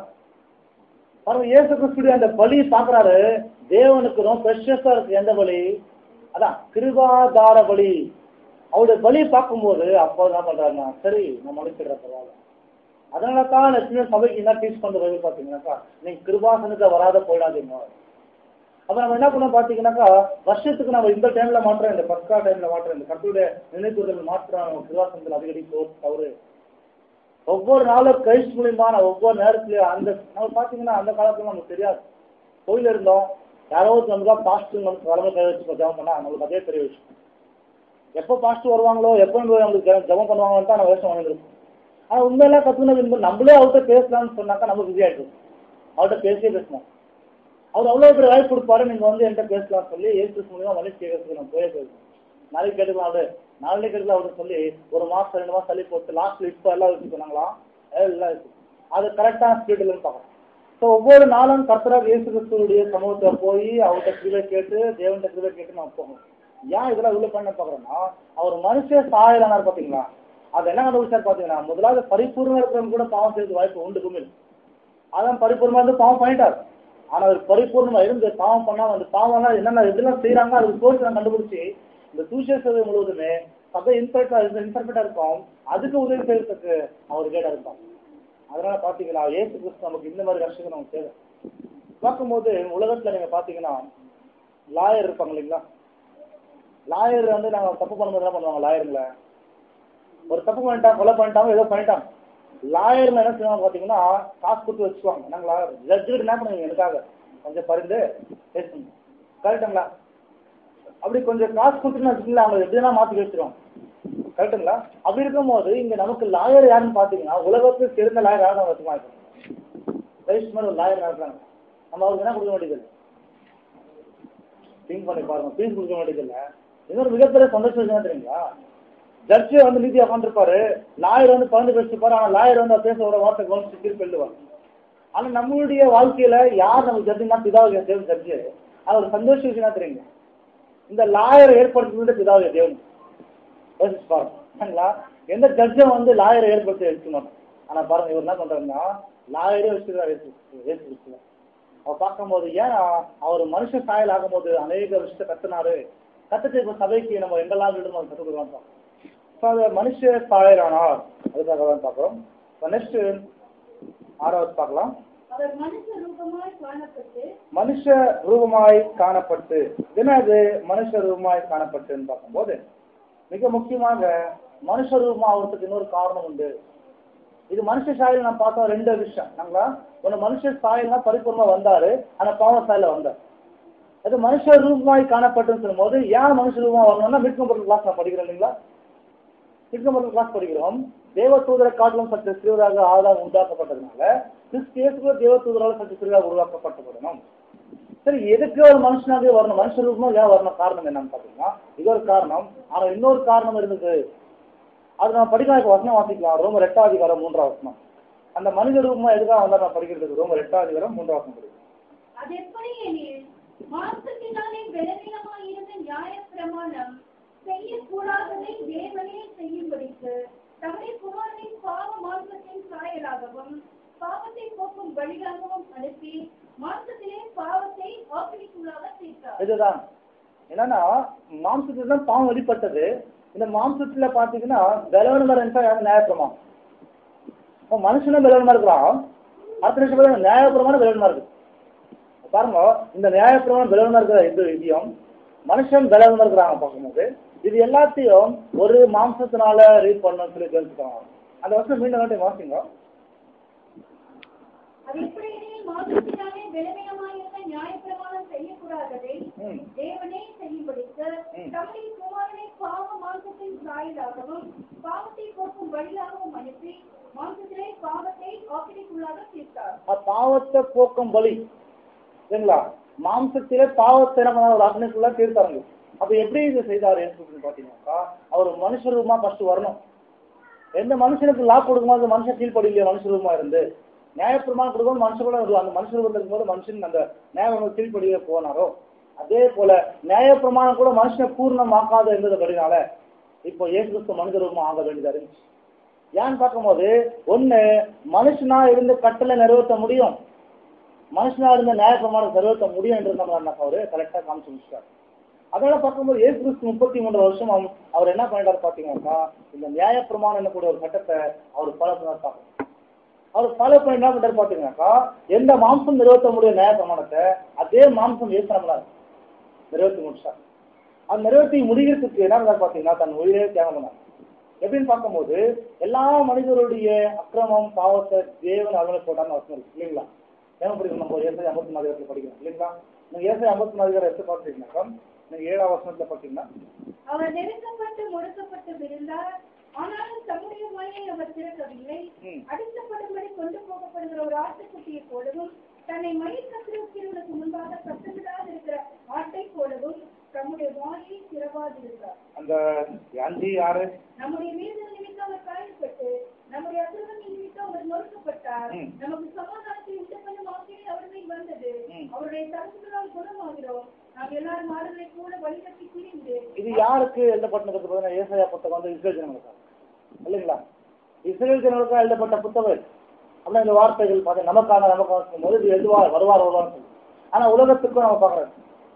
பாருங்க இயேசு கிறிஸ்துடைய அந்த பலி பாக்குறாரு தேவனுக்கு ரொம்ப ப்ரெஷஸா இருக்கு எந்த பலி அதான் கிருபாதார பலி அவருடைய பலி பார்க்கும்போது அப்போ என்ன பண்றாருன்னா சரி நான் மன்னிச்சிடுற பரவாயில்ல அதனால தான் லட்சுமி சபைக்கு என்ன டீச் பண்ற பைபிள் பாத்தீங்கன்னாக்கா நீங்க கிருபாசனத்தை வராத போயிடாதீங்க அப்ப நம்ம என்ன பண்ணோம் பாத்தீங்கன்னாக்கா வருஷத்துக்கு நம்ம இந்த டைம்ல மாற்றோம் இந்த பஸ்கா டைம்ல மாற்றோம் இந்த கட்டுடைய நினைவுகள் மாற்றம் நம்ம கிருபாசனத்தில் அடிக்கடி போ தவறு ஒவ்வொரு நாளும் கிரைஸ்ட் மூலியமான ஒவ்வொரு நேரத்துலயும் அந்த நம்ம பாத்தீங்கன்னா அந்த காலத்துல நமக்கு தெரியாது கோயில் இருந்தோம் யாரோ நமக்கு பாஸ்ட் நமக்கு வளமை கை வச்சு ஜபம் பண்ணா நம்மளுக்கு அதே பெரிய விஷயம் எப்போ பாஸ்ட் வருவாங்களோ எப்போ நம்மளுக்கு ஜெபம் ஜெபம் பண்ணுவாங்கன்னு தான் நம்ம வருஷம் வாழ்ந்துருக்கும் ஆனா உண்மையெல்லாம் கத்துனது என்பது நம்மளே அவர்கிட்ட பேசலாம்னு சொன்னாக்கா நம்ம பிஸி ஆயிடும் அவர்கிட்ட பேசியே பேசணும் அவர் அவ்வளவு பெரிய வாய்ப்பு கொடுப்பாரு நீங்க வந்து என்கிட்ட பேசலாம்னு சொல்லி ஏசு மூலியமா மனுஷ கேட்கறதுக்கு நம்ம போயே பேசணும் நாளைக்கு கேட்டுக்கலாம் அவரு நாளைக்கு கேட்டுக்கலாம் அவரு சொல்லி ஒரு மாசம் ரெண்டு மாசம் தள்ளி போட்டு லாஸ்ட்ல இப்போ எல்லாம் வச்சு சொன்னாங்களாம் எல்லாம் இருக்கு அது கரெக்டான ஸ்பீட்ல பார்க்கணும் ஸோ ஒவ்வொரு நாளும் கர்த்தராக இயேசு கிறிஸ்துவுடைய சமூகத்தை போய் அவர்கிட்ட கிருபை கேட்டு தேவன்கிட்ட கிருபை கேட்டு நம்ம போகணும் ஏன் இதெல்லாம் இவ்வளவு பண்ண பாக்குறோம்னா அவர் மனுஷன் சாயலானார் பாத்தீங்களா அது என்ன கண்டுபிடிச்சார் பாத்தீங்கன்னா முதலாவது பரிபூர்ணம் இருக்கிறவங்க கூட பாவம் செய்யறது வாய்ப்பு உண்டு குமிழ் அதான் பரிபூர்ணமா இருந்து பாவம் பண்ணிட்டார் ஆனா அவர் பரிபூர்ணமா இருந்து பாவம் பண்ணாம அந்த பாவம்லாம் என்னென்ன எதெல்லாம் செய்யறாங்க அதுக்கு சோர்ஸ் நான் கண்டுபிடிச்சு இந்த தூஷேசதை முழுவதுமே சபை இன்ஸ்பெக்டா இன்ஸ்பெக்டா இருக்கும் அதுக்கு உதவி செய்யறதுக்கு அவர் கேட்டா இருப்பான் அதனால பாத்தீங்களா ஏசு கிறிஸ்து நமக்கு இந்த மாதிரி கஷ்டங்கள் நமக்கு தேவை பார்க்கும்போது உலகத்துல நீங்க பாத்தீங்கன்னா லாயர் இருப்பாங்க இல்லைங்களா லாயர் வந்து நாங்க தப்பு பண்ணும்போது என்ன பண்ணுவாங்க லாயருங்கள ஒரு தப்பு பண்ணிட்டான் கொலை பண்ணிட்டாங்க ஏதோ பண்ணிட்டான் லாயர் என்ன செய்வாங்க பாத்தீங்கன்னா காசு கொடுத்து வச்சுக்குவாங்க நாங்களா ஜட்ஜு என்ன பண்ணுவீங்க எனக்காக கொஞ்சம் பரிந்து பேசுங்க கரெக்டுங்களா அப்படி கொஞ்சம் காசு கொடுத்துன்னு வச்சுக்கீங்களா அவங்க எப்படின்னா மாத்தி வச்சிருவாங்க கரெக்டுங்களா அப்படி இருக்கும்போது இங்க நமக்கு லாயர் யாருன்னு பாத்தீங்கன்னா உலகத்துக்கு தெரிந்த லாயர் யாரும் நம்ம வச்சுக்கலாம் ரைஸ் மாதிரி ஒரு லாயர் நடத்துறாங்க நம்ம அவருக்கு என்ன கொடுக்க வேண்டியது திங்க் பண்ணி பாருங்க ஃபீஸ் கொடுக்க வேண்டியது இல்லை இன்னொரு மிகப்பெரிய சந்தோஷம் என்ன தெரியுங்களா ஜட்ஜு வந்து நீதியா உட்காந்துருப்பாரு லாயர் வந்து குழந்தை பேசிப்பாரு ஆனா லாயர் வந்து பேச ஒரு வார்த்தை கவனிச்சு தீர்ப்பு எழுதுவார் ஆனா நம்மளுடைய வாழ்க்கையில யார் நம்ம ஜட்ஜுனா பிதாவுடைய தேவன் ஜட்ஜு அது ஒரு சந்தோஷ விஷயம் என்ன தெரியுங்க இந்த லாயர் ஏற்படுத்துறது பிதாவுடைய தேவன் யோசிச்சு பாருங்க சரிங்களா எந்த ஜட்ஜும் வந்து லாயரை ஏற்படுத்தி எடுக்க மாட்டோம் ஆனா பாருங்க இவர் என்ன பண்றாருன்னா லாயரே வச்சுக்கிறார் ஏசு வச்சுக்கிறார் அவர் பார்க்கும்போது ஏன் அவர் மனுஷ சாயல் ஆகும்போது அநேக விஷயத்தை கத்துனாரு கத்துட்டு இப்ப சபைக்கு நம்ம எங்கெல்லாம் விடுமோ அதை கத்துக்கிறோம் ஸோ அது மனுஷ சாயலானார் அதுக்காக தான் பார்க்குறோம் நெக்ஸ்ட் ஆறாவது பார்க்கலாம் அவர் மனுஷ ரூபமாய் காணப்பட்டு மனுஷ ரூபமாய் காணப்பட்டு என்ன அது மனுஷ ரூபமாய் காணப்பட்டுன்னு பார்க்கும்போது மிக முக்கியமாக மனுஷ ரூபமா ஆகிறதுக்கு இன்னொரு காரணம் உண்டு இது மனுஷ சாயல் நான் பார்த்தோம் ரெண்டு விஷயம் நாங்களா ஒன்று மனுஷ சாயல்னா பரிபூர்ணமா வந்தாரு ஆனா பாவ சாயல வந்தார் அது மனுஷ ரூபமாய் காணப்பட்டுன்னு சொல்லும்போது ஏன் மனுஷ ரூபமா வரணும்னா மிட்கம்பர் கிளாஸ் நான் படிக்கிறேன் இல்லைங்களா மிட்கம்பர் கிளாஸ் படிக்கிறோம் தேவ தூதரை காட்டிலும் சற்று சிறுவராக ஆதாரம் உண்டாக்கப்பட்டதுனால கிறிஸ்தியத்துக்கு தேவ தூதரால் சற்று சிறுவராக உருவாக்கப்பட்டுவிடணும் சரி எதுக்கு ஒரு மனுஷனாவே வரணும் மனுஷ ரூபமா ஏன் வரணும் காரணம் என்னன்னு பாத்தீங்கன்னா இது ஒரு காரணம் ஆனா இன்னொரு காரணம் இருந்தது அது நம்ம படிக்கலாம் இப்போ வசனம் வாசிக்கலாம் ரோம ரெட்டாவது அதிகாரம் மூன்றாம் வசனம் அந்த மனித ரூபமா எதுக்காக வந்தா நான் படிக்கிறதுக்கு ரோம ரெட்டாவது அதிகாரம் மூன்றாம் வசனம் படிக்கிறேன் அது எப்படி எனில் மாம்சத்தினாலே பலவீனமாய் இருந்த நியாயப்பிரமாணம் செய்யக்கூடாததை தேவனே செய்யும்படிக்கு தம்முடைய குமாரனின் பாவ மாம்சத்தின் சாயலாகவும் பாவத்தை போக்கும் வழியாகவும் அனுப்பி மாம்சத்திலே பாவத்தை ஆக்கிரிக்குள்ளாக தீர்த்தார் இதுதான் என்னன்னா மாம்சத்துல தான் பாவம் வெளிப்பட்டது இந்த மாம்சத்துல பாத்தீங்கன்னா பலவனமா இருந்தா யாரும் நியாயப்பிரமாணம் இப்போ மனுஷனும் பலவனமா இருக்கிறான் அடுத்த நிமிஷம் பார்த்தா நியாயப்பிரமாணம் பலவனமா இருக்கு பாருங்க இந்த நியாயப்பிரமாணம் பலவனமா இருக்கிற இந்த விஷயம் மனுஷன் பலவனமா இருக்கிறாங்க பார்க்கும்போது இது எல்லாத்தையும் ஒரு மாம்சத்தினால ரீட் பண்ணணும்னு சொல்லி தெரிஞ்சுக்கோங்க அந்த வருஷம் மீண்டும் வாட்டி வாசிங்க அது எப்படி எனில் மாம்சத்தினாலே பலவீனமாய் இருந்த நியாயப்பிரமாணம் செய்யக்கூடாததை ம் தேவனே செய்யும்படிக்கு ம். தம்முடைய குமாரனை பாவ மாம்சத்தின் சாயலாகவும் பாவத்தை போக்கும் வழியாகவும் அனுப்பி மாம்சத்திலே பாவத்தை ஆக்கிரிக்குள்ளாக தீர்த்தார் அஹ் பாவத்தை போக்கும் பலி சரிங்களா மாம்சத்திலே பாவத்தை என்ன பண்ணார் ஒரு அக்னிக்குள்ள தீர்த்தாருங்க அப்ப எப்படி இது செய்தார் அப்படின்னு பாத்தீங்கன்னாக்கா அவர் மனுஷ ரூபமா ஃபர்ஸ்ட் வரணும் எந்த மனுஷனுக்கு லா கொடுக்கும்போது மனுஷன் கீழ்ப்படியிலையே மனுஷ ரூபமா இருந்து நியாயப்பிரமாணம் கொடுக்கும்போது மனுஷன் கூட ஒரு அந்த மனுஷ ரூபத்தில் இருக்கும்போது மனுஷன் அந்த நியாயம் கீழ்ப்படியே போனாரோ அதே போல நியாயப்பிரமாணம் கூட மனுஷனை பூர்ணமாக்காத இருந்ததுபடினால இப்போ இயேசு கிறிஸ்து மனித ரூபமா ஆக வேண்டியதா இருந்துச்சு ஏன்னு பார்க்கும்போது ஒண்ணு மனுஷனா இருந்து கட்டளை நிறைவேற்ற முடியும் மனுஷனா இருந்த நியாயப்பிரமாணம் நிறைவேற்ற முடியும் என்று நம்ம என்ன அவரு கரெக்டா காமிச்சு முடிச்சிட்டார் அதனால பார்க்கும்போது ஏசு கிறிஸ்து முப்பத்தி மூன்று வருஷம் அவ- அவர் என்ன பண்ணிட்டாரு பாத்தீங்கன்னாக்கா இந்த நியாயப்பிரமாணம் என்னக்கூடிய ஒரு சட்டத்தை அவர் ஃபாலோ பண்ணார் பார்க்கணும் அவர் ஃபாலோ பண்ணி என்ன பண்றாரு பாத்தீங்கன்னாக்கா எந்த மாம்சம் நிறைவேற்ற முடியும் நியாயப்பிரமாணத்தை அதே மாம்சம் ஏசு நம்மளால நிறைவேற்றி முடிச்சார் அது நிறைவேற்றி முடிகிறதுக்கு என்ன பண்ணார் பாத்தீங்கன்னா தன் உயிரே தியாகம் பண்ணார் எப்படின்னு பார்க்கும்போது எல்லா மனிதருடைய அக்கிரமம் பாவத்தை தேவன் அவங்களை போட்டான்னு அவசியம் இருக்கு இல்லைங்களா ஏன் படிக்கணும் நம்ம ஏசாய் ஐம்பத்தி நாலு இடத்துல படிக்கிறோம் இல்லைங்களா நீங்க ஏசாய் ஐம்பத்தி நாலு இடத்துல எடுத்து பார்த்தீங்கன்னாக்கா நீங்க ஏழாம் வருஷத்துல பார்த்தீங்கன்னா அவர் நெருக்கப்பட்டு முடக்கப்பட்டு விழுந்தார் ஆனாலும் தம்முடைய வாயை அவர் திறக்கவில்லை ம். அடிக்கப்படும்படி கொண்டு போகப்படுகிற ஒரு ஆட்டுக்குட்டியை போலவும் தன்னை மயிர் கத்திரக்கிறவனுக்கு முன்பாக சத்தமிடாது இருக்கிற ஆட்டை போலவும் தம்முடைய வாயை திறவாதிருந்தார் அந்த அஞ்சு ஆறு நம்முடைய மீது நிமித்தம் அவர் காயப்பட்டு நம்முடைய அசுரவின் நிமித்தம் அவர் நொறுக்கப்பட்டார் ம். நமக்கு சமாதானத்தை உண்டு பண்ணும் ஆசிரியர் அவர் மேல் வந்தது ம். அவருடைய தரப்புகளால் குணமாகிறோம் நாம் எல்லாரும் மாறுதலை கூட வழிகட்டி பிரிந்து இது யாருக்கு எழுதப்பட்டது பார்த்தீங்கன்னா ஏசாயா புத்தகம் வந்து இஸ்ரேல் ஜனங்களுக்கா இல்லைங்களா இஸ்ரேல் ஜனங்களுக்கா எழுதப்பட்ட புத்தகம் அப்படின்னா இந்த வார்த்தைகள் பார்த்து நமக்காக நமக்காக போது இது எழுதுவார் வருவார் வருவார்னு சொல்லி ஆனா உலகத்துக்கும் நம்ம பார்க்கறோம்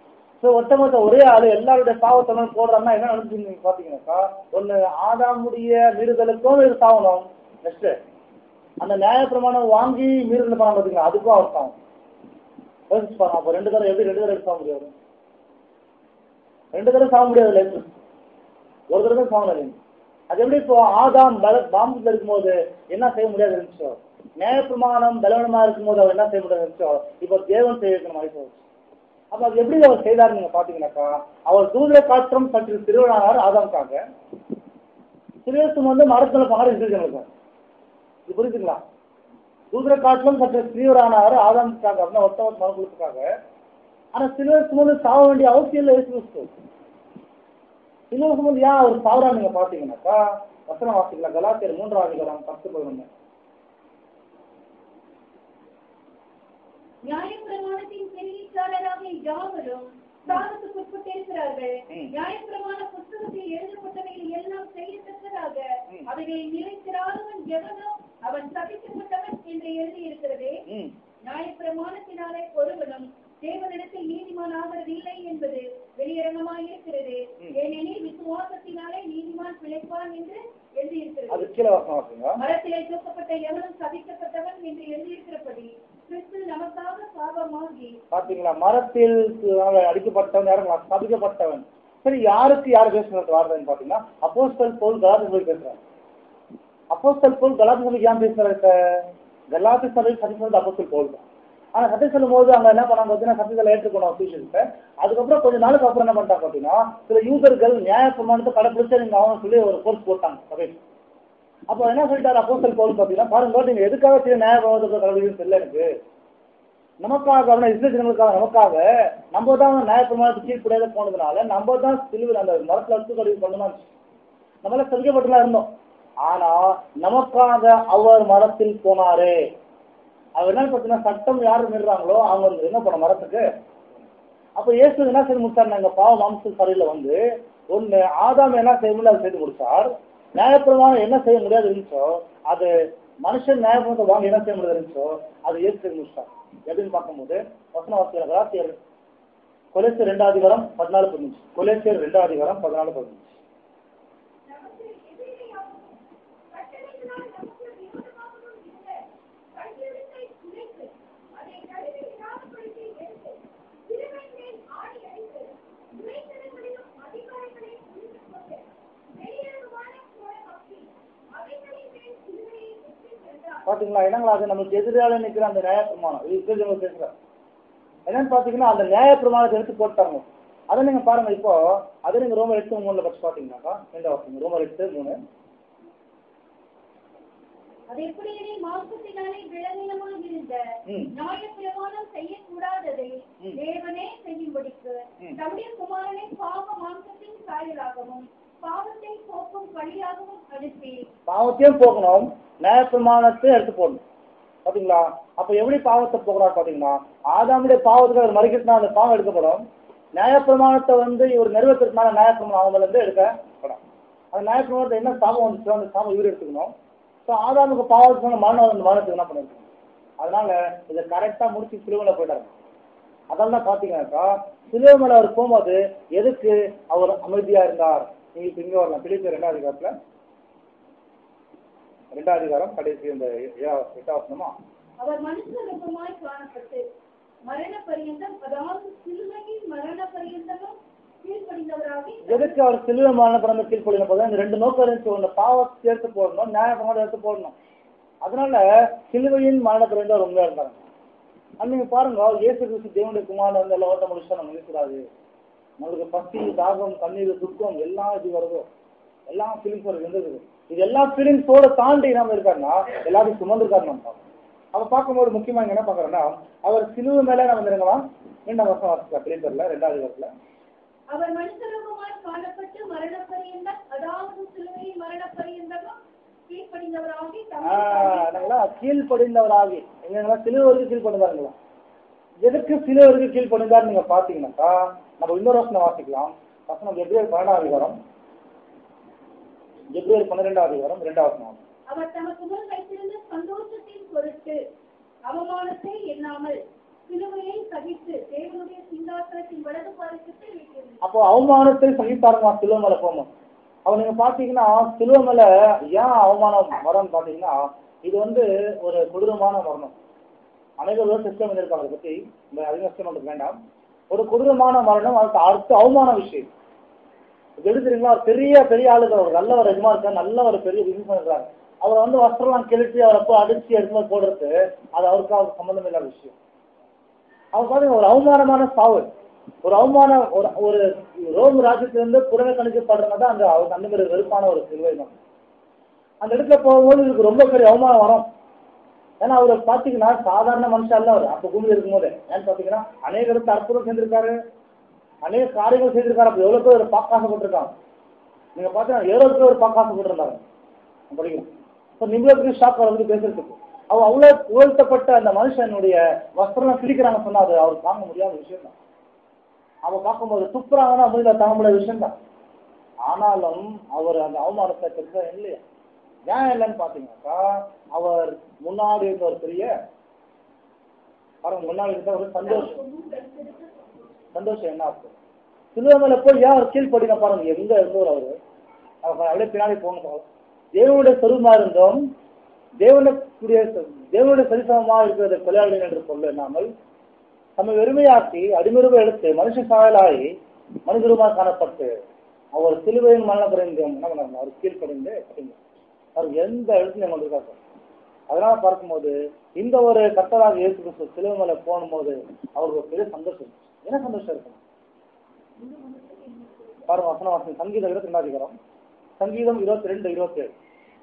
ஸோ ஒருத்தவங்க ஒரே ஆளு எல்லாருடைய பாவத்தெல்லாம் போடுறாங்கன்னா என்ன நடந்துச்சு நீங்க பாத்தீங்கன்னாக்கா ஒண்ணு ஆதாமுடைய மீறுதலுக்கும் இது சாவணும் நெக்ஸ்ட் அந்த நியாயப்பிரமாணம் வாங்கி மீறுதல் பண்ண பார்த்தீங்களா அதுக்கும் அவர் சாவும் யோசிச்சு பாருங்க அப்போ ரெண்டு தடவை எப்படி ரெண்டு தடவை சாக முடியாது ரெண்டு தடவை சாக முடியாது லைஃப் ஒரு தடவை சாகணும் இல்லைங்க அது எப்படி இப்போ ஆதாம் பல பாம்புல இருக்கும்போது என்ன செய்ய முடியாது இருந்துச்சோ நியாயப்பிரமாணம் பலவனமா இருக்கும்போது அவர் என்ன செய்ய முடியாது இருந்துச்சோ இப்போ தேவன் செய்யற மாதிரி போச்சு அப்ப அது எப்படி அவர் செய்தார் நீங்க பாத்தீங்கன்னாக்கா அவர் தூதர காற்றம் சற்று திருவிழானார் ஆதாமுக்காக சிறுவசம் வந்து மரத்துல பங்காளி இருக்கிறவங்களுக்கு இது புரியுதுங்களா தூதர காட்டிலும் சற்று தீவிரானார் ஆதாமுக்காக அப்படின்னா ஒருத்தவர் மனக்குழுத்துக்காக ஆனா சிலுவை சுமந்து சாக வேண்டிய அவசியம் இல்லை இயேசு கிறிஸ்து சிலுவை சுமந்து ஏன் அவர் சாவரா நீங்க பாத்தீங்கன்னாக்கா வசனம் வாசிக்கலாம் கலாத்தியர் மூன்றாம் அதிகாரம் பத்து பதினொன்று நியாயப்பிரமாணத்தின் கிரியைக்காரராக யாவரும் சாதத்துக்குட்பட்டிருக்கிறார்கள் ம். நியாயப்பிரமாண புஸ்தகத்தில் எழுதப்பட்டவைகள் எல்லாம் செய்யத்தக்கதாக ம். அவைகளை நிறைத்திராதவன் எவனோ அவன் சபிக்கப்பட்டவன் என்று எழுதியிருக்கிறதே ம் நியாயப்பிரமாணத்தினாலே ஒருவனும் தேவனிடத்தில் நீதிமான் ஆகிறது இல்லை என்பது வெளியரங்கமாயிருக்கிறது ம். ஏனெனில் விசுவாசத்தினாலே நீதிமான் பிழைப்பான் என்று அது எழுதியிருக்கிறது கீழே வசனம் வாசிங்க மரத்திலே தூக்கப்பட்ட எவனும் சபிக்கப்பட்டவன் என்று எழுதியிருக்கிறபடி கிறிஸ்து நமக்காக சாபமாகி பாத்தீங்களா மரத்தில் அவன் அடிக்கப்பட்டவன் யாரும் சபிக்கப்பட்டவன் சரி யாருக்கு யார் பேசுறது வார்த்தைன்னு பாத்தீங்கன்னா அப்போஸ்தல் போல் கலாத்து சபை பேசுறாரு அப்போஸ்தல் போல் கலாத்து சபைக்கு ஏன் பேசுறாரு இப்ப கலாத்து சபை சதி சொன்னது அப்போஸ்தல் போல் தான் ஆனா சட்டை சொல்லும் போது அங்க என்ன பண்ணாங்க பார்த்தீங்கன்னா சட்டத்தில் ஏற்றுக்கணும் அபிஷியல்ஸை அதுக்கப்புறம் கொஞ்ச நாளுக்கு அப்புறம் என்ன பண்ணிட்டாங்க பார்த்தீங்கன்னா சில யூதர்கள் நியாய பிரமாணத்தை கடைபிடிச்சு நீங்க அவன் சொல்லி ஒரு கோர்ஸ் போட்டாங்க சபைக்கு அப்போ என்ன சொல்லிட்டாரு அப்போஸ்தல் போல் பார்த்தீங்கன்னா பாருங்க நீங்க எதுக்காக சில நியாய பிரமாணத்தை கடைபிடிக்கணும் தெரியல எனக்கு நமக்காக அவனை இஸ்ரேலுக்காக நமக்காக நம்ம தான் நியாயப்பிரமாணத்துக்கு கீழ்ப்படியாத போனதுனால நம்ம தான் சிலுவில் அந்த மரத்துல வச்சு கழிவு பண்ணணும் நம்மள சதிக்கப்பட்டுலாம் இருந்தோம் ஆனா நமக்காக அவர் மரத்தில் போனாரு அவர் என்ன பார்த்தீங்கன்னா சட்டம் யாரு மீறுறாங்களோ அவங்க வந்து என்ன பண்ண மரத்துக்கு அப்ப இயேசு என்ன செய்து முடிச்சார் எங்க பாவ மாம்ச சரியில வந்து ஒண்ணு ஆதாம் என்ன செய்ய முடியல அதை செய்து முடிச்சார் நியாயப்பிரமாணம் என்ன செய்ய முடியாது இருந்துச்சோ அது மனுஷன் நியாயப்பிரமாணத்தை வாங்க என்ன செய்ய முடியாது இருந்துச்சோ அது இயேசு செய்து முடிச்சார் எப்படின்னு பார்க்கும்போது வசன வாசிக்கிற கலாத்தியர் கொலேசியர் ரெண்டாவது அதிகாரம் பதினாலு பதினஞ்சு கொலேசியர் ரெண்டாவது அதிகாரம் பதினாலு பதினஞ்சு நமக்கு எதிரியாகவும் கட்டளைகளால் நமக்கு விரோதமாகவும் இருந்த கல்வியத்தை குறைத்து அதை நடுவில் ஞாபகப்படுத்தி எடுத்து சிலுவை மேல் ஆணி அடித்து துணைத்தனங்களிலும் அதிகாரங்களையும் புரிந்து கொண்டு வெளியேறுவான கோலமாக்கி அவைகளின் மேல் சிலுவையை வெற்றி சென்றார் பாத்தீங்களா என்னங்களா அது நமக்கு எதிரால நிக்கிற அந்த நியாயப்பிரமாணம் இது இஸ்ரேல் பேசுறாரு என்னன்னு பாத்தீங்கன்னா அந்த நியாயப்பிரமாணத்தை எடுத்து போட்டாங்க அதை நீங்க பாருங்க இப்போ அதை நீங்க ரோமர் எட்டு மூணுல பச்சு பாத்தீங்கன்னாக்கா ரெண்டாவது வசனம். ரோமர் எட்டு மூணு அது எப்படியெனில் மாம்சத்தினாலே விளநிலமாக இருந்த ம். நியாயப்பிரமாணம் செய்யக்கூடாததை ம். தேவனே செய்யும்படிக்கு ம். தம்முடைய குமாரனை பாவ மாம்சத்தின் சாயலாகவும் பாவத்தை போக்கும் வழியாகவும் அனுப்பி பாவத்தையும் போகணும் நியாயப்பிரமாணத்தையும் எடுத்து போடணும் பாத்தீங்களா அப்ப எப்படி பாவத்தை போகிறார் பாத்தீங்கன்னா ஆதாமுடைய பாவத்துக்கு அவர் மறிக்கிறதுனா அந்த பாவம் எடுக்கப்படும் நியாயப்பிரமாணத்தை வந்து இவர் நிறைவேற்றுறதுனால நியாயப்பிரமாணம் அவங்க இருந்து எடுக்கப்படும் அந்த நியாயப்பிரமாணத்தை என்ன சாபம் வந்துச்சோ அந்த சாபம் இவர் எடுத்துக்கணும் ஸோ ஆதாமுக்கு பாவத்துக்கு மரணம் அந்த மரணத்துக்கு என்ன பண்ணிருக்கணும் அதனால இதை கரெக்டா முடிச்சு சிலுவையில் போயிட்டாரு அதெல்லாம் பாத்தீங்கன்னாக்கா சிலுவை மேல அவர் போகும்போது எதுக்கு அவர் அமைதியா இருந்தார் நீங்க இப்ப இங்க வரலாம் பிலிப்பியர் ரெண்டாவது அதிகாரத்துல ரெண்டாவது அதிகாரம் கடைசி இந்த ஏழாவது எட்டாவது வசனமா அவர் மனுஷ ரூபமாய் காணப்பட்டு மரண பரியந்தம் அதாவது சிலுவையின் மரண பரியந்தமும் கீழ்ப்படிந்தவராகி எதுக்கு அவர் சிலுவை மரண பிறந்த கீழ்ப்படின போது இந்த ரெண்டு நோக்கம் இருந்துச்சு ஒன்று பாவத்தை எடுத்து போடணும் நியாயப்பிரமாணம் எடுத்து போடணும் அதனால சிலுவையின் மரண பிறந்த அவர் உண்மையா இருந்தாங்க அது நீங்க பாருங்க இயேசு கிறிஸ்து தேவனுடைய குமாரன் வந்து எல்லாம் ஓட்ட முடிச்சா நம்ம நினைக்கூடாது நம்மளுக்கு பசி தாகம் கண்ணீர் துக்கம் எல்லாம் இது வருதோ எல்லாம் ஃபீலிங்ஸ் வருது இருந்தது இது எல்லா ஃபீலிங்ஸோட தாண்டி நம்ம இருக்காருன்னா எல்லாத்தையும் சுமந்துருக்காரு நம்ம பார்க்கணும். அப்ப பார்க்கும்போது முக்கியமா இங்க என்ன பாக்குறோம்னா அவர் சிலுவை மேல நம்ம இருக்கலாம் ரெண்டாம் வருஷம் வாசிக்கலாம் பிலிப்பர்ல ரெண்டாவது வருஷத்துல அவர் மனுஷ ரூபமாய் காணப்பட்டு மரண பரியந்தம் அதாவது சிலுவையின் மரண பரியந்தமும் கீழ்ப்படிந்தவராகி என்னங்களா கீழ்ப்படிந்தவராகி எங்கன்னா சிலுவருக்கு கீழ்ப்படிந்தாருங்களா எதுக்கு சிலுவருக்கு கீழ்ப்படிந்தார் நீங்க பாத்தீங்கன்னாக்கா நம்ம இன்னொரு வசனம் வாசிக்கலாம் வசனம் எப்ரியல் பன்னெண்டாவது அதிகாரம் எப்ரியல் பன்னிரெண்டாவது அதிகாரம் ரெண்டாவது வசனம் அவர் தமக்கு முன் வைத்திருந்த சந்தோஷத்தின் பொருட்டு அவமானத்தை எண்ணாமல் சிலுவையை சகித்து தேவனுடைய சிங்காசனத்தின் வலது பாரசத்தில் வீட்டிருந்தார் அப்போ அவமானத்தை சகித்தாருமா சிலுவை மேல போகணும் அப்ப நீங்க பாத்தீங்கன்னா சிலுவை மேல ஏன் அவமானம் மரணம் பாத்தீங்கன்னா இது வந்து ஒரு கொடூரமான மரணம் அனைவரும் சிஸ்டம் பண்ணியிருக்காங்க அதை பத்தி இந்த அதிக கஷ்டம் நமக்கு வேண்டாம் ஒரு கொடூரமான மரணம் அதுக்கு அடுத்து அவமான விஷயம் இது எடுத்துறீங்களா ஒரு பெரிய பெரிய ஆளுங்க ஒரு நல்ல ஒரு எஜமா இருக்காரு நல்ல ஒரு பெரிய பிசினஸ் இருக்கிறாங்க அவரை வந்து வஸ்திரம்லாம் கிழிச்சு அவரை போய் அடிச்சு எடுத்து போய் போடுறது அது அவருக்கு அவருக்கு சம்மந்தம் இல்லாத விஷயம் அவர் பாருங்க ஒரு அவமானமான சாவு ஒரு அவமான ஒரு ஒரு ரோம் ராஜ்யத்திலிருந்து புறக்கணிக்கப்படுறதுனா தான் அந்த அவருக்கு அந்த மாதிரி வெறுப்பான ஒரு சிலுவை தான் அந்த இடத்துல போகும்போது இதுக்கு ரொம்ப பெரிய அவமானம் வரும் ஏன்னா அவர் பாத்தீங்கன்னா சாதாரண மனுஷன் அல்ல அவர் அப்ப பூமியில இருக்கும்போது ஏன்னு பாத்தீங்கன்னா அநேக இடத்துல அற்புதம் செஞ்சிருக்காரு அநேக காரியங்கள் செய்திருக்காரு அப்ப எவ்வளவு பேர் பாக்காசப்பட்டிருக்காங்க நீங்க பாத்தீங்கன்னா ஏழு பேர் பாக்காசப்பட்டிருந்தாங்க படிக்கணும் இப்போ நிம்மளத்துக்கு ஷாக் வந்து பேசுறதுக்கு அவ அவ்வளவு புகழ்த்தப்பட்ட அந்த மனுஷனுடைய வஸ்திரம் கிழிக்கிறாங்க சொன்னா அது அவர் தாங்க முடியாத விஷயம் தான் அவ பார்க்கும்போது துப்புறாங்கன்னா முடியல தாங்க முடியாத விஷயம் தான் ஆனாலும் அவர் அந்த அவமானத்தை பெருசா இல்லையா ஏன் இல்லைன்னு பாத்தீங்கன்னாக்கா அவர் முன்னாடி இருந்த ஒரு பெரிய பாருங்க முன்னாடி இருந்த ஒரு சந்தோஷம் சந்தோஷம் என்ன ஆகும் சிலுவை மேல போய் ஏன் அவர் கீழ்படினா பாருங்க எங்க இருந்தவர் அவரு அவர் அப்படியே பின்னாடி போகணும் தேவனுடைய சொருமா இருந்தோம் தேவனுடைய தேவனுடைய சரிசமமா இருக்கிறத கொலையாளி என்று சொல்ல எண்ணாமல் நம்ம வெறுமையாக்கி அடிமருவை எடுத்து மனுஷ சாயலாகி மனிதருமாக காணப்பட்டு அவர் சிலுவையின் மரண குறைந்தோம் என்ன பண்ணாங்க அவர் கீழ்ப்படிந்து படிங்க அவர் எந்த இடத்துலையும் கொண்டிருக்காரு அதனால பார்க்கும்போது இந்த ஒரு கர்த்தராக இயேசு கிறிஸ்து சிலுவை மேல போகும்போது அவருக்கு ஒரு பெரிய சந்தோஷம் என்ன சந்தோஷம் இருக்கும் பாருங்க வசன வாசனம் சங்கீதம் இருபத்தி ரெண்டாவது அதிகாரம் சங்கீதம் இருபத்தி ரெண்டு இருபத்தி ஏழு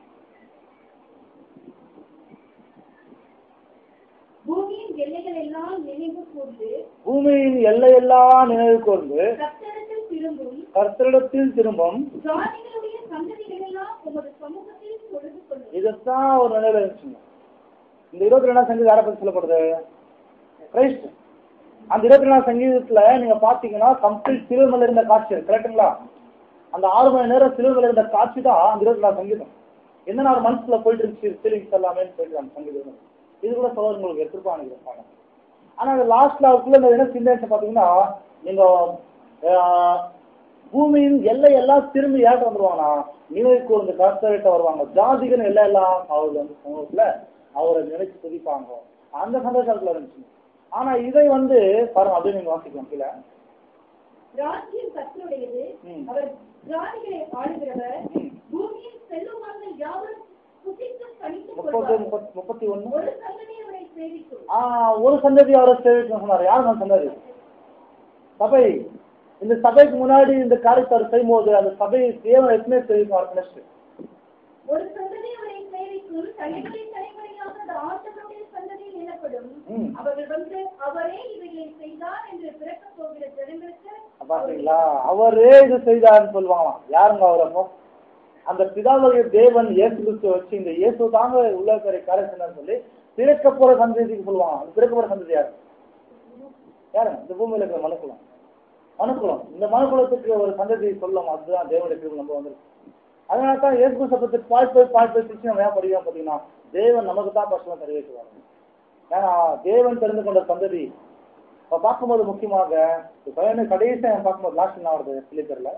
பூமியின் எல்லைகள் எல்லாம் நினைவு கூர்ந்து பூமியின் எல்லையெல்லாம் நினைவு கூர்ந்து கத்தடத்தில் திரும்பும் கர்த்தரிடத்தில் திரும்பும் ஜாதிகளுடைய சந்ததிகள் எல்லாம் உமது சமூகத்தில் தொழுது கொள்ளும் இதுதான் ஒரு நினைவு இருந்துச்சுங்க இந்த இருபத்தி ரெண்டாம் சங்கீதம் யாரை பத்தி சொல்லப்படுது கிரைஸ்ட் அந்த இருபத்தி ரெண்டாம் சங்கீதத்துல நீங்க பாத்தீங்கன்னா கம்ப்ளீட் சிலுவையில் இருந்த காட்சி கரெக்டுங்களா அந்த ஆறு மணி நேரம் சிலுவையில் இருந்த காட்சி தான் அந்த இருபத்தி ரெண்டாம் சங்கீதம் என்ன நான் மனசுல போயிட்டு இருந்துச்சு ஃபீலிங்ஸ் எல்லாமே போயிட்டு அந்த சங்கீதம் இது கூட சொல்ல உங்களுக்கு எடுத்துருப்பாங்க பாடம் ஆனா அந்த லாஸ்ட்ல அவருக்குள்ள இந்த என்ன சிந்தனை பாத்தீங்கன்னா நீங்க ஆஹ், பூமியின் எல்லை எல்லாம் திரும்பி ஏற்ற வந்துருவாங்கன்னா நினைவுக்கு வந்து கர்த்தர்கிட்ட வருவாங்க ஜாதிகள் எல்லை எல்லாம் அவர் வந்து சமூகத்துல அவரை நினைச்சு துதிப்பாங்க அந்த சந்தோஷத்துல இருந்துச்சு ஆனா இதை வந்து பாருங்க அப்படியே நீங்க வாசிக்கலாம் கீழே ராஜ்யம் கத்தருடையது ம். அவர் ஜாதிகளை ஆளுகிறவர் ம். பூமியின் செல்வமாக யாவரும் புசித்து கணித்துக் முப்பது கொள்வார் முப்பத்தி முப்பத்தி ஒண்ணு ஒரு சந்ததி அவரை சேவிக்கும் ஆஹ் ஒரு சந்ததி அவரை சேவிக்கணும் சொன்னார் யார் அந்த சந்ததி சபை இந்த சபைக்கு முன்னாடி இந்த காரியத்தை அவர் செய்யும்போது அந்த சபை தேவன் எப்பவுமே சேவிக்கும் அவர் நெக்ஸ்ட் ஒரு சந்ததி அவரை சேவிக்கும் தலைமுறை தலைமுறையாக அது ஆண்டவருடைய சந்ததியில் எனப்படும் ம். அவர்கள் வந்து அவரே இவைகளை செய்தார் என்று பிறக்கப் போகிற ஜனங்களுக்கு பாத்தீங்களா அவரே இது செய்தார்னு சொல்லுவாங்களாம் யாருங்க அவர் அப்போ அந்த பிதாவுடைய தேவன் இயேசு கிறிஸ்துவ வச்சு இந்த இயேசு தாங்க உள்ள இருக்கிற காரியம் செஞ்சார்னு சொல்லி பிறக்க போற சந்ததிக்கு சொல்லுவாங்க அந்த பிறக்க போற சந்ததி யாரு யாருங்க இந்த பூமியில இருக்கிற மனுக்குலம் மனுக்குலம் இந்த மனுக்குலத்துக்கு ஒரு சந்ததி சொல்லும் அதுதான் தேவனுடைய கிருபை நம்ம வந்திருக்கு அதனால தான் இயேசு கிறிஸ்துவ பத்தி பால் போய் பால் போய் பிடிச்சி நம்ம ஏன் படிக்கிறோம் பார்த்தீங்கன்னா தேவன் நமக்கு தான் பர்சனலாக தெரிவிக்கிறாங்க ஏன்னா தேவன் தெரிந்து கொண்ட சந்ததி இப்ப பார்க்கும்போது முக்கியமாக இப்ப பையனு கடைசியா பார்க்கும்போது லாஸ்ட் என்ன வருது பிலிப்பர்ல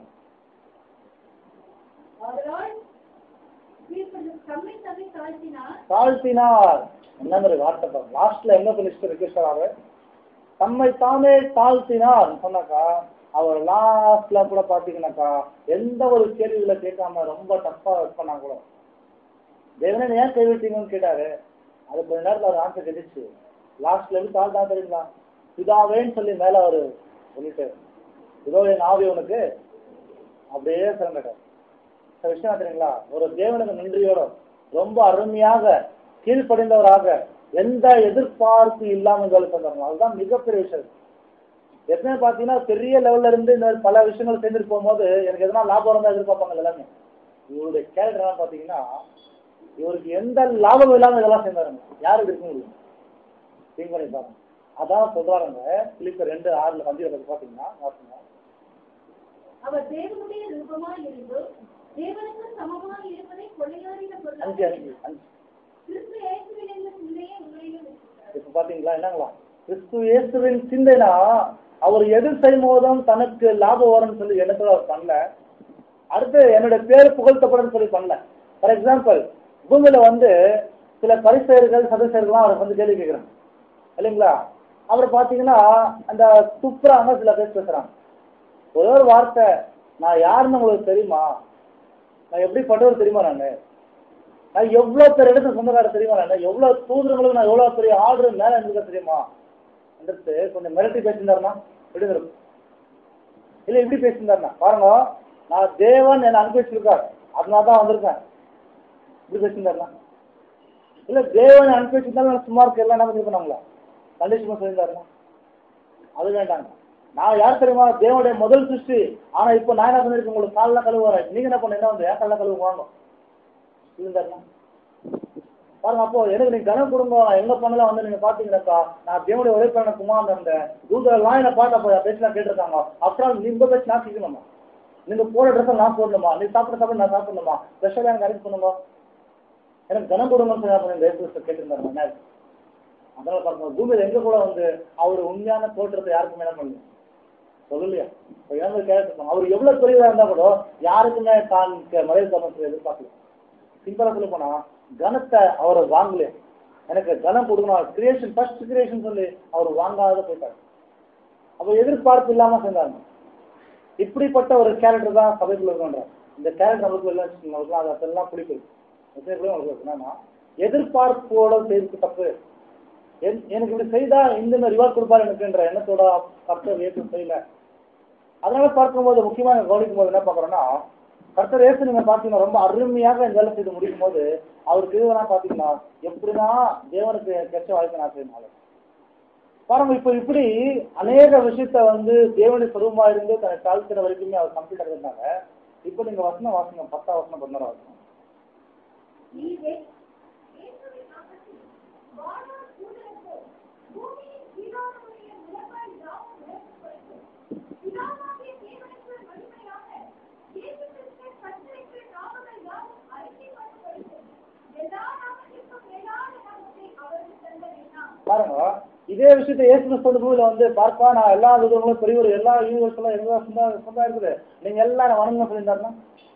அதனால் கீழ்ப்படிந்து தம்மை தம்மை தாழ்த்தினார் தாழ்த்தினார் என்ன வார்த்தை லாஸ்ட்ல என்ன லிஸ்ட் ரிக்வெஸ்ட் ஆகுது தம்மை தாமே தாழ்த்தினார் சொன்னாக்கா அவர் லாஸ்ட்ல கூட பாத்தீங்கன்னாக்கா எந்த ஒரு கேள்விகளை கேட்காம ரொம்ப டஃப்பா ஒர்க் பண்ணா கூட தேவனே நீ ஏன் கைவிட்டீங்கன்னு கேட்டாரு அது கொஞ்ச நேரத்துல அவர் ஆன்சர் கிடைச்சு லாஸ்ட்ல எப்படி தாழ்த்தா தெரியுங்களா பிதாவேன்னு சொல்லி மேல அவரு சொல்லிட்டு இதோ என் ஆவி உனக்கு அப்படியே சிறந்துட்டார் இந்த விஷயம் தெரியுங்களா ஒரு தேவனுக்கு நன்றியோட ரொம்ப அருமையாக கீழ்ப்படிந்தவராக எந்த எதிர்பார்ப்பு இல்லாம வேலை செஞ்சாங்க அதுதான் மிகப்பெரிய விஷயம் எப்பவுமே பாத்தீங்கன்னா பெரிய லெவல்ல இருந்து இந்த மாதிரி பல விஷயங்கள் செஞ்சுட்டு போகும்போது எனக்கு எதனா லாபம் இருந்தா எதிர்பார்ப்பாங்க எல்லாமே இவருடைய கேரக்டர் எல்லாம் பாத்தீங்கன்னா இவருக்கு எந்த லாபமும் இல்லாம இதெல்லாம் செஞ்சாருங்க யாரு இருக்க முடியும் திங்க் பண்ணி பாருங்க அதான் சொல்றாருங்க பிலிப்பர் ரெண்டு ஆறுல பந்தியில பத்தி பாத்தீங்கன்னா வாசிங்க. அவர் தேவனுடைய ரூபமாய் இருந்து தேவனுக்கு சமமாய் இருப்பதை கொள்ளையாடின அஞ்சு பொருளாக அஞ்சு அஞ்சு கிறிஸ்து இயேசுவில் இருந்த சிந்தையை உங்களிலும் இருக்கிறார். இப்ப பாத்தீங்களா என்னங்களா கிறிஸ்து இயேசுவின் சிந்தைனா அவர் எது செய்யும் போதும் தனக்கு லாபம் வரும்னு சொல்லி எண்ணத்துல அவர் பண்ணல அடுத்து என்னுடைய பேர் புகழ்த்தப்படும் சொல்லி பண்ணல ஃபார் எக்ஸாம்பிள் பூமியில வந்து சில பரிசெயர்கள் சதசெயர்கள்லாம் அவரை வந்து கேள்வி கேட்கிறாங்க இல்லைங்களா அவர் பாத்தீங்கன்னா அந்த துப்புறாங்க சில பேர் பேசுறாங்க ஒரே ஒரு வார்த்தை நான் யாருன்னு உங்களுக்கு தெரியுமா நான் எப்படி பட்டவர் தெரியுமா நான் நான் எவ்வளவு பேர் இடத்துல சொந்தக்காரர் தெரியுமா நான் எவ்வளவு தூதர்களுக்கு நான் எவ்வளவு பெரிய ஆர்டர் மேல இருந்துக்க தெரியுமா வந்துட்டு கொஞ்சம் மிரட்டி பேசியிருந்தாருன்னா எப்படி இருக்கும் இல்ல இப்படி பேசியிருந்தாருன்னா பாருங்க நான் தேவன் என்னை அனுப்பி வச்சிருக்காரு அதனால தான் வந்திருக்கேன் இப்படி பேசியிருந்தாருன்னா இல்ல தேவன் அனுப்பி வச்சிருந்தாலும் நான் சும்மா இருக்க எல்லாம் என்ன பண்ணிருப்பேன் நம்மள கண்டிஷன் சொல்லியிருந்தாருன்னா அது வேண்டாங்க நான் யார் தெரியுமா தேவனுடைய முதல் சிருஷ்டி ஆனா இப்போ நான் என்ன பண்ணிருக்கேன் உங்களுக்கு காலில் கழுவுறேன் நீங்க என்ன பண்ண என்ன வந்து ஏன் காலில் கழுவு வாங்க இருந்தாருன்னா பாருங்க அப்போ எனக்கு நீங்க கணக்கு கொடுங்க நான் எங்க பண்ணலாம் வந்து நீங்க பாத்தீங்கன்னாக்கா நான் தேவனுடைய உழைப்பான குமார் இருந்தேன் தூதரெல்லாம் என்ன பாட்டா பேசலாம் கேட்டிருக்காங்க அப்புறம் நீங்க பேச்சு நான் கேட்கணுமா நீங்க போற ட்ரெஸ் நான் போடணுமா நீ சாப்பிட சாப்பிட நான் சாப்பிடணுமா ஸ்பெஷலா எனக்கு அரேஞ்ச் பண்ணுங்க எனக்கு கனம் கொடுங்கன்னு சொல்லி அப்ப இந்த இயேசு கேட்டிருந்தாரு என்ன அதனால பாருங்க பூமியில எங்க கூட வந்து அவர் உண்மையான தோற்றத்தை யாருக்குமே என்ன பண்ணல சொல்லலையா இப்ப இறந்து கேட்டிருக்காங்க அவர் எவ்வளவு பெரியதா இருந்தா கூட யாருக்குமே தான் மறைவு தர்மத்தை எதிர்பார்க்கல சிம்பிளா சொல்ல போனா கனத்தை அவர் வாங்கல எனக்கு கனம் கொடுக்கணும் கிரியேஷன் ஃபர்ஸ்ட் கிரியேஷன் சொல்லி அவர் வாங்காத போயிட்டார் அப்ப எதிர்பார்ப்பு இல்லாம செஞ்சாங்க இப்படிப்பட்ட ஒரு கேரக்டர் தான் சபைக்குள்ள இருக்கன்ற இந்த கேரக்டர் நமக்கு எல்லாம் நமக்கு அதெல்லாம் பிடிக்கும் எத்தனை பேரும் உங்களுக்கு என்னன்னா எதிர்பார்ப்போட செய்து தப்பு என்- எனக்கு இப்படி செய்தா இந்த ரிவார்ட் கொடுப்பாரு எனக்குன்ற எண்ணத்தோட கர்த்தர் ஏற்று செய்யல அதனால பார்க்கும்போது முக்கியமா நீங்க கவனிக்கும் போது என்ன பார்க்கறோம்னா கர்த்தர் ஏசு நீங்க பாத்தீங்கன்னா ரொம்ப அருமையாக இந்த வேலை செய்து முடிக்கும் போது அவருக்கு இதுவெல்லாம் பாத்தீங்கன்னா எப்படிதான் தேவனுக்கு கெட்ட வாழ்க்கை நான் செய்யணும் பாருங்க இப்ப இப்படி அநேக விஷயத்த வந்து தேவனுடைய சுரூபமா இருந்து தன்னை தாழ்த்துற வரைக்குமே அவர் கம்ப்ளீட் இருந்தாங்க இப்ப நீங்க வசனம் வாசனம் பத்தா வசனம் பதினோரா வசனம் நீரே இயேசுவின் நாமத்தில் வானோர் தூதருக்கோ, பூமியின் கீழானவருடைய நிலங்கள் யாவும் விளக்கப்படட்டும். பிதாவாகிய தேவனுக்கு மகிமையாக இயேசு கிறிஸ்துவின் கர்த்தருக்கு நாமங்கள் யாவும் அறிக்கைப்படப்படட்டும். எல்லா நாமத்திற்கும் மேலான நாமத்தை அவருக்கு தந்தேனா பாருங்க இதே விஷயத்தை இயேசு கிறிஸ்து பூமியில வந்து பார்ப்பா நான் எல்லா விதங்களும் பெரியவர் எல்லா யூனிவர்ஸ் எல்லாம் எங்க சொந்தா சொந்தா இருக்குது நீங்க எல்லாம் வணங்க சொல்லியிருந்தாருன்னா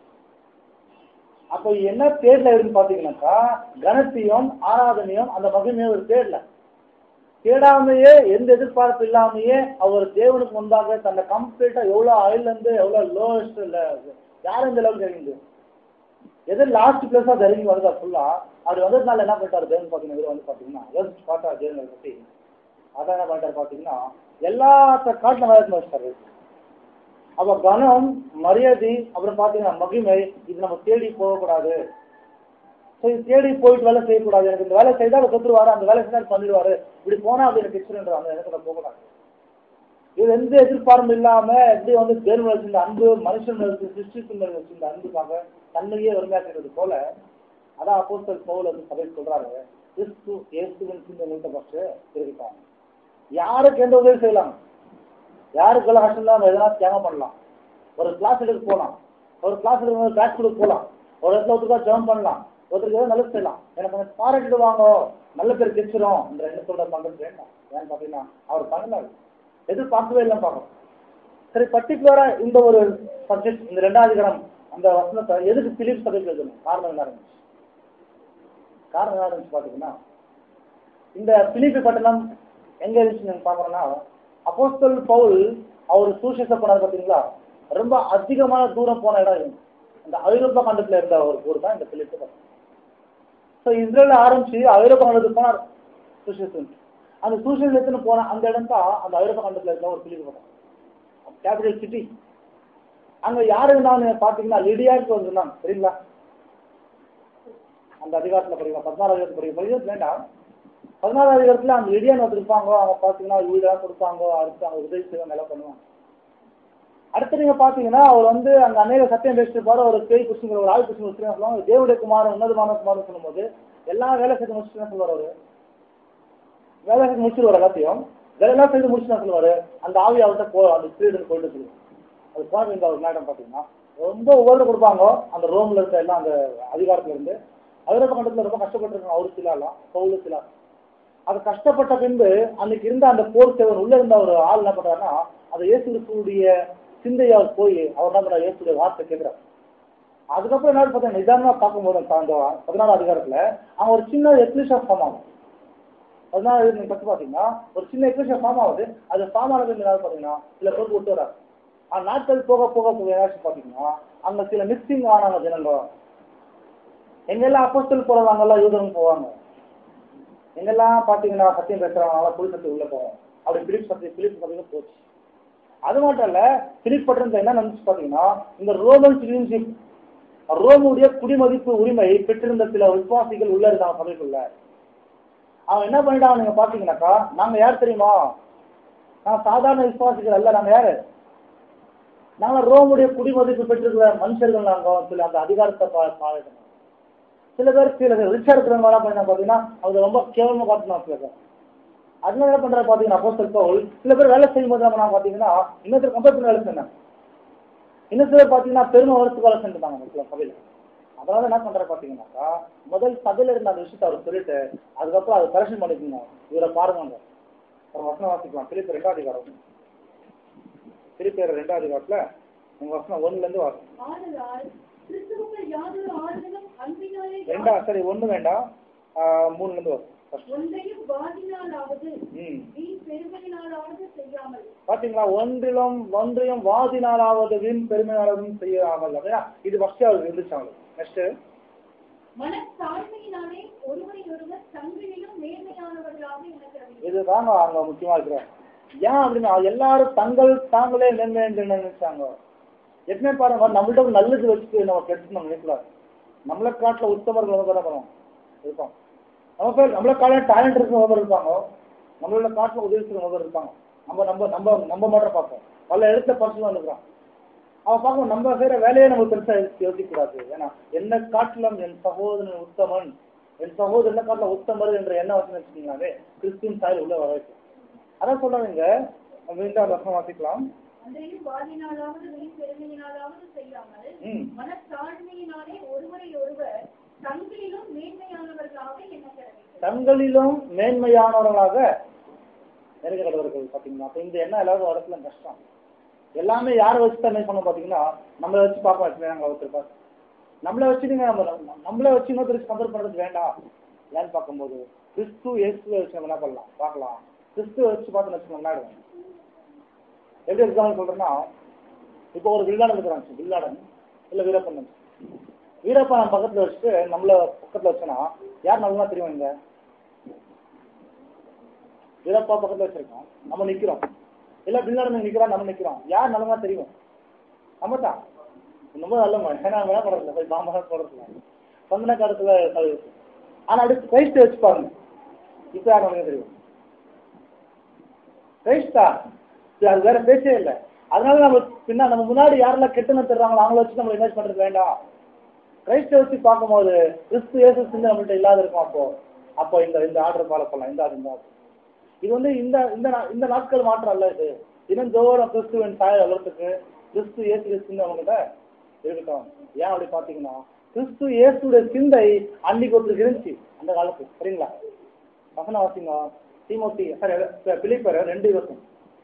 அப்போ என்ன தேர்ல இருக்குன்னு பாத்தீங்கன்னாக்கா கணத்தையும் ஆராதனையும் அந்த மகிமையும் ஒரு தேடல தேடாமையே எந்த எதிர்பார்ப்பு இல்லாமையே அவர் தேவனுக்கு முன்பாக தன்னை கம்ப்ளீட்டா எவ்வளவு ஆயில இருந்து எவ்வளவு லோவஸ்ட் இல்ல யாரும் இந்த அளவுக்கு இறங்கிது எது லாஸ்ட் பிளேஸா இறங்கி வருதா ஃபுல்லா அப்படி வந்ததுனால என்ன பண்ணிட்டாரு தேவன் பாத்தீங்கன்னா இவர் வந்து பாத்தீங்கன்னா யோசிச்சு பார்த்தா தேவனை பத்தி அதான் என்ன பண்ணிட்டாரு பாத்தீங்கன்னா எல்லாத்த காட்டின வேலை வச்சிட்டாரு அப்ப கனம் மரியாதை அப்புறம் பாத்தீங்கன்னா மகிமை இது நம்ம தேடி போகக்கூடாது ஸோ இது தேடி போயிட்டு வேலை செய்யக்கூடாது எனக்கு இந்த வேலை செய்தா அவர் தொத்துருவாரு அந்த வேலை செஞ்சா பண்ணிடுவாரு இப்படி போனா அது எனக்கு இஷ்டம் அந்த இடத்துல போகக்கூடாது இது எந்த எதிர்பார்ப்பும் இல்லாம எப்படி வந்து தேர்வு வச்சிருந்த அன்பு மனுஷன் சிருஷ்டிக்கு மேல வச்சிருந்த அன்புக்காக தன்னையே வருங்காக்கிறது போல அதான் அப்போஸ்தலர் பவுல் வந்து சபை சொல்றாரு கிறிஸ்து இயேசுவின் சிந்தனை ஃபர்ஸ்ட் இருக்காங்க யாருக்கு எந்த உதவி செய்யலாம் யாருக்கெல்லாம் கஷ்டம் இல்லாம எதனா தியாகம் பண்ணலாம் ஒரு கிளாஸ் எடுக்க போகலாம் ஒரு கிளாஸ் எடுக்க பேட்ச் கொடுக்க போகலாம் ஒரு இடத்துல ஒருத்தருக்கா ஜெபம் பண்ணலாம் ஒருத்தருக்கு ஏதோ நல்லது செய்யலாம் எனக்கு கொஞ்சம் பாராட்டிட்டு வாங்க நல்ல பேர் கிடைச்சிரும் என்ற எண்ணத்தோட பண்றது வேண்டாம் ஏன்னு பாத்தீங்கன்னா அவர் பண்ணல எதிர்பார்க்கவே இல்லை பார்க்கணும் சரி பர்டிகுலரா இந்த ஒரு சப்ஜெக்ட் இந்த ரெண்டாவது அதிகாரம் அந்த வசனத்தை எதுக்கு பிலிப் சபைக்கு எழுதணும் காரணம் என்ன இருந்துச்சு காரணம் என்ன இருந்துச்சு பாத்தீங்கன்னா இந்த பிலிப்பி பட்டணம் எங்க இருந்துச்சு நீங்க பாக்குறோம்னா அப்போஸ்தல் பவுல் அவர் சூசேஷ போனார் பாத்தீங்களா ரொம்ப அதிகமான தூரம் போன இடம் இது இந்த ஐரோப்பா கண்டத்துல இருந்த ஒரு ஊர் தான் இந்த பிலிப்பி பட்டணம் ஸோ இஸ்ரேல ஆரம்பிச்சு ஐரோப்பா கண்டத்துக்கு போனார் சூசேஷன் அந்த சூசேஷன் போன அந்த இடம் தான் அந்த ஐரோப்பா கண்டத்துல இருக்க ஒரு பிலிப்பி பட்டணம் கேபிட்டல் சிட்டி அங்க யாரு இருந்தாங்க பாத்தீங்கன்னா லிடியாக்கு வந்திருந்தாங்க சரிங்களா அந்த அதிகாரத்துல படிக்கலாம் பதினாறு அதிகாரத்துல படிக்க படிக்கிறது வேண்டாம் பதினாறு அதிகாரத்துல அந்த லிடியான் வந்திருப்பாங்க அவங்க பாத்தீங்கன்னா வீடெல்லாம் கொடுப்பாங்க அடுத்து அவங்க உதவி செய்வாங்க எல்லாம் பண்ணுவாங்க அடுத்து நீங்க பாத்தீங்கன்னா அவர் வந்து அங்க அநேக சத்தியம் பேசிட்டு இருப்பாரு ஒரு பேய் குசுங்க ஒரு ஆள் குசுங்க சொல்லுவாங்க தேவடைய குமாரன் உன்னதமான குமாரன் சொல்லும்போது எல்லாம் வேலை செய்து முடிச்சுட்டு சொல்லுவார் அவரு வேலை செய்து முடிச்சிருவார் எல்லாத்தையும் வேலையெல்லாம் செய்து முடிச்சுட்டு சொல்லுவாரு அந்த ஆவி அவர்கிட்ட போ அந்த ஸ்பீடு கொண்டு சொல்லுவார் அது போனது அவர் மேடம் பாத்தீங்கன்னா ரொம்ப உபயோகம் கொடுப்பாங்க அந்த ரோம்ல இருக்க எல்லாம் அந்த அதிகாரத்துல இருந்து ஐரோப்பா கண்டத்துல ரொம்ப கஷ்டப்பட்டிருக்காங்க அவரு சிலாலாம் பவுலு சிலா அது கஷ்டப்பட்ட பின்பு அன்னைக்கு இருந்த அந்த போர் சேவன் உள்ள இருந்த ஒரு ஆள் என்ன பண்றாருன்னா அந்த இயேசு கிறிஸ்துவுடைய சிந்தையை அவர் போய் அவர் என்ன பண்றாரு இயேசுடைய வார்த்தை கேட்கிறார் அதுக்கப்புறம் என்ன பார்த்தா நிதானமா பார்க்கும்போது அந்த அந்த பதினாறு அதிகாரத்துல அவன் ஒரு சின்ன எக்லிஷா ஃபார்ம் ஆகும் பதினாறு நீங்க பத்தி பாத்தீங்கன்னா ஒரு சின்ன எக்லிஷா ஃபார்ம் ஆகுது அது ஃபார்ம் ஆனது என்ன பாத்தீங்கன்னா சில பேர் விட்டு வராரு ஆனா நாட்கள் போக போக போக ஏதாச்சும் பாத்தீங்கன்னா அங்க சில மிஸ்ஸிங் ஆனாங்க ஜனங்க எங்கெல்லாம் அப்போஸ்தல் போறவங்கெல்லாம் யூதரும் போவாங்க எங்கெல்லாம் பாத்தீங்கன்னா சத்தியம் பேசுறவங்க புது சத்தி உள்ள போவோம் அப்படி பிலிப் சத்தி பிலிப் சத்தியம் போச்சு அது மட்டும் இல்ல பிலிப் பட்டிருந்த என்ன நினைச்சு பாத்தீங்கன்னா இந்த ரோமன் சிட்டிசன்ஷிப் ரோமுடைய குடிமதிப்பு உரிமை பெற்றிருந்த சில விசுவாசிகள் உள்ள இருக்காங்க சபைக்குள்ள அவன் என்ன பண்ணிட்டான் நீங்க பாத்தீங்கன்னாக்கா நாங்க யார் தெரியுமா நாங்க சாதாரண விசுவாசிகள் அல்ல நாங்க யாரு நாங்க ரோமுடைய குடிமதிப்பு பெற்றிருக்கிற மனுஷர்கள் நாங்க சொல்லி அந்த அதிகாரத்தை பா- பாழணும் சில பேர் சில ரிச்சா இருக்கிறவங்க என்ன பண்ணா பாத்தீங்கன்னா அவங்க ரொம்ப கேவலமா காட்டணும் சில பேர் அதனால என்ன பண்றாரு பாத்தீங்கன்னா அப்போஸ்தலர் பவுல் சில பேர் வேலை செய்யும் போது என்ன பண்ணா பாத்தீங்கன்னா இன்னொருத்தர் கம்பேர் பண்ணி வேலை செய்யணும் இன்னும் சிலர் பாத்தீங்கன்னா பெருமை வரத்துக்கு வேலை செஞ்சுட்டாங்க சில சபையில அதனால என்ன பண்றாரு பாத்தீங்கன்னாக்கா முதல் சபையில இருந்த அந்த விஷயத்தை அவர் சொல்லிட்டு அதுக்கப்புறம் அதை கரெக்ஷன் பண்ணிக்கோங்க இவரை பாருங்க ஒரு வசனம் வாசிக்கலாம் திருப்பி ரெண்டாவது அதிகாரம் திருப்பி ரெண்டாவது அதிகாரத்துல உங்க வசனம் ஒண்ணுல இருந்து வாசிக்கும் ஆதலால் கிறிஸ்துவுக்குள் யாதொரு ஆறுதலும் அன்பினாலே ரெண்டா சரி ஒண்ணு வேண்டாம் ஆஹ் மூணுல இருந்து வரும் first. ஒன்றையும் வாதினாலாவது ம் வீண் பெருமையினாலாவது செய்யாமல் பாத்தீங்களா ஒன்றிலும் ஒன்றையும் வாதினாலாவது வீண் பெருமையாளரும் செய்யாமல் அப்படின்னா இது ஃபர்ஸ்ட் அவருக்கு இருந்துச்சு அவங்களுக்கு நெக்ஸ்ட் மனத்தாழ்மையினாலே ஒருவரை ஒருவர் தங்களிலும் நேர்மையானவர்களாக இருக்கிறது இதுதாங்க அங்க முக்கியமா இருக்கிற ஏன் அப்படின்னா எல்லாரும் தங்கள் தாங்களே மேன்மை என்று நினைச்சாங்க எப்பவுமே பாருங்க நம்மள்ட்ட ஒரு நல்லது வச்சுட்டு நம்ம கெட்டு நம்ம நினைக்கூடாது நம்மளை காட்டுல உத்தமர்கள் நம்ம தான் பண்ணுவோம் இருப்போம் நம்ம பேர் நம்மளை கால டேலண்ட் இருக்கிறவங்க இருப்பாங்க நம்மளோட காட்டுல உதவி செய்யறவங்க இருப்பாங்க நம்ம நம்ம நம்ம நம்ம மட்டும் பார்ப்போம் பல இடத்துல பர்சனல் வந்துக்கிறான் அவன் பார்க்கணும் நம்ம செய்யற வேலையை நம்ம பெருசா யோசிக்க கூடாது ஏன்னா என்ன காட்டிலும் என் சகோதரன் உத்தமன் என் சகோதரன் என்ன காட்டில உத்தமர் என்ற எண்ணம் வச்சு வச்சுக்கீங்களாவே கிறிஸ்துவின் சாயல் உள்ள வர வைக்கும் அதான் சொல்றாங்க மீண்டும் வசனம் வாசிக்கலாம் அன்றையும் வாதினாலாவது வீண் பெருமையினாலாவது செய்யாமல் ம் மனத்தாழ்மையினாலே ஒருவரை ஒருவர் தங்களிலும் மேன்மையானவர்களாக எண்ணக்கிறது தங்களிலும் மேன்மையானவர்களாக நெருங்கப்படுவார்கள் பாத்தீங்களா அப்ப இந்த எண்ணம் எல்லாரும் வரத்துல கஷ்டம் எல்லாமே யாரை வச்சு தான் என்ன பண்ணணும் பாத்தீங்கன்னா நம்மளை வச்சு பார்ப்போம் வச்சு நாங்க ஒருத்தர் நம்மளை வச்சு நீங்க நம்ம நம்ம- நம்மளை வச்சு இன்னொருத்தர் கம்பேர் பண்றது வேண்டாம் ஏன்னு பார்க்கும்போது கிறிஸ்து இயேசுவை வச்சு நம்ம என்ன பண்ணலாம் பார்க்கலாம் கிறிஸ்துவை வச்சு பார்த்து வச்சு நம்ம நாடுவோம் எப்படி எக்ஸாம்பிள் சொல்றேன்னா இப்போ ஒரு வில்லாடன் இருக்கிறாங்க வில்லாடன் இல்ல வீரப்பன் வீரப்பன் பக்கத்துல வச்சுட்டு நம்மள பக்கத்துல வச்சோன்னா யார் நல்லா தெரியும் இங்க வீரப்பா பக்கத்துல வச்சிருக்கோம் நம்ம நிக்கிறோம் இல்ல பின்னாடி நிக்கிறோம் நம்ம நிக்கிறோம் யார் நல்லமா தெரியும் நம்ம தான் ரொம்ப நல்ல மனுஷன் ஏன்னா வேலை படுறதுல போய் பாம்பா போடுறதுல சந்தன காலத்துல தலைவர் ஆனா அடுத்து கிரைஸ்ட் வச்சு பாருங்க இப்ப யார் நமக்கு தெரியும் கிரைஸ்டா இது அது வேற பேச்சே இல்ல அதனால நம்ம பின்ன நம்ம முன்னாடி யாரெல்லாம் கெட்டுன்னு தர்றாங்களோ அவங்கள வச்சு நம்ம இமேஜ் பண்றது வேண்டாம் கிரைஸ்ட வச்சு பார்க்கும்போது கிறிஸ்து இயேசு சிந்தை நம்மள்ட்ட இல்லாத இருக்கும் அப்போ அப்போ இந்த இந்த ஆர்டர் ஃபாலோ பண்ணலாம் இந்த ஆர்டர் இந்த order. இது வந்து இந்த இந்த நா- இந்த நாட்கள் மாற்றம் அல்ல இது தினந்தோறும் கிறிஸ்துவின் தாய் வளர்த்துக்கு கிறிஸ்து இயேசு கிறிஸ்துன்னு அவங்ககிட்ட இருக்கட்டும் ஏன் அப்படி பாத்தீங்கன்னா கிறிஸ்து இயேசுடைய சிந்தை அன்னைக்கு ஒருத்தருக்கு இருந்துச்சு அந்த காலத்து சரிங்களா வசனம் வாசிங்க தீமோத்தி சாரி பிலிப்பர் ரெண்டு இருபத்தி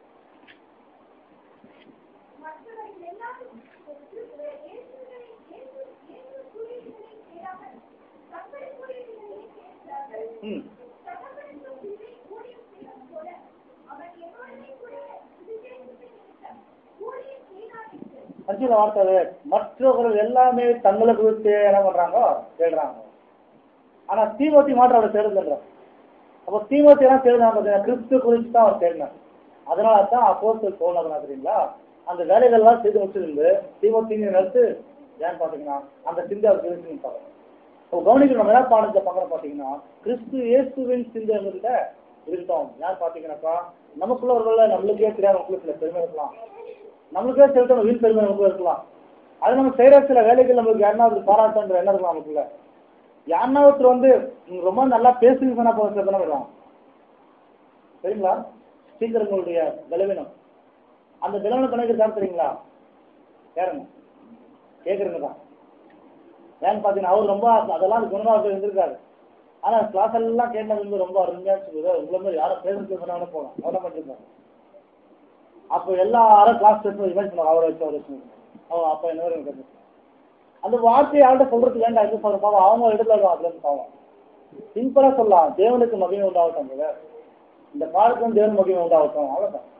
மற்றவர்கள் எல்லாரும் இயேசுவை- இயேசுவை- இயேசு- இயேசு கூறியதை கேளாமல் தங்கள் கூறியதை கேட்கிறார்கள். ம் தகப்பனுக்கு உயிரை ஊழியம் செய்வது போல அவர் எவருமே கூட சுவிசேஷத்தை நிமித்தம் ஊழியம் செய்தாரிட்டு அஞ்சுல வார்த்தை அது. மற்றவர்கள் எல்லாமே தங்களை குறித்து என்ன பண்றாங்க தேடுறாங்க ஆனா தீமோத்தி மாற்றம் அவர் தேடுதுன்றார் அப்போ தீமோத்தி எல்லாம் தேடுறாங்க பார்த்தீங்கன்னா கிறிஸ்து குறித்து தான் அவர் தேடினார் அதனால தான் அப்போஸ்தலர் போனதுனா தெரியுங்களா அந்த வேலைகள்லாம் செய்து முடிச்சிருந்து தீமோத்தின்னு நிறுத்து ஏன்னு பாத்தீங்கன்னா அந்த சிந்தை அவர் கிறிஸ்துன்னு பாருங்க இப்போ கவனிக்கணும் நம்ம என்ன பாடத்தை பார்க்கணும் பாத்தீங்கன்னா கிறிஸ்து இயேசுவின் சிந்தை எங்ககிட்ட இருக்கட்டும் யார் பாத்தீங்கன்னாக்கா நமக்குள்ள ஒரு நம்மளுக்கே தெரியாம நமக்குள்ள சில பெருமை இருக்கலாம் நம்மளுக்கே செலுத்தணும் வீண் பெருமை நமக்கு இருக்கலாம் அது நம்ம செய்யற சில வேலைகள் நம்மளுக்கு யாருனாவது பாராட்டுன்ற எண்ணம் இருக்கலாம் நமக்குள்ள யாருன்னா ஒருத்தர் வந்து நீங்க ரொம்ப நல்லா பேசுங்க சொன்னா போதும் சில பேர் வருவாங்க சரிங்களா ஸ்பீக்கர்களுடைய பலவீனம் அந்த பலவீனம் கணக்கு யார் தெரியுங்களா யாருங்க கேக்குறங்க தான் ஏன்னு பாத்தீங்கன்னா அவர் ரொம்ப அதெல்லாம் குணமா இருந்திருக்காரு ஆனா கிளாஸ் எல்லாம் கேட்டது வந்து ரொம்ப அருமையா சொல்லுது உங்களை மாதிரி யாரும் பேசுறது சொன்னாலும் போகலாம் அவ்வளோ பண்ணிருக்காரு அப்போ எல்லாரும் கிளாஸ் டெஸ்ட் இமேஜ் பண்ணுவாங்க அவரை வச்சு அவரை வச்சு அவன் அப்போ என்ன வரும் எனக்கு அந்த வார்த்தையை யார்கிட்ட சொல்றது வேண்டாம் எது சொல்ற பாவம் அவங்க இடத்துல இருக்கும் அதுல இருந்து பாவம் சிம்பிளா சொல்லலாம் தேவனுக்கு மகிமை உண்டாகட்டும் brother. இந்த காலத்துக்கும் தேவன் மகிமை உண்டாகட்டும் அவ்வளவுதான்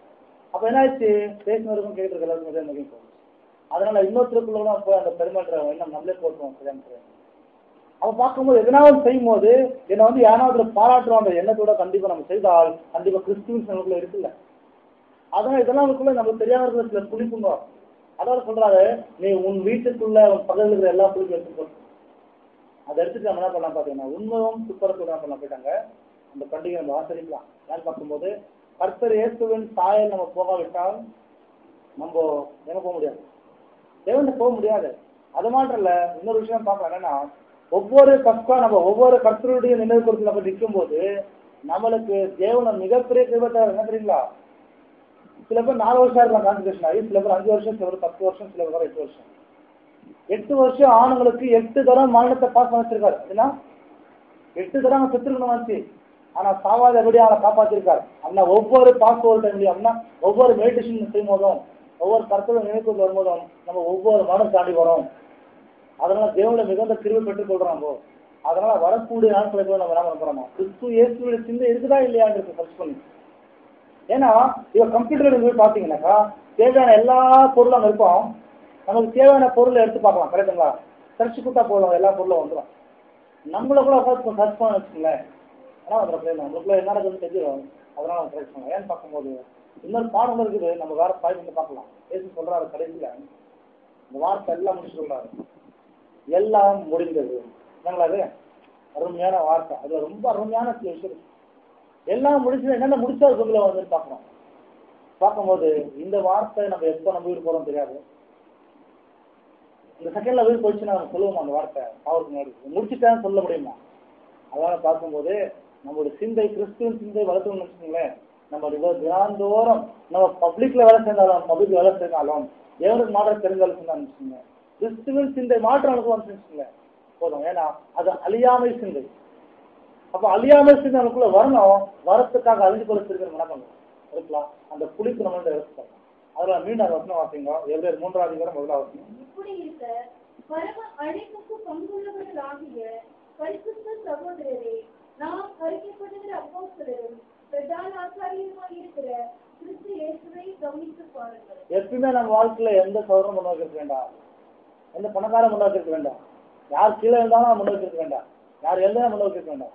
அப்ப என்ன ஆச்சு பேசினவருக்கும் கேட்கறது எல்லாருக்கும் இதே மாதிரி போகும் அதனால இன்னொருத்தருக்குள்ள போய் அந்த பெருமைன்ற எண்ணம் நம்மளே போட்டுவோம் கல்யாணம் அவ பார்க்கும்போது எதனாவது செய்யும் போது என்னை வந்து யாராவது பாராட்டுவாங்க எண்ணத்தோட கண்டிப்பா நம்ம செய்தால் கண்டிப்பா கிறிஸ்துவன் நமக்குள்ள இருக்குல்ல அதனால இதெல்லாம் நமக்குள்ள நமக்கு தெரியாத இருக்கிற சில புளிப்புங்க அதாவது சொல்றாரு நீ உன் வீட்டுக்குள்ள உன் பக்கத்துல இருக்கிற எல்லா புளிப்பும் எடுத்துக்கோ அதை எடுத்துட்டு நம்ம என்ன பண்ணலாம் பாத்தீங்கன்னா உண்மையும் துப்பரத்தோட என்ன பண்ணலாம் போயிட்டாங்க அந்த பண்டிகை நம்ம ஆசரிக்கலாம் யார் பார்க்கும்போது கர்த்தர் இயேசுவின் சாயல் நம்ம போகாவிட்டால் நம்ம எங்க போக முடியாது தேவன் போக முடியாது அது மாத்திரம் இல்ல இன்னொரு விஷயம் பார்க்கலாம் என்னன்னா ஒவ்வொரு கஷ்டம் நம்ம ஒவ்வொரு கர்த்தருடைய நினைவு குறித்து நம்ம நிற்கும் போது நம்மளுக்கு தேவனை மிகப்பெரிய கிருபத்தை என்ன தெரியுங்களா சில பேர் நாலு வருஷம் இருக்கலாம் கான்சன்ட்ரேஷன் ஆகி சில பேர் அஞ்சு வருஷம் சில பேர் பத்து வருஷம் சில பேர் எட்டு வருஷம் எட்டு வருஷம் ஆணுங்களுக்கு எட்டு தரம் மரணத்தை பாஸ் பண்ண வச்சிருக்காரு அப்படின்னா எட்டு தரம் அவன் செத்துருக்கணும் வந்துச்சு ஆனா சாவாத எப்படி அவனை காப்பாத்திருக்காரு அப்படின்னா ஒவ்வொரு பாஸ்வேர்ட் டைம்லயும் அப்படின்னா ஒவ்வொரு மெடிடேஷன் செய்யும் போதும் ஒவ்வொரு கருத்துல நினைப்பு வரும்போதும் நம்ம ஒவ்வொரு மனம் தாண்டி வரோம் அதனால தேவனை மிகுந்த கிருவை பெற்றுக் கொள்றோம் நம்ம அதனால வரக்கூடிய நாட்களை போய் நம்ம என்ன பண்ண போறோமா கிறிஸ்து இயேசுடைய சிந்தை இருக்குதா இல்லையான்றது சர்ச் பண்ணி ஏன்னா இவ கம்ப்யூட்டர் போய் பாத்தீங்கன்னாக்கா தேவையான எல்லா பொருளும் அங்க இருக்கும் நமக்கு தேவையான பொருளை எடுத்து பார்க்கலாம் கரெக்டுங்களா சர்ச் கொடுத்தா போதும் எல்லா பொருளும் வந்துடும் நம்மள கூட உட்காந்து சர்ச் பண்ண வச்சுங்களேன் ஆனா அந்த பிரச்சனை நம்மளுக்குள்ள என்ன நடக்குதுன்னு தெரியும் அதனால நம்ம சர்ச் பண்ணலாம் ஏன்னு பார்க்கும்போது இன்னொரு பாடம் இருக்குது நம்ம வேற பாயிண்ட் வந்து பார்க்கலாம் ஏசு சொல்றாரு கடைசியில இந்த வார்த்தை எல்லாம் முடிச்சு சொல்றாரு எல்லாம் முடிந்தது என்னங்களா அது அருமையான வார்த்தை அது ரொம்ப அருமையான சில விஷயம் இருக்கு. எல்லாம் முடிச்சு என்னென்ன முடிச்சா இருக்குங்களோ வந்து பார்க்கணும் பார்க்கும்போது இந்த வார்த்தை நம்ம எப்போ நம்ம வீடு போறோம் தெரியாது இந்த செகண்ட்ல வீடு போயிடுச்சுன்னா நம்ம சொல்லுவோம் அந்த வார்த்தை அவருக்கு முன்னாடி முடிச்சுட்டேன்னு சொல்ல முடியுமா அதனால பார்க்கும்போது நம்மளுடைய சிந்தை கிறிஸ்துவின் சிந்தை வளர்த்துன்னு வச்சுக்கோங்களேன் நம்ம இவ்வளவு தியானந்தோறும் நம்ம பப்ளிக்ல வேலை செஞ்சாலும் பப்ளிக் வேலை செஞ்சாலும் எவனுக்கு மாற்றம் தெரிஞ்சாலும் செஞ்சாலும் வச்சுக்கோங்க கிறிஸ்துவின் சிந்தை மாற்றம் நமக்கு வந்து வச்சுக்கோங்க போதும் ஏன்னா அது அழியாமை சிந்தை அப்ப அழியாமை சிந்தை நமக்குள்ள வரணும் வரத்துக்காக அழிஞ்சு கொடுத்துருக்கிற என்ன பண்ணும் இருக்கலாம் அந்த புளிப்பு நம்மள்ட்ட எடுத்துக்கலாம் அதுல மீண்டும் அந்த வசனம் வாசிங்க எவ்வளவு மூன்றாவது அதிகாரம் முதலாவது வசனம். இப்படி இருக்க பரம அழைப்புக்கு பங்குள்ளவர்கள் ஆகிய பரிசுத்த சகோதரரே நாம் அறிக்கைப்படுகிற அப்போஸ்தலரும் பிரதான ஆசாரியருமாய் இருக்கிற கிறிஸ்து இயேசுவை கவனித்து பாருங்கள் எப்பயுமே நம்ம வாழ்க்கையில எந்த சௌரம் முன்னோக்கி இருக்க வேண்டாம் எந்த பணக்கார முன்னோக்கி இருக்க வேண்டாம் யார் கீழே இருந்தாலும் முன்னோக்கி இருக்க வேண்டாம் யார் எழுந்தா முன்னோக்கி இருக்க வேண்டாம்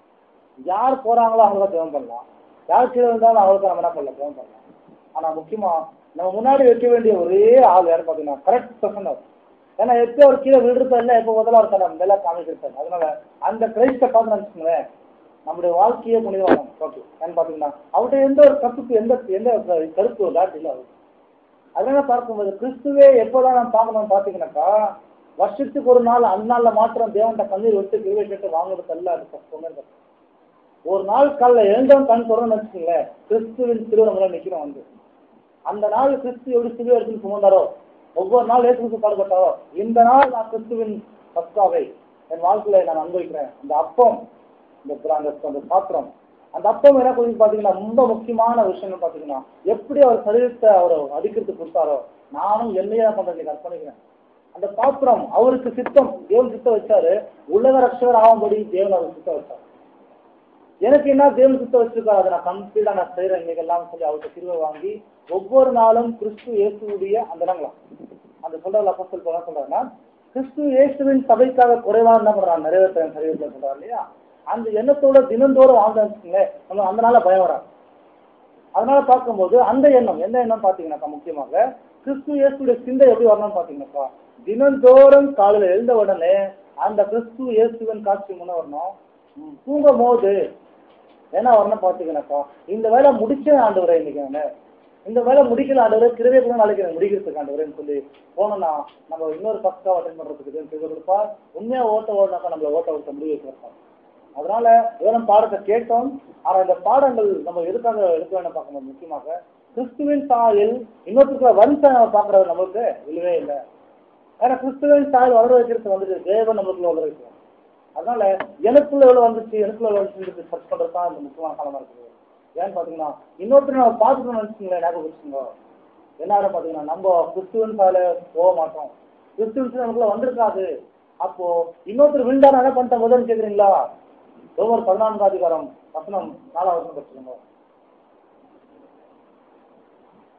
யார் போறாங்களோ அவங்களுக்கு ஜெபம் பண்ணலாம் யார் கீழே இருந்தாலும் அவங்களுக்கு நம்ம என்ன பண்ணலாம் ஜெபம் பண்ணலாம் ஆனா முக்கியமா நம்ம முன்னாடி வைக்க வேண்டிய ஒரே ஆள் யாரு பாத்தீங்கன்னா கரெக்ட் பர்சன் அவர் ஏன்னா எப்போ ஒரு கீழே விழுறது இல்லை எப்போ முதல்ல இருக்காரு நம்ம மேல காமிச்சிருக்காரு அதனால அந்த கிரைஸ்ட பார்த்து நினைச்சுங்களேன் நம்முடைய வாழ்க்கையே புனிதமாகும் ஓகே ஏன்னு பாத்தீங்கன்னா அவர்கிட்ட எந்த ஒரு கருத்துக்கு எந்த எந்த கருத்து டாட் இல்லை அவருக்கு அதனால பார்க்கும்போது கிறிஸ்துவே எப்போதான் நாம் பார்க்கணும் பார்த்தீங்கன்னாக்கா வருஷத்துக்கு ஒரு நாள் அந்த நாள்ல மாத்திரம் தேவன்கிட்ட கண்ணீர் விட்டு கிருவை கேட்டு வாங்குறது அல்ல அது கஷ்டமே இருக்கு. ஒரு நாள் காலைல எழுந்தவன் கண் தொடர்ந்து வச்சுக்கோங்களேன் கிறிஸ்துவின் திருவிழா நிக்கிறோம் வந்து அந்த நாள் கிறிஸ்து எப்படி சிலுவை எடுத்து சுமந்தாரோ ஒவ்வொரு நாள் ஏசு கிறிஸ்து பாடுபட்டாரோ இந்த நாள் நான் கிறிஸ்துவின் பஸ்காவை என் வாழ்க்கையில நான் அனுபவிக்கிறேன் அந்த அப்பம் இந்த பிர- அந்த அந்த பாத்திரம் அந்த அப்பம் என்ன கொஞ்சம் பாத்தீங்கன்னா ரொம்ப முக்கியமான விஷயம் பாத்தீங்கன்னா எப்படி அவர் சரீரத்தை அவர் அடிக்கிறதுக்கு கொடுத்தாரோ நானும் என்னையே தான் பண்றேன் இன்னைக்கு அர்ப்பணிக்கிறேன் அந்த பாத்திரம் அவருக்கு சித்தம் தேவன் சித்தம் வச்சாரு உலக ரட்சகர் ஆகும்படி தேவன் அவர் சித்தம் வச்சார் எனக்கு என்ன தேவன் சித்தம் வச்சிருக்காரு அதை நான் கம்ப்ளீட்டா நான் செய்யறேன் இன்னைக்கு எல்லாம் சொல்லி அவர்கிட்ட திருவை வாங்கி ஒவ்வொரு நாளும் கிறிஸ்து இயேசுடைய அந்த இடங்களாம் அந்த சொல்றதுல அப்போ சொல்ல சொல்றாருன்னா கிறிஸ்து இயேசுவின் சபைக்காக குறைவா என்ன பண்றான் நிறைவேற்ற சரீரத்தில் சொல்றாரு இல்லையா அந்த எண்ணத்தோட தினந்தோறும் வாழ்ந்தா வச்சுக்கோங்களேன் நம்ம அந்த நாள பயம் வராது அதனால பார்க்கும்போது அந்த எண்ணம் எந்த எண்ணம் பாத்தீங்கன்னாக்கா முக்கியமாக கிறிஸ்து இயேசுடைய சிந்தை எப்படி வரணும்னு பாத்தீங்கன்னாக்கா தினந்தோறும் காலையில எழுந்த உடனே அந்த கிறிஸ்து இயேசுவின் காட்சி முன்ன வரணும் ம், தூங்கும் போது என்ன வரணும் பாத்தீங்கன்னாக்கா இந்த வேலை முடிச்சேன் ஆண்டவரே இன்னைக்கு நானு இந்த வேலை முடிக்கல ஆண்டவரே கிருவே கூட நாளைக்கு எனக்கு முடிக்கிறதுக்கு ஆண்டவரேன்னு சொல்லி போனோம்னா நம்ம இன்னொரு ஃபர்ஸ்டா அட்டன் பண்றதுக்கு தேவன் கிருபை கொடுப்பா உண்மையா ஓட்ட ஓடினாக்கா நம்மள ஓட்ட ஓட்ட முடிவு வைக்கிறோம் அதனால வேறும் பாடத்தை கேட்டோம் ஆனா இந்த பாடங்கள் நம்ம எதுக்காக எடுக்க வேண்டும் பார்க்கும்போது முக்கியமாக கிறிஸ்துவின் சாயல் இன்னொருத்தருக்கு வரிசை நம்ம பார்க்கறது நம்மளுக்கு இல்லவே இல்லை ஏன்னா கிறிஸ்துவின் சாயல் வளர வைக்கிறது வந்துட்டு தேவன் நம்மளுக்குள்ள வளர வைக்கிறோம் அதனால எனக்குள்ள எவ்வளவு வந்துச்சு எனக்குள்ள எவ்வளவு வந்துச்சு சர்ச் பண்றது தான் இந்த முக்கியமான காலமா இருக்குது ஏன்னு பாத்தீங்கன்னா இன்னொருத்தர் நம்ம பார்த்துக்கணும்னு நினைச்சுங்களேன் ஞாபகம் வச்சுக்கோங்க என்ன ஆகும் பாத்தீங்கன்னா நம்ம கிறிஸ்துவின் சாயல போக மாட்டோம் கிறிஸ்துவின் சாயல் நமக்குள்ள வந்திருக்காது அப்போ இன்னொருத்தர் விழுந்தானா என்ன பண்ணிட்ட முதல்னு கேக்குறீங்களா ரோமர் பதினான்கு அதிகாரம் வசனம் நாலாம் வசனம் படிச்சுக்கோங்க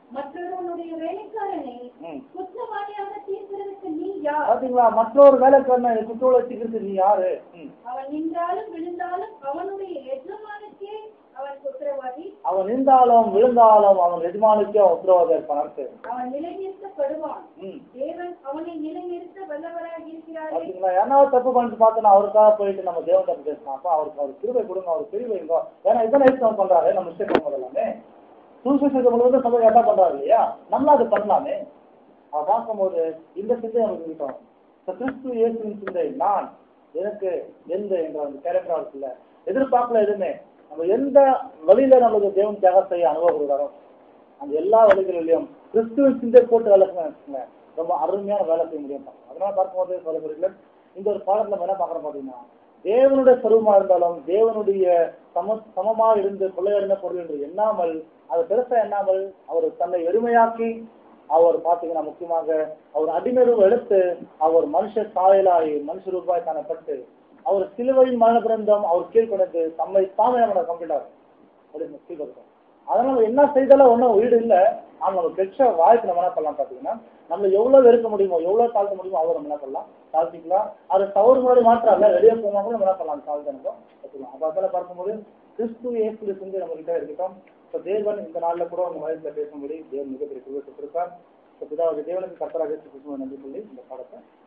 மற்றொருவனுடைய வேலைக்காரனை ம். குற்றவாளியாக தீர்க்கிறதுக்கு நீ யார் பாத்தீங்களா மற்றொரு வேலைக்காரனை குற்றோட வச்சுக்கிறது நீ யாரு ம். அவன் நின்றாலும் விழுந்தாலும் அவனுடைய எஜமானுக்கே அவன் குற்றவாளி அவன் நின்றாலும் விழுந்தாலும் அவன் எஜமானுக்கே அவன் உத்தரவாதம் இருப்பான் அவன் நிலைநிறுத்தப்படுவான் ம் தேவன் அவனை நிலைநிறுத்த வல்லவராக இருக்கிறாரே பாத்தீங்களா யாராவது தப்பு பண்ணிட்டு பார்த்தோன்னா அவருக்காக போயிட்டு நம்ம தேவன் தப்பு பேசலாம் அப்ப அவருக்கு அவர் கிருபை கொடுங்க அவர் கிருபை வைங்க ஏன்னா இதான் நம்ம பண்றாரு நம்ம மிஸ்டேக் பண்ண எல்லாமே சுவிசேஷத்தை முழுவதும் சபை என்ன பண்றாரு இல்லையா நம்மளும் அது பண்ணலாமே அவ பார்க்கும்போது இந்த சிந்தை நமக்கு இருக்கட்டும் இப்ப கிறிஸ்து இயேசுவின் சிந்தை நான் எனக்கு எந்த என்ற அந்த கேரக்டரா இருக்குல்ல எதிர்பார்க்கல எதுவுமே நம்ம எந்த வழியில நம்மளுக்கு தேவன் தியாகம் செய்ய அனுபவம் கொடுக்குறாரோ அந்த எல்லா வழிகளிலையும் கிறிஸ்துவின் சிந்தை போட்டு வேலை செய்யணும் வச்சுக்கோங்களேன். ரொம்ப அருமையான வேலை செய்ய முடியும் அதனால பார்க்கும்போது சொல்ல இந்த ஒரு பாடத்துல நம்ம என்ன பார்க்கறோம் பாத்தீங்கன்னா தேவனுடைய சருவமா இருந்தாலும் தேவனுடைய சம சமமா இருந்து கொள்ளையடின பொருள் என்று எண்ணாமல் அது பெருசா எண்ணாமல் அவர் தன்னை எளிமையாக்கி அவர் பாத்தீங்கன்னா முக்கியமாக அவர் அடிமருவு எடுத்து அவர் மனுஷ சாயலாய் மனுஷ ரூபாய் காணப்பட்டு அவர் சிலுவையின் மரண பிறந்தம் அவர் கீழ்கொண்டு தம்மை தாமே நம்ம கம்ப்ளீட்டார் அப்படின்னு கீழ்படுத்தோம் அதனால நம்ம என்ன செய்தாலும் ஒன்றும் வீடு இல்லை ஆனா நம்ம பெற்ற வாய்ப்பு நம்ம என்ன பண்ணலாம் பாத்தீங்கன்னா நம்ம எவ்வளவு வெறுக்க முடியுமோ எவ்வளவு தாழ்த்த முடியுமோ அவ்வளவு நம்ம என்ன பண்ணலாம் தாழ்த்திக்கலாம் அது தவறு முன்னாடி மாற்றம் வெளியே போனா கூட நம்ம என்ன பண்ணலாம் தாழ்த்த நம்ம கத்துக்கலாம் அப்ப அதில் பார்க்கும்போது கிறிஸ்து இயேசு சிந்தை நம்ம கிட்ட இருக்கட்டும் இப்போ தேவன் இந்த நாள்ல கூட உங்க மனதில் பேசும்படி தேவன் மிகப்பெரிய குழுவை கொடுத்திருக்கார் இப்போ பிதாவுடைய தேவனுக்கு கத்தராக கிறிஸ்துவ நன்றி சொல்லி இந்த பாடத்தை